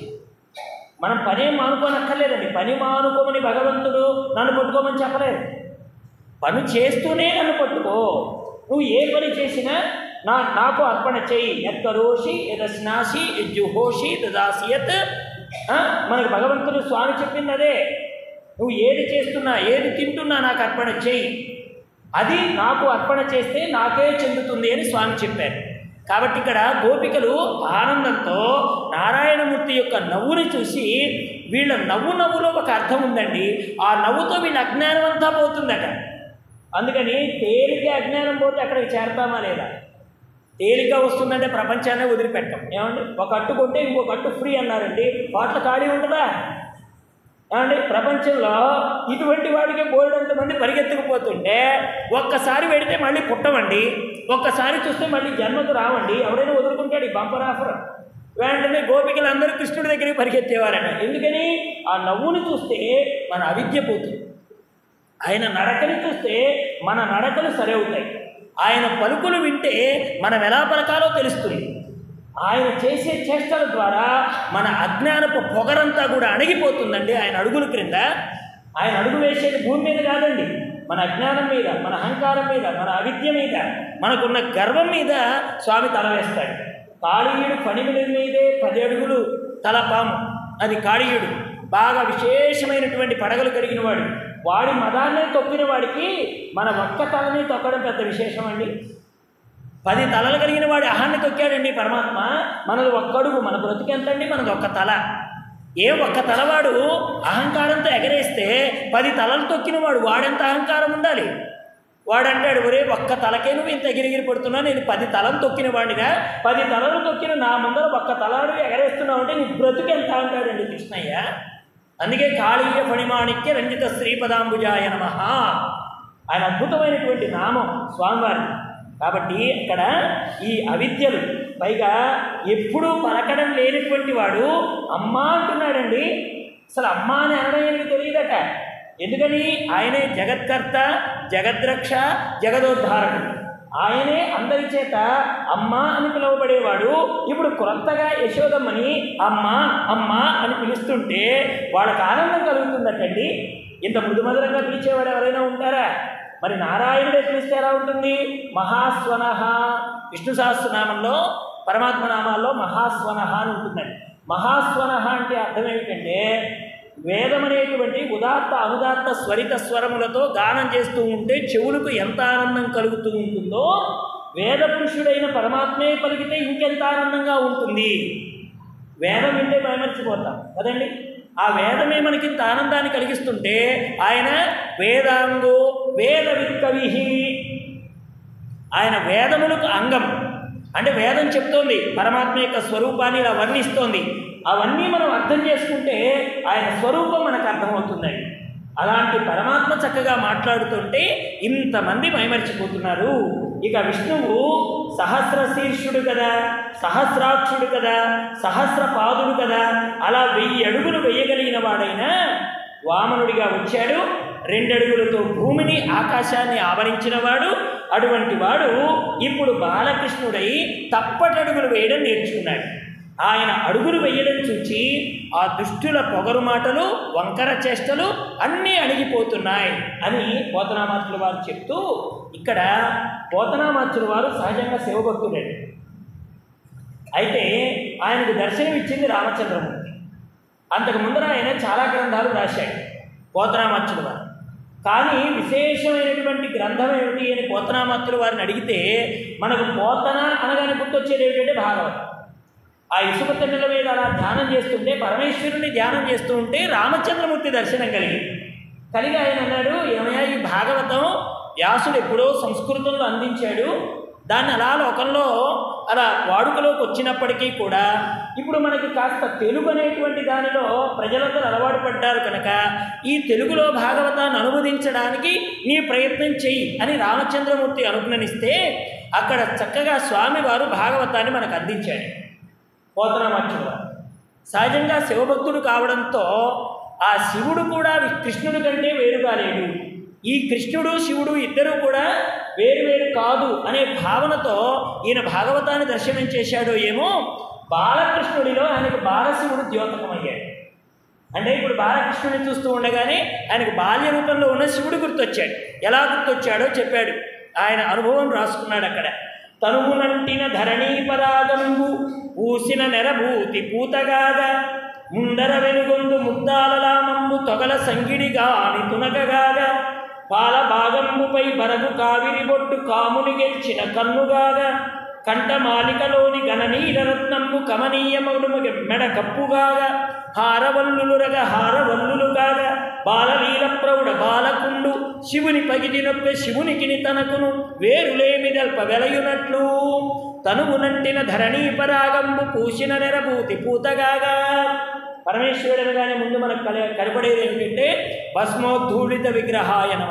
మనం పని మానుకోనక్కర్లేదండి పని మానుకోమని భగవంతుడు నన్ను పట్టుకోమని చెప్పలేదు పని చేస్తూనే నన్ను పట్టుకో నువ్వు ఏ పని చేసినా నా నాకు అర్పణ చేయి ఎక్కరోషి యదస్నాసి యజ్జుహోషి దదాసియత్ ఆ, మనకు భగవంతుడు స్వామి చెప్పింది అదే నువ్వు ఏది చేస్తున్నా ఏది తింటున్నా నాకు అర్పణ చేయి అది నాకు అర్పణ చేస్తే నాకే చెందుతుంది అని స్వామి చెప్పారు కాబట్టి ఇక్కడ గోపికలు ఆనందంతో నారాయణమూర్తి యొక్క నవ్వుని చూసి వీళ్ళ నవ్వు నవ్వులో ఒక అర్థం ఉందండి ఆ నవ్వుతో వీళ్ళ అజ్ఞానం అంతా పోతుందట అందుకని తేలిక అజ్ఞానం పోతే అక్కడికి చేరతామా లేదా తేలిక వస్తుందంటే ప్రపంచాన్ని వదిలిపెట్టాం ఏమండి ఒక అట్టు కొంటే ఇంకొక అట్టు ఫ్రీ అన్నారండి వాటిలో ఖాళీ ఉంటుందా ఏమండి ప్రపంచంలో ఇటువంటి వాడికి బోల్డంత మంది పరిగెత్తుకుపోతుంటే ఒక్కసారి పెడితే మళ్ళీ పుట్టమండి ఒక్కసారి చూస్తే మళ్ళీ జన్మకు రావండి ఎవడైనా వదులుకుంటాడు ఈ బంపర్ ఆఫర్ వెంటనే గోపికలు అందరూ కృష్ణుడి దగ్గరికి పరిగెత్తేవారట ఎందుకని ఆ నవ్వుని చూస్తే మన అవిద్య పోతుంది ఆయన నడకని చూస్తే మన నడకలు సరి అవుతాయి ఆయన పలుకులు వింటే మనం ఎలా పలకాలో తెలుస్తుంది ఆయన చేసే చేష్టల ద్వారా మన అజ్ఞానపు పొగరంతా కూడా అణిగిపోతుందండి ఆయన అడుగుల క్రింద ఆయన అడుగు వేసేది భూమి మీద కాదండి మన అజ్ఞానం మీద మన అహంకారం మీద మన అవిద్య మీద మనకున్న గర్వం మీద స్వామి తల వేస్తాడు కాళీయుడు పనిమిడి మీదే పది అడుగులు తలపాము అది కాళీయుడు బాగా విశేషమైనటువంటి పడగలు కలిగిన వాడు వాడి మదాన్నే తొక్కిన వాడికి మన ఒక్క తలని తొక్కడం పెద్ద విశేషం అండి పది తలలు కలిగిన వాడి అహాన్ని తొక్కాడండి పరమాత్మ మనది ఒక్కడుగు మన బ్రతికి ఎంత అండి మనది ఒక్క తల ఏ ఒక్క తలవాడు అహంకారంతో ఎగరేస్తే పది తలలు తొక్కిన వాడు వాడెంత అహంకారం ఉండాలి వాడంటాడు ఒరే ఒక్క తలకే నువ్వు ఇంత ఎగిరిగిరి పడుతున్నావు నేను పది తలలు తొక్కిన వాడిగా పది తలలు తొక్కిన నా ముందర ఒక్క తలాడు ఎగరేస్తున్నావు అంటే నీ బ్రతుకు ఎంత అంటాడండి కృష్ణయ్య అందుకే కాళీయ ఫణిమాణిక్య రంజిత శ్రీపదాంబుజాయ నమ ఆయన అద్భుతమైనటువంటి నామం స్వామివారి కాబట్టి ఇక్కడ ఈ అవిద్యలు పైగా ఎప్పుడూ పలకడం లేనటువంటి వాడు అమ్మ అంటున్నాడండి అసలు అమ్మ అని అనడం ఆయనకి తెలియదట ఎందుకని ఆయనే జగత్కర్త జగద్రక్ష జగదోద్ధారకుడు ఆయనే అందరి చేత అమ్మ అని పిలువబడేవాడు ఇప్పుడు క్రొత్తగా యశోదమ్మని అమ్మ అమ్మ అని పిలుస్తుంటే వాళ్ళకి ఆనందం కలుగుతుందటండి ఇంత మృదుమధురంగా పిలిచేవాడు ఎవరైనా ఉంటారా మరి నారాయణుడే పిలిస్తే ఎలా ఉంటుంది మహాస్వనః విష్ణు సహస్రనామంలో పరమాత్మ నామాల్లో మహాస్వనః అని ఉంటుందండి మహాస్వనః అంటే అర్థం ఏమిటంటే వేదం అనేటువంటి ఉదాత్త అనుదాత్త స్వరిత స్వరములతో గానం చేస్తూ ఉంటే చెవులకు ఎంత ఆనందం కలుగుతూ ఉంటుందో వేద పురుషుడైన పరమాత్మే పలికితే ఇంకెంత ఆనందంగా ఉంటుంది వేదం వింటే మైమర్చిపోతాం కదండి ఆ వేదమే మనకి ఇంత ఆనందాన్ని కలిగిస్తుంటే ఆయన వేదాంగో వేద విత్కవి ఆయన వేదములకు అంగం అంటే వేదం చెప్తోంది పరమాత్మ యొక్క స్వరూపాన్ని ఇలా వర్ణిస్తోంది అవన్నీ మనం అర్థం చేసుకుంటే ఆయన స్వరూపం మనకు అర్థమవుతుందండి అలాంటి పరమాత్మ చక్కగా మాట్లాడుతుంటే ఇంతమంది మైమరిచిపోతున్నారు ఇక విష్ణువు సహస్ర శీర్షుడు కదా సహస్రాక్షుడు కదా సహస్రపాదుడు కదా అలా వెయ్యి అడుగులు వేయగలిగిన వాడైనా వామనుడిగా వచ్చాడు రెండడుగులతో భూమిని ఆకాశాన్ని ఆవరించిన వాడు అటువంటి వాడు ఇప్పుడు బాలకృష్ణుడై తప్పటడుగులు వేయడం నేర్చుకున్నాడు ఆయన అడుగులు వేయడం చూచి ఆ దుష్టుల పొగరు మాటలు వంకర చేష్టలు అన్నీ అణిగిపోతున్నాయి అని పోతనామాచుల వారు చెప్తూ ఇక్కడ పోతనామాచుల వారు సహజంగా శివభక్తుడండి అయితే ఆయనకు దర్శనం ఇచ్చింది రామచంద్రమూర్తి అంతకు ముందర ఆయన చాలా గ్రంథాలు రాశాడు పోతనామాచుల వారు కానీ విశేషమైనటువంటి గ్రంథం ఏమిటి అని పోతనామాచుల వారిని అడిగితే మనకు పోతన అనగానే గుర్తొచ్చేది ఏమిటంటే భాగవతం ఆ ఇసుక తిన్నెల మీద అలా ధ్యానం చేస్తుంటే పరమేశ్వరుని ధ్యానం చేస్తూ ఉంటే రామచంద్రమూర్తి దర్శనం కలిగింది కలిగి ఆయన అన్నాడు ఏమయ్యా ఈ భాగవతం వ్యాసుడు ఎప్పుడో సంస్కృతంలో అందించాడు దాన్ని అలా లోకంలో అలా వాడుకలోకి వచ్చినప్పటికీ కూడా ఇప్పుడు మనకి కాస్త తెలుగు అనేటువంటి దానిలో ప్రజలందరూ అలవాటు పడ్డారు కనుక ఈ తెలుగులో భాగవతాన్ని అనువదించడానికి నీ ప్రయత్నం చెయ్యి అని రామచంద్రమూర్తి అనుజ్ఞనిస్తే అక్కడ చక్కగా స్వామివారు భాగవతాన్ని మనకు అందించాడు పోతనామాచుడు సహజంగా శివభక్తుడు కావడంతో ఆ శివుడు కూడా కృష్ణుడి కంటే వేరుగా లేడు ఈ కృష్ణుడు శివుడు ఇద్దరూ కూడా వేరు వేరు కాదు అనే భావనతో ఈయన భాగవతాన్ని దర్శనం చేశాడో ఏమో బాలకృష్ణుడిలో ఆయనకు బాలశివుడు ద్యోతకమయ్యాడు అంటే ఇప్పుడు బాలకృష్ణుడిని చూస్తూ ఉండగానే ఆయనకు బాల్య రూపంలో ఉన్న శివుడు గుర్తొచ్చాడు ఎలా గుర్తొచ్చాడో చెప్పాడు ఆయన అనుభవం రాసుకున్నాడు అక్కడ తనువునంటిన ధరణీపరాగంబు ఊసిన నెరభూతి పూతగాగా ముందర వెలుగొందు ముద్దాలలామంబు తొగల సంగిడిగాని తునకగాగా పాల భాగంబుపై బరగు కావిరి బొట్టు కాముని గెలిచిన కన్నుగాగా కంఠమాలికలోని గణనీరరత్నంబు కమనీయమగుడు మెడ కప్పుగాగా హారవల్లులురగ హారవల్లులుగాగా బాలలీల ప్రౌఢ బాలకుండు శివుని పగిటి నొప్పి శివునికిని తనకును వేరులేమి దల్ప వెలయునట్లు తనువునంటిన ధరణీ పరాగంబు పూసిన నెరభూతి పూతగాగా పరమేశ్వరుడు అనగానే ముందు మనకు కల కనపడేది ఏమిటంటే భస్మోద్ధూళిత విగ్రహాయ నమ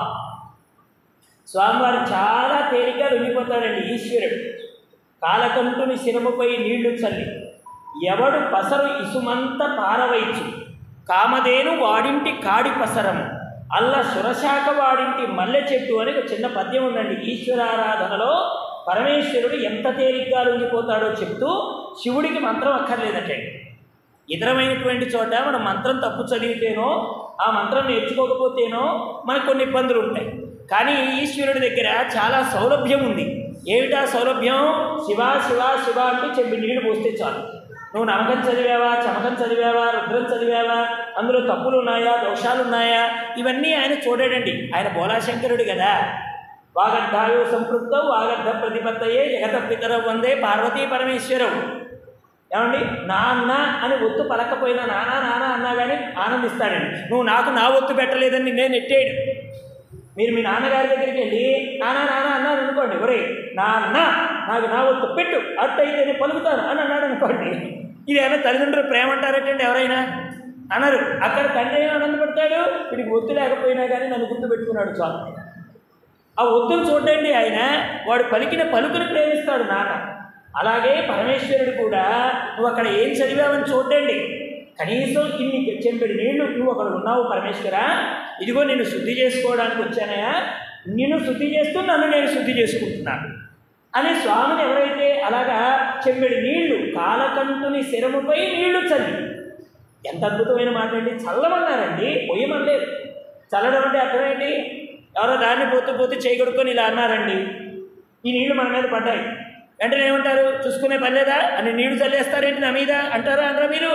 స్వామివారు చాలా తేలిగ్గా వెళ్ళిపోతాడండి ఈశ్వరుడు కాలకంటుని శిరముపై నీళ్లు చల్లి ఎవడు పసరు ఇసుమంత పారవైచు కామధేను వాడింటి కాడి పసరము అల్ల సురశాఖ వాడింటి మల్లె చెట్టు అని ఒక చిన్న పద్యం ఉందండి ఈశ్వరారాధనలో పరమేశ్వరుడు ఎంత తేలిగ్గా లొంగిపోతాడో చెప్తూ శివుడికి మంత్రం అక్కర్లేదటండి ఇతరమైనటువంటి చోట మనం మంత్రం తప్పు చదివితేనో ఆ మంత్రం నేర్చుకోకపోతేనో మనకు కొన్ని ఇబ్బందులు ఉంటాయి కానీ ఈశ్వరుడి దగ్గర చాలా సౌలభ్యం ఉంది ఏమిటా సౌలభ్యం శివ శివ శివ అంటూ చెప్పి నీళ్లు పోస్తే చాలు నువ్వు నమ్మకం చదివావా చమకం చదివావా రుద్రం చదివావా అందులో తప్పులు ఉన్నాయా దోషాలు ఉన్నాయా ఇవన్నీ ఆయన చూడాడండి ఆయన బోలాశంకరుడు కదా వాగర్ధాయు సంపృక్తం వాగర్ధ ప్రతిపత్తయే జగత పితరం వందే పార్వతీ పరమేశ్వరం ఏమండి నాన్న అని ఒత్తు పలకపోయినా నానా నాన్న అన్నా కానీ ఆనందిస్తాడండి నువ్వు నాకు నా ఒత్తు పెట్టలేదని నేను ఎట్టేయడు మీరు మీ నాన్నగారి దగ్గరికి వెళ్ళి నానా నాన్న అన్నారు అనుకోండి ఒరే నాన్న నాకు నా ఒత్తు పెట్టు అట్టయితే నేను పలుకుతాను అని అన్నాడు అనుకోండి ఇది ఏమైనా తల్లిదండ్రులు ప్రేమ అంటారటండి ఎవరైనా అనరు అక్కడ తండ్రి ఏమైనా ఆనందపడతాడు వీడికి ఒత్తు లేకపోయినా కానీ నన్ను గుర్తు పెట్టుకున్నాడు చాలు ఆ ఒత్తును చూడండి ఆయన వాడు పలికిన పలుకుని ప్రేమిస్తాడు నాన్న అలాగే పరమేశ్వరుడు కూడా నువ్వు అక్కడ ఏం చదివావని చూడండి కనీసం ఇన్ని చెంపెడి నీళ్లు నువ్వు అక్కడ ఉన్నావు పరమేశ్వర ఇదిగో నేను శుద్ధి చేసుకోవడానికి వచ్చానయా నిన్ను శుద్ధి చేస్తూ నన్ను నేను శుద్ధి చేసుకుంటున్నాను అని స్వామిని ఎవరైతే అలాగా చెంబెడి నీళ్లు కాలకంటుని శిరముపై నీళ్లు చల్లి ఎంత అద్భుతమైన మాట అండి చల్లమన్నారండి పొయ్యమనలేదు చల్లడం అంటే అర్థం ఏంటి ఎవరో దాన్ని పోతూ పోతూ చేయగొడుకొని ఇలా అన్నారండి ఈ నీళ్లు మన మీద పడ్డాయి వెంటనే ఏమంటారు చూసుకునే పని లేదా అని నీళ్లు చల్లేస్తారేంటి నా మీద అంటారా అనరా మీరు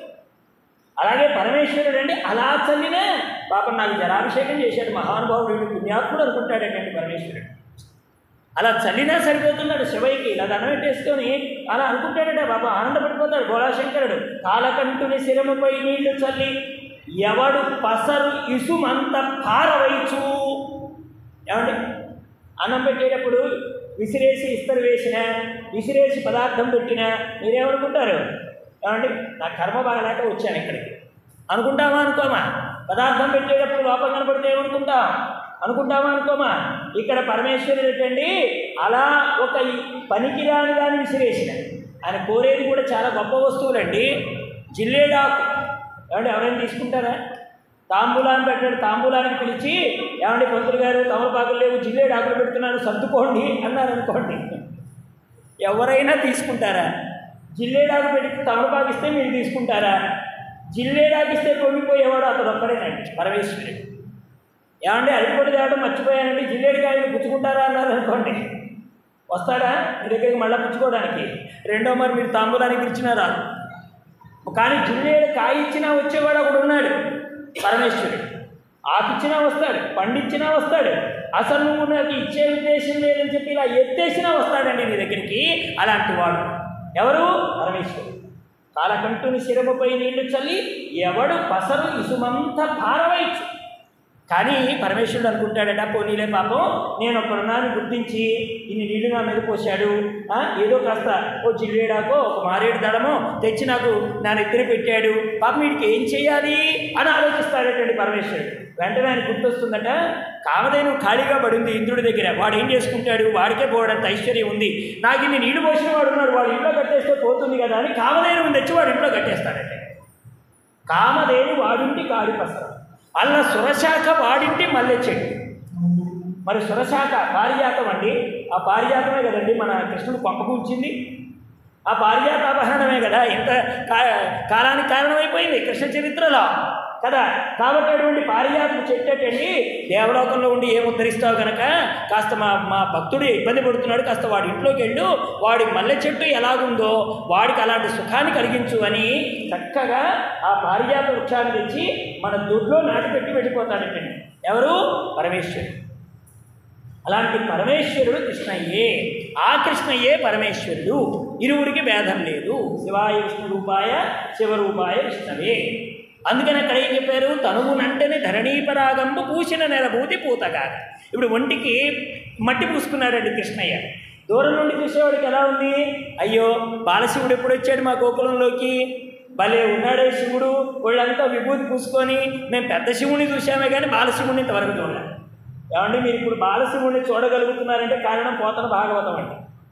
అలాగే పరమేశ్వరుడు అండి అలా చల్లినే పాపం నాకు జలాభిషేకం చేశాడు మహానుభావుడు వీడు పుణ్యాత్ముడు అనుకుంటాడేటండి పరమేశ్వరుడు అలా చల్లినా సరిపోతున్నాడు శివయ్యకి ఇలా దండం పెట్టేసుకొని అలా అనుకుంటాడట బాబా ఆనందపడిపోతాడు గోళాశంకరుడు కాలకంటుని శిరముపై నీళ్లు చల్లి ఎవడు పసరు ఇసుమంత పారవైచు ఏమండి అన్నం పెట్టేటప్పుడు విసిరేసి ఇస్తరు వేసిన విసిరేసి పదార్థం పెట్టినా మీరేమనుకుంటారు ఏమండి నా కర్మ బాగలేక వచ్చాను ఇక్కడికి అనుకుంటామా అనుకోమా పదార్థం పెట్టేటప్పుడు లోపం కనపడితే ఏమనుకుంటాం అనుకుంటామా అనుకోమా ఇక్కడ పరమేశ్వరుడు ఏంటండి అలా ఒక ఈ పనికిరాని దాన్ని విసిరేసిన ఆయన కోరేది కూడా చాలా గొప్ప వస్తువులండి జిల్లేడాకు ఏమండి ఎవరైనా తీసుకుంటారా తాంబూలాన్ని పెట్టాడు తాంబూలానికి పిలిచి ఏమండి పంతులు గారు తమలపాకులు లేవు జిల్లేడు ఆకులు పెడుతున్నాను సర్దుకోండి అన్నారు అనుకోండి ఎవరైనా తీసుకుంటారా జిల్లేడాకు పెట్టి తమలపాకు ఇస్తే మీరు తీసుకుంటారా జిల్లేడాకు ఇస్తే కొనిపోయేవాడు అతడు ఒక్కడేనండి పరమేశ్వరుడు ఏమండి అరటిపొడి తేవడం మర్చిపోయానండి జిల్లేడికాయలు పుచ్చుకుంటారా అన్నారు అనుకోండి వస్తాడా మీ దగ్గరికి మళ్ళీ పుచ్చుకోవడానికి రెండో మరి మీరు తాంబూలానికి పిలిచినా రాదు కానీ జిల్లేడు కాయ ఇచ్చినా వచ్చేవాడు ఒకడు ఉన్నాడు పరమేశ్వరుడు ఆకిచ్చినా వస్తాడు పండిచ్చినా వస్తాడు అసలు నువ్వు నాకు ఇచ్చే ఉద్దేశం లేదని చెప్పి ఇలా ఎత్తేసినా వస్తాడండి నీ దగ్గరికి అలాంటి వాడు ఎవరు పరమేశ్వరుడు కాలకంటుని శిరముపై నీళ్లు చల్లి ఎవడు పసరు ఇసుమంత భారవైచు కానీ పరమేశ్వరుడు అనుకుంటాడట పోనీలే పాపం నేను ఒకరున్నాను గుర్తించి ఇన్ని నీళ్లు నా మీద పోశాడు ఆ, ఏదో కాస్త ఓ జిల్లేడాకో ఒక మారేడు దడమో తెచ్చి నాకు నా నెత్తిన పెట్టాడు పాపం వీడికి ఏం చేయాలి అని ఆలోచిస్తాడటండి పరమేశ్వరుడు వెంటనే ఆయన గుర్తొస్తుందట కామధేను ఖాళీగా పడింది ఇంద్రుడి దగ్గర వాడు ఏం చేసుకుంటాడు వాడికే పోవడంత ఐశ్వర్యం ఉంది నాకు ఇన్ని నీళ్లు పోసిన వాడు ఉన్నాడు వాడు ఇంట్లో కట్టేస్తే పోతుంది కదా అని కామధేను తెచ్చి వాడు ఇంట్లో కట్టేస్తాడట కామధేను వాడింటి కాడి పసరం అల్ల సురశాఖ వాడింటి మల్లె చెట్టు మరి సురశాఖ పారిజాతం అండి ఆ పారిజాతమే కదండి మన కృష్ణుడు పంపకూర్చింది ఆ పారిజాత అపహరణమే కదా ఇంత కా కాలానికి కారణమైపోయింది కృష్ణ చరిత్రలో కదా కాబట్టి అటువంటి పారిజాతం చెట్టండి దేవలోకంలో ఉండి ఏం ఉద్ధరిస్తావు కనుక కాస్త మా మా భక్తుడు ఇబ్బంది పడుతున్నాడు కాస్త వాడి ఇంట్లోకి వెళ్ళు వాడి మల్లె చెట్టు ఎలాగుందో వాడికి అలాంటి సుఖాన్ని కలిగించు అని చక్కగా ఆ పారిజాత వృక్షాన్ని తెచ్చి మన దొడ్లో నాటిపెట్టి వెళ్ళిపోతాడండి ఎవరు పరమేశ్వరుడు అలాంటి పరమేశ్వరుడు కృష్ణయ్యే ఆ కృష్ణయ్యే పరమేశ్వరుడు ఇరువురికి భేదం లేదు శివాయ విష్ణు రూపాయ శివరూపాయ విష్ణవే అందుకని అక్కడ ఏం చెప్పారు తనువునంటని ధరణీపరాగంబు పూసిన నెలభూతి పూతగా ఇప్పుడు ఒంటికి మట్టి పూసుకున్నాడండి కృష్ణయ్య దూరం నుండి చూసేవాడికి ఎలా ఉంది అయ్యో బాలశివుడు ఎప్పుడు వచ్చాడు మా గోకులంలోకి భలే ఉన్నాడే శివుడు వాళ్ళంతా విభూతి పూసుకొని మేము పెద్ద శివుని చూసామే కానీ బాలశివుడిని ఇంతవరకు చూడలేదు ఏమండి మీరు ఇప్పుడు బాలశివుడిని చూడగలుగుతున్నారంటే కారణం పోతన భాగవతం అండి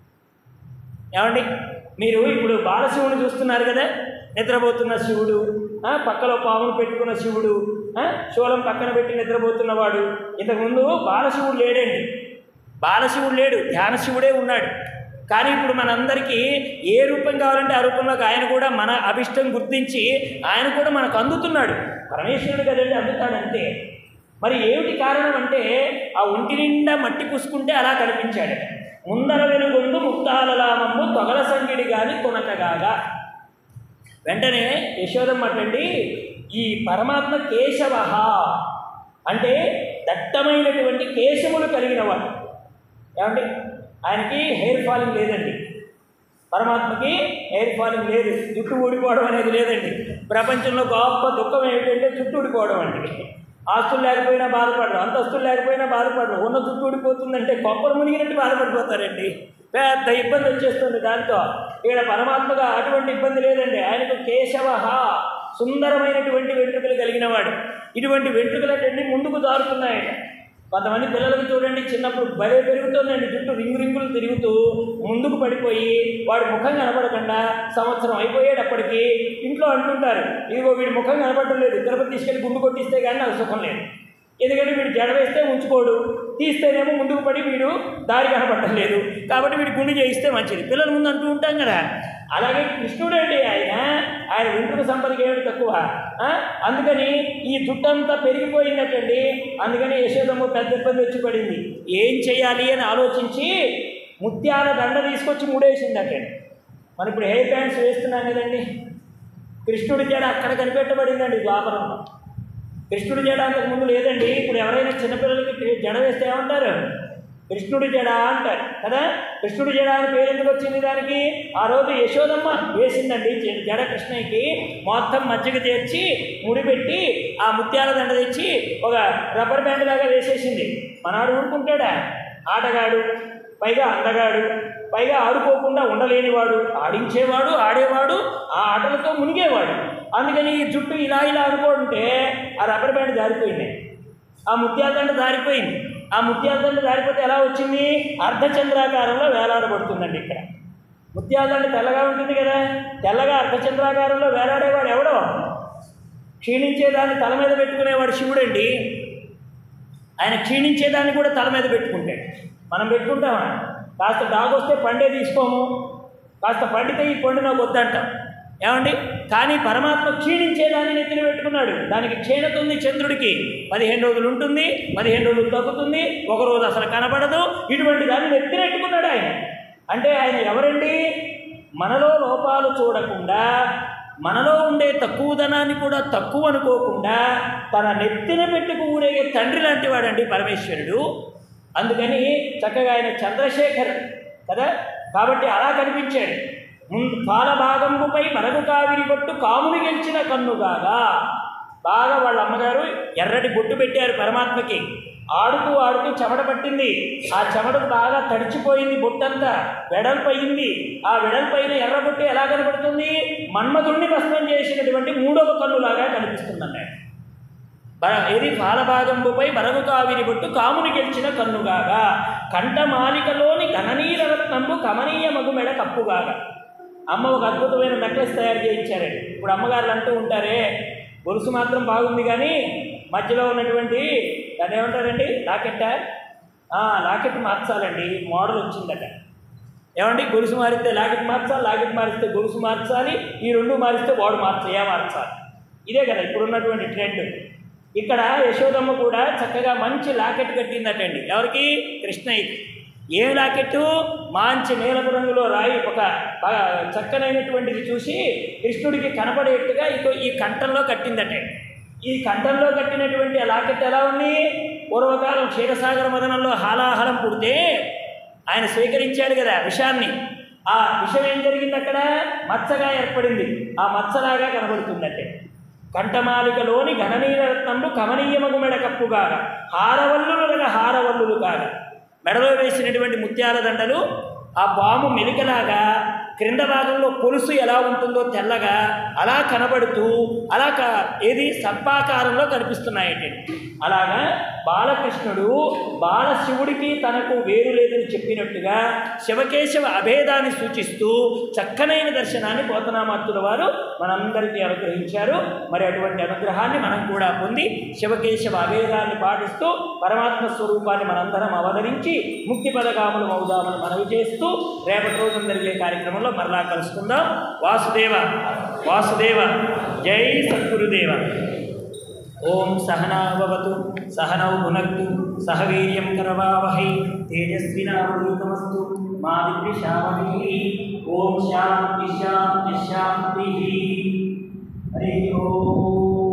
ఏమండి మీరు ఇప్పుడు బాలశివుని చూస్తున్నారు కదా నిద్రపోతున్న శివుడు ఆ, పక్కలో పామును పెట్టుకున్న శివుడు ఆ, శూలం పక్కన పెట్టి నిద్రపోతున్నవాడు ఇంతకుముందు బాలశివుడు లేడండి బాలశివుడు లేడు ధ్యానశివుడే ఉన్నాడు కానీ ఇప్పుడు మనందరికీ ఏ రూపం కావాలంటే ఆ రూపంలోకి ఆయన కూడా మన అభిష్టం గుర్తించి ఆయన కూడా మనకు అందుతున్నాడు పరమేశ్వరుడు కదండి అందుతాడంతే మరి ఏమిటి కారణం అంటే ఆ ఒంటి నిండా మట్టి పూసుకుంటే అలా కనిపించాడు ముందర వెలుగొందు ముక్తాలలామమ్ము తొగల సంగిడి గాని కొనకగాగా వెంటనే యశోదమ్మటండి ఈ పరమాత్మ కేశవ అంటే దట్టమైనటువంటి కేశములు కలిగినవాడు ఏమండి ఆయనకి హెయిర్ ఫాలింగ్ లేదండి పరమాత్మకి హెయిర్ ఫాలింగ్ లేదు జుట్టు ఊడిపోవడం అనేది లేదండి ప్రపంచంలో గొప్ప దుఃఖం ఏమిటంటే జుట్టు ఊడిపోవడం అండి ఆస్తులు లేకపోయినా బాధపడరు అంతస్తులు లేకపోయినా బాధపడరు ఉన్న జుట్టు ఊడిపోతుందంటే కొప్పలు మునిగినట్టు బాధపడిపోతారండి పెద్ద ఇబ్బంది వచ్చేస్తుంది దాంతో ఈయన పరమాత్మగా అటువంటి ఇబ్బంది లేదండి ఆయనకు కేశవ సుందరమైనటువంటి వెంట్రుకలు కలిగిన వాడు ఇటువంటి వెంట్రుకలటండి ముందుకు జారుతున్నాయట కొంతమంది పిల్లలకు చూడండి చిన్నప్పుడు భలే పెరుగుతుందండి జుట్టు రింగు రింగులు తిరుగుతూ ముందుకు పడిపోయి వాడి ముఖం కనపడకుండా సంవత్సరం అయిపోయేటప్పటికి ఇంట్లో అంటుంటారు ఇదిగో వీడి ముఖం కనపడటం లేదు తిరుపతి తీసుకెళ్ళి గుండు కొట్టిస్తే కానీ నాకు సుఖం లేదు ఎందుకంటే వీడు జడ వేస్తే ఉంచుకోడు తీస్తేనేమో ముందుకు పడి వీడు దారి కనపడటం లేదు కాబట్టి వీడి గుండు చేయిస్తే మంచిది పిల్లల ముందు అంటూ ఉంటాం కదా అలాగే కృష్ణుడు అండి ఆయన ఆయన వెంట్రుక సంపదకి ఏమిటి తక్కువ ఆ? అందుకని ఈ జుట్టంతా పెరిగిపోయిందటండి అందుకని యశోదమ్మ పెద్ద ఇబ్బంది వచ్చి పడింది ఏం చేయాలి అని ఆలోచించి ముత్యాల దండ తీసుకొచ్చి మూడేసిందటండి మనం ఇప్పుడు హెయిర్ బ్యాండ్స్ వేస్తున్నాం కదండి కృష్ణుడి జడ అక్కడ కనిపెట్టబడిందండి ద్వాపరంలో కృష్ణుడి జడ అంతకు ముందు లేదండి ఇప్పుడు ఎవరైనా చిన్నపిల్లలకి జడ వేస్తే ఏమంటారు కృష్ణుడి జడ అంటారు కదా కృష్ణుడి జడ అని పేరు ఎందుకు వచ్చింది దానికి ఆ రోజు యశోదమ్మ వేసిందండి జ- జడ కృష్ణయ్యకి మొత్తం మజ్జిగ చేర్చి ముడిపెట్టి ఆ ముత్యాల దండ తెచ్చి ఒక రబ్బర్ బ్యాండ్ లాగా వేసేసింది మనాడు ఊరుకుంటాడా ఆటగాడు పైగా అందగాడు పైగా ఆడుకోకుండా ఉండలేనివాడు ఆడించేవాడు ఆడేవాడు ఆ ఆటలతో మునిగేవాడు అందుకని ఈ జుట్టు ఇలా ఇలా అనుకుంటే ఆ రబ్బర్ బ్యాండ్ జారిపోయింది ఆ ముత్యాల దండ జారిపోయింది ఆ ముత్యాల దండ జారిపోతే ఎలా వచ్చింది అర్ధచంద్రాకారంలో వేలాడబడుతుందండి ఇక్కడ ముత్యాల దండ తెల్లగా ఉంటుంది కదా తెల్లగా అర్ధచంద్రాకారంలో వేలాడేవాడు ఎవడో క్షీణించేదాన్ని తల మీద పెట్టుకునేవాడు శివుడండి ఆయన క్షీణించేదాన్ని కూడా తల మీద పెట్టుకుంటాడు మనం పెట్టుకుంటామా కాస్త డాగ్ వస్తే పండే తీసుకోము కాస్త పండితే ఈ పండు నాకు వద్దంటాం ఏమండి కానీ పరమాత్మ క్షీణించేదాన్ని నెత్తిన పెట్టుకున్నాడు దానికి క్షీణత ఉంది చంద్రుడికి పదిహేను రోజులు ఉంటుంది పదిహేను రోజులు తగ్గుతుంది ఒక రోజు అసలు కనపడదు ఇటువంటి దాన్ని నెత్తినెట్టుకున్నాడు ఆయన అంటే ఆయన ఎవరండి మనలో లోపాలు చూడకుండా మనలో ఉండే తక్కువదనాన్ని కూడా తక్కువ అనుకోకుండా తన నెత్తిన పెట్టుకు ఊరేగే తండ్రి లాంటి వాడండి పరమేశ్వరుడు అందుకని చక్కగా ఆయన చంద్రశేఖర్ కదా కాబట్టి అలా కనిపించాడు ముందు పాలభాగంపుపై మరగు కావిరి కొట్టు కాముని గెలిచిన కన్నుగాగా బాగా వాళ్ళ అమ్మగారు ఎర్రటి బొట్టు పెట్టారు పరమాత్మకి ఆడుతూ ఆడుతూ చెమట పట్టింది ఆ చెమటకు బాగా తడిచిపోయింది బొట్టంతా వెడల్పయింది ఆ వెడల్పైన ఎర్ర బొట్టు ఎలా కనబడుతుంది మన్మధుణ్ణి భస్మం చేసినటువంటి మూడవ కన్నులాగా కనిపిస్తుందన్నాడు బ- ఏది పాలభాగంబుపై బరగు కావిరి బొట్టు కాముని గెలిచిన కన్నుగాగా కంఠమాలికలోని గణనీయ రత్నంబు కమనీయ మగు మెడ కప్పుగాగా అమ్మ ఒక అద్భుతమైన నెక్లెస్ తయారు చేయించారండి ఇప్పుడు అమ్మగారులు అంటూ ఉంటారే గొలుసు మాత్రం బాగుంది కానీ మధ్యలో ఉన్నటువంటి దాన్ని ఏమంటారండి లాకెట్టా ఆ, లాకెట్ మార్చాలండి మోడల్ వచ్చిందట ఏమండి గొలుసు మారిస్తే లాకెట్ మార్చాలి లాకెట్ మారిస్తే గొలుసు మార్చాలి ఈ రెండు మారిస్తే వాడు మార్చాలి ఏ మార్చాలి ఇదే కదా ఇప్పుడున్నటువంటి ట్రెండ్ ఇక్కడ యశోదమ్మ కూడా చక్కగా మంచి లాకెట్ కట్టిందటండి ఎవరికి కృష్ణయ్యకి ఏం లాకెట్టు మంచి నీలపు రంగులో రాయి ఒక బాగా చక్కనైనటువంటిది చూసి కృష్ణుడికి కనపడేట్టుగా ఇక ఈ కంఠంలో కట్టిందటండి ఈ కంఠంలో కట్టినటువంటి ఆ లాకెట్ ఎలా ఉంది పూర్వకాలం క్షీరసాగర మదనంలో హాలాహలం పుడితే ఆయన స్వీకరించాడు కదా విషాన్ని ఆ విషం ఏం జరిగింది అక్కడ మచ్చగా ఏర్పడింది ఆ మచ్చలాగా కనబడుతుందంటే కంఠమాలికలోని గణనీయ రత్నంబు కమనీయమగు మెడ కప్పుగాగా హారవల్లులుగా హారవల్లులు కాగా మెడలో వేసినటువంటి ముత్యాల దండలు ఆ పాము మెలికలాగా క్రింద భాగంలో పొలుసు ఎలా ఉంటుందో తెల్లగా అలా కనబడుతూ అలా క ఏది సర్పాకారంలో కనిపిస్తున్నాయండి అలాగా బాలకృష్ణుడు బాలశివుడికి తనకు వేరు లేదని చెప్పినట్టుగా శివకేశవ అభేదాన్ని సూచిస్తూ చక్కనైన దర్శనాన్ని పోతనామాత్తుల వారు మనందరికీ అనుగ్రహించారు మరి అటువంటి అనుగ్రహాన్ని మనం కూడా పొంది శివకేశవ అభేదాన్ని పాటిస్తూ పరమాత్మ స్వరూపాన్ని మనందరం అవతరించి ముక్తి పదగాములు అవుదామని మనవి చేస్తూ రేపటి రోజున జరిగే కార్యక్రమంలో మరలా కలుసుకుందాం వాసుదేవ వాసుదేవ జై సద్గురుదేవ ఓం సహనావతు సహనౌ భునక్తు సహ వీర్యం కరవావహై తేజస్వినామస్తు మా విద్విషావహై ఓం శాంతి శాంతి శాంతి హరి ఓం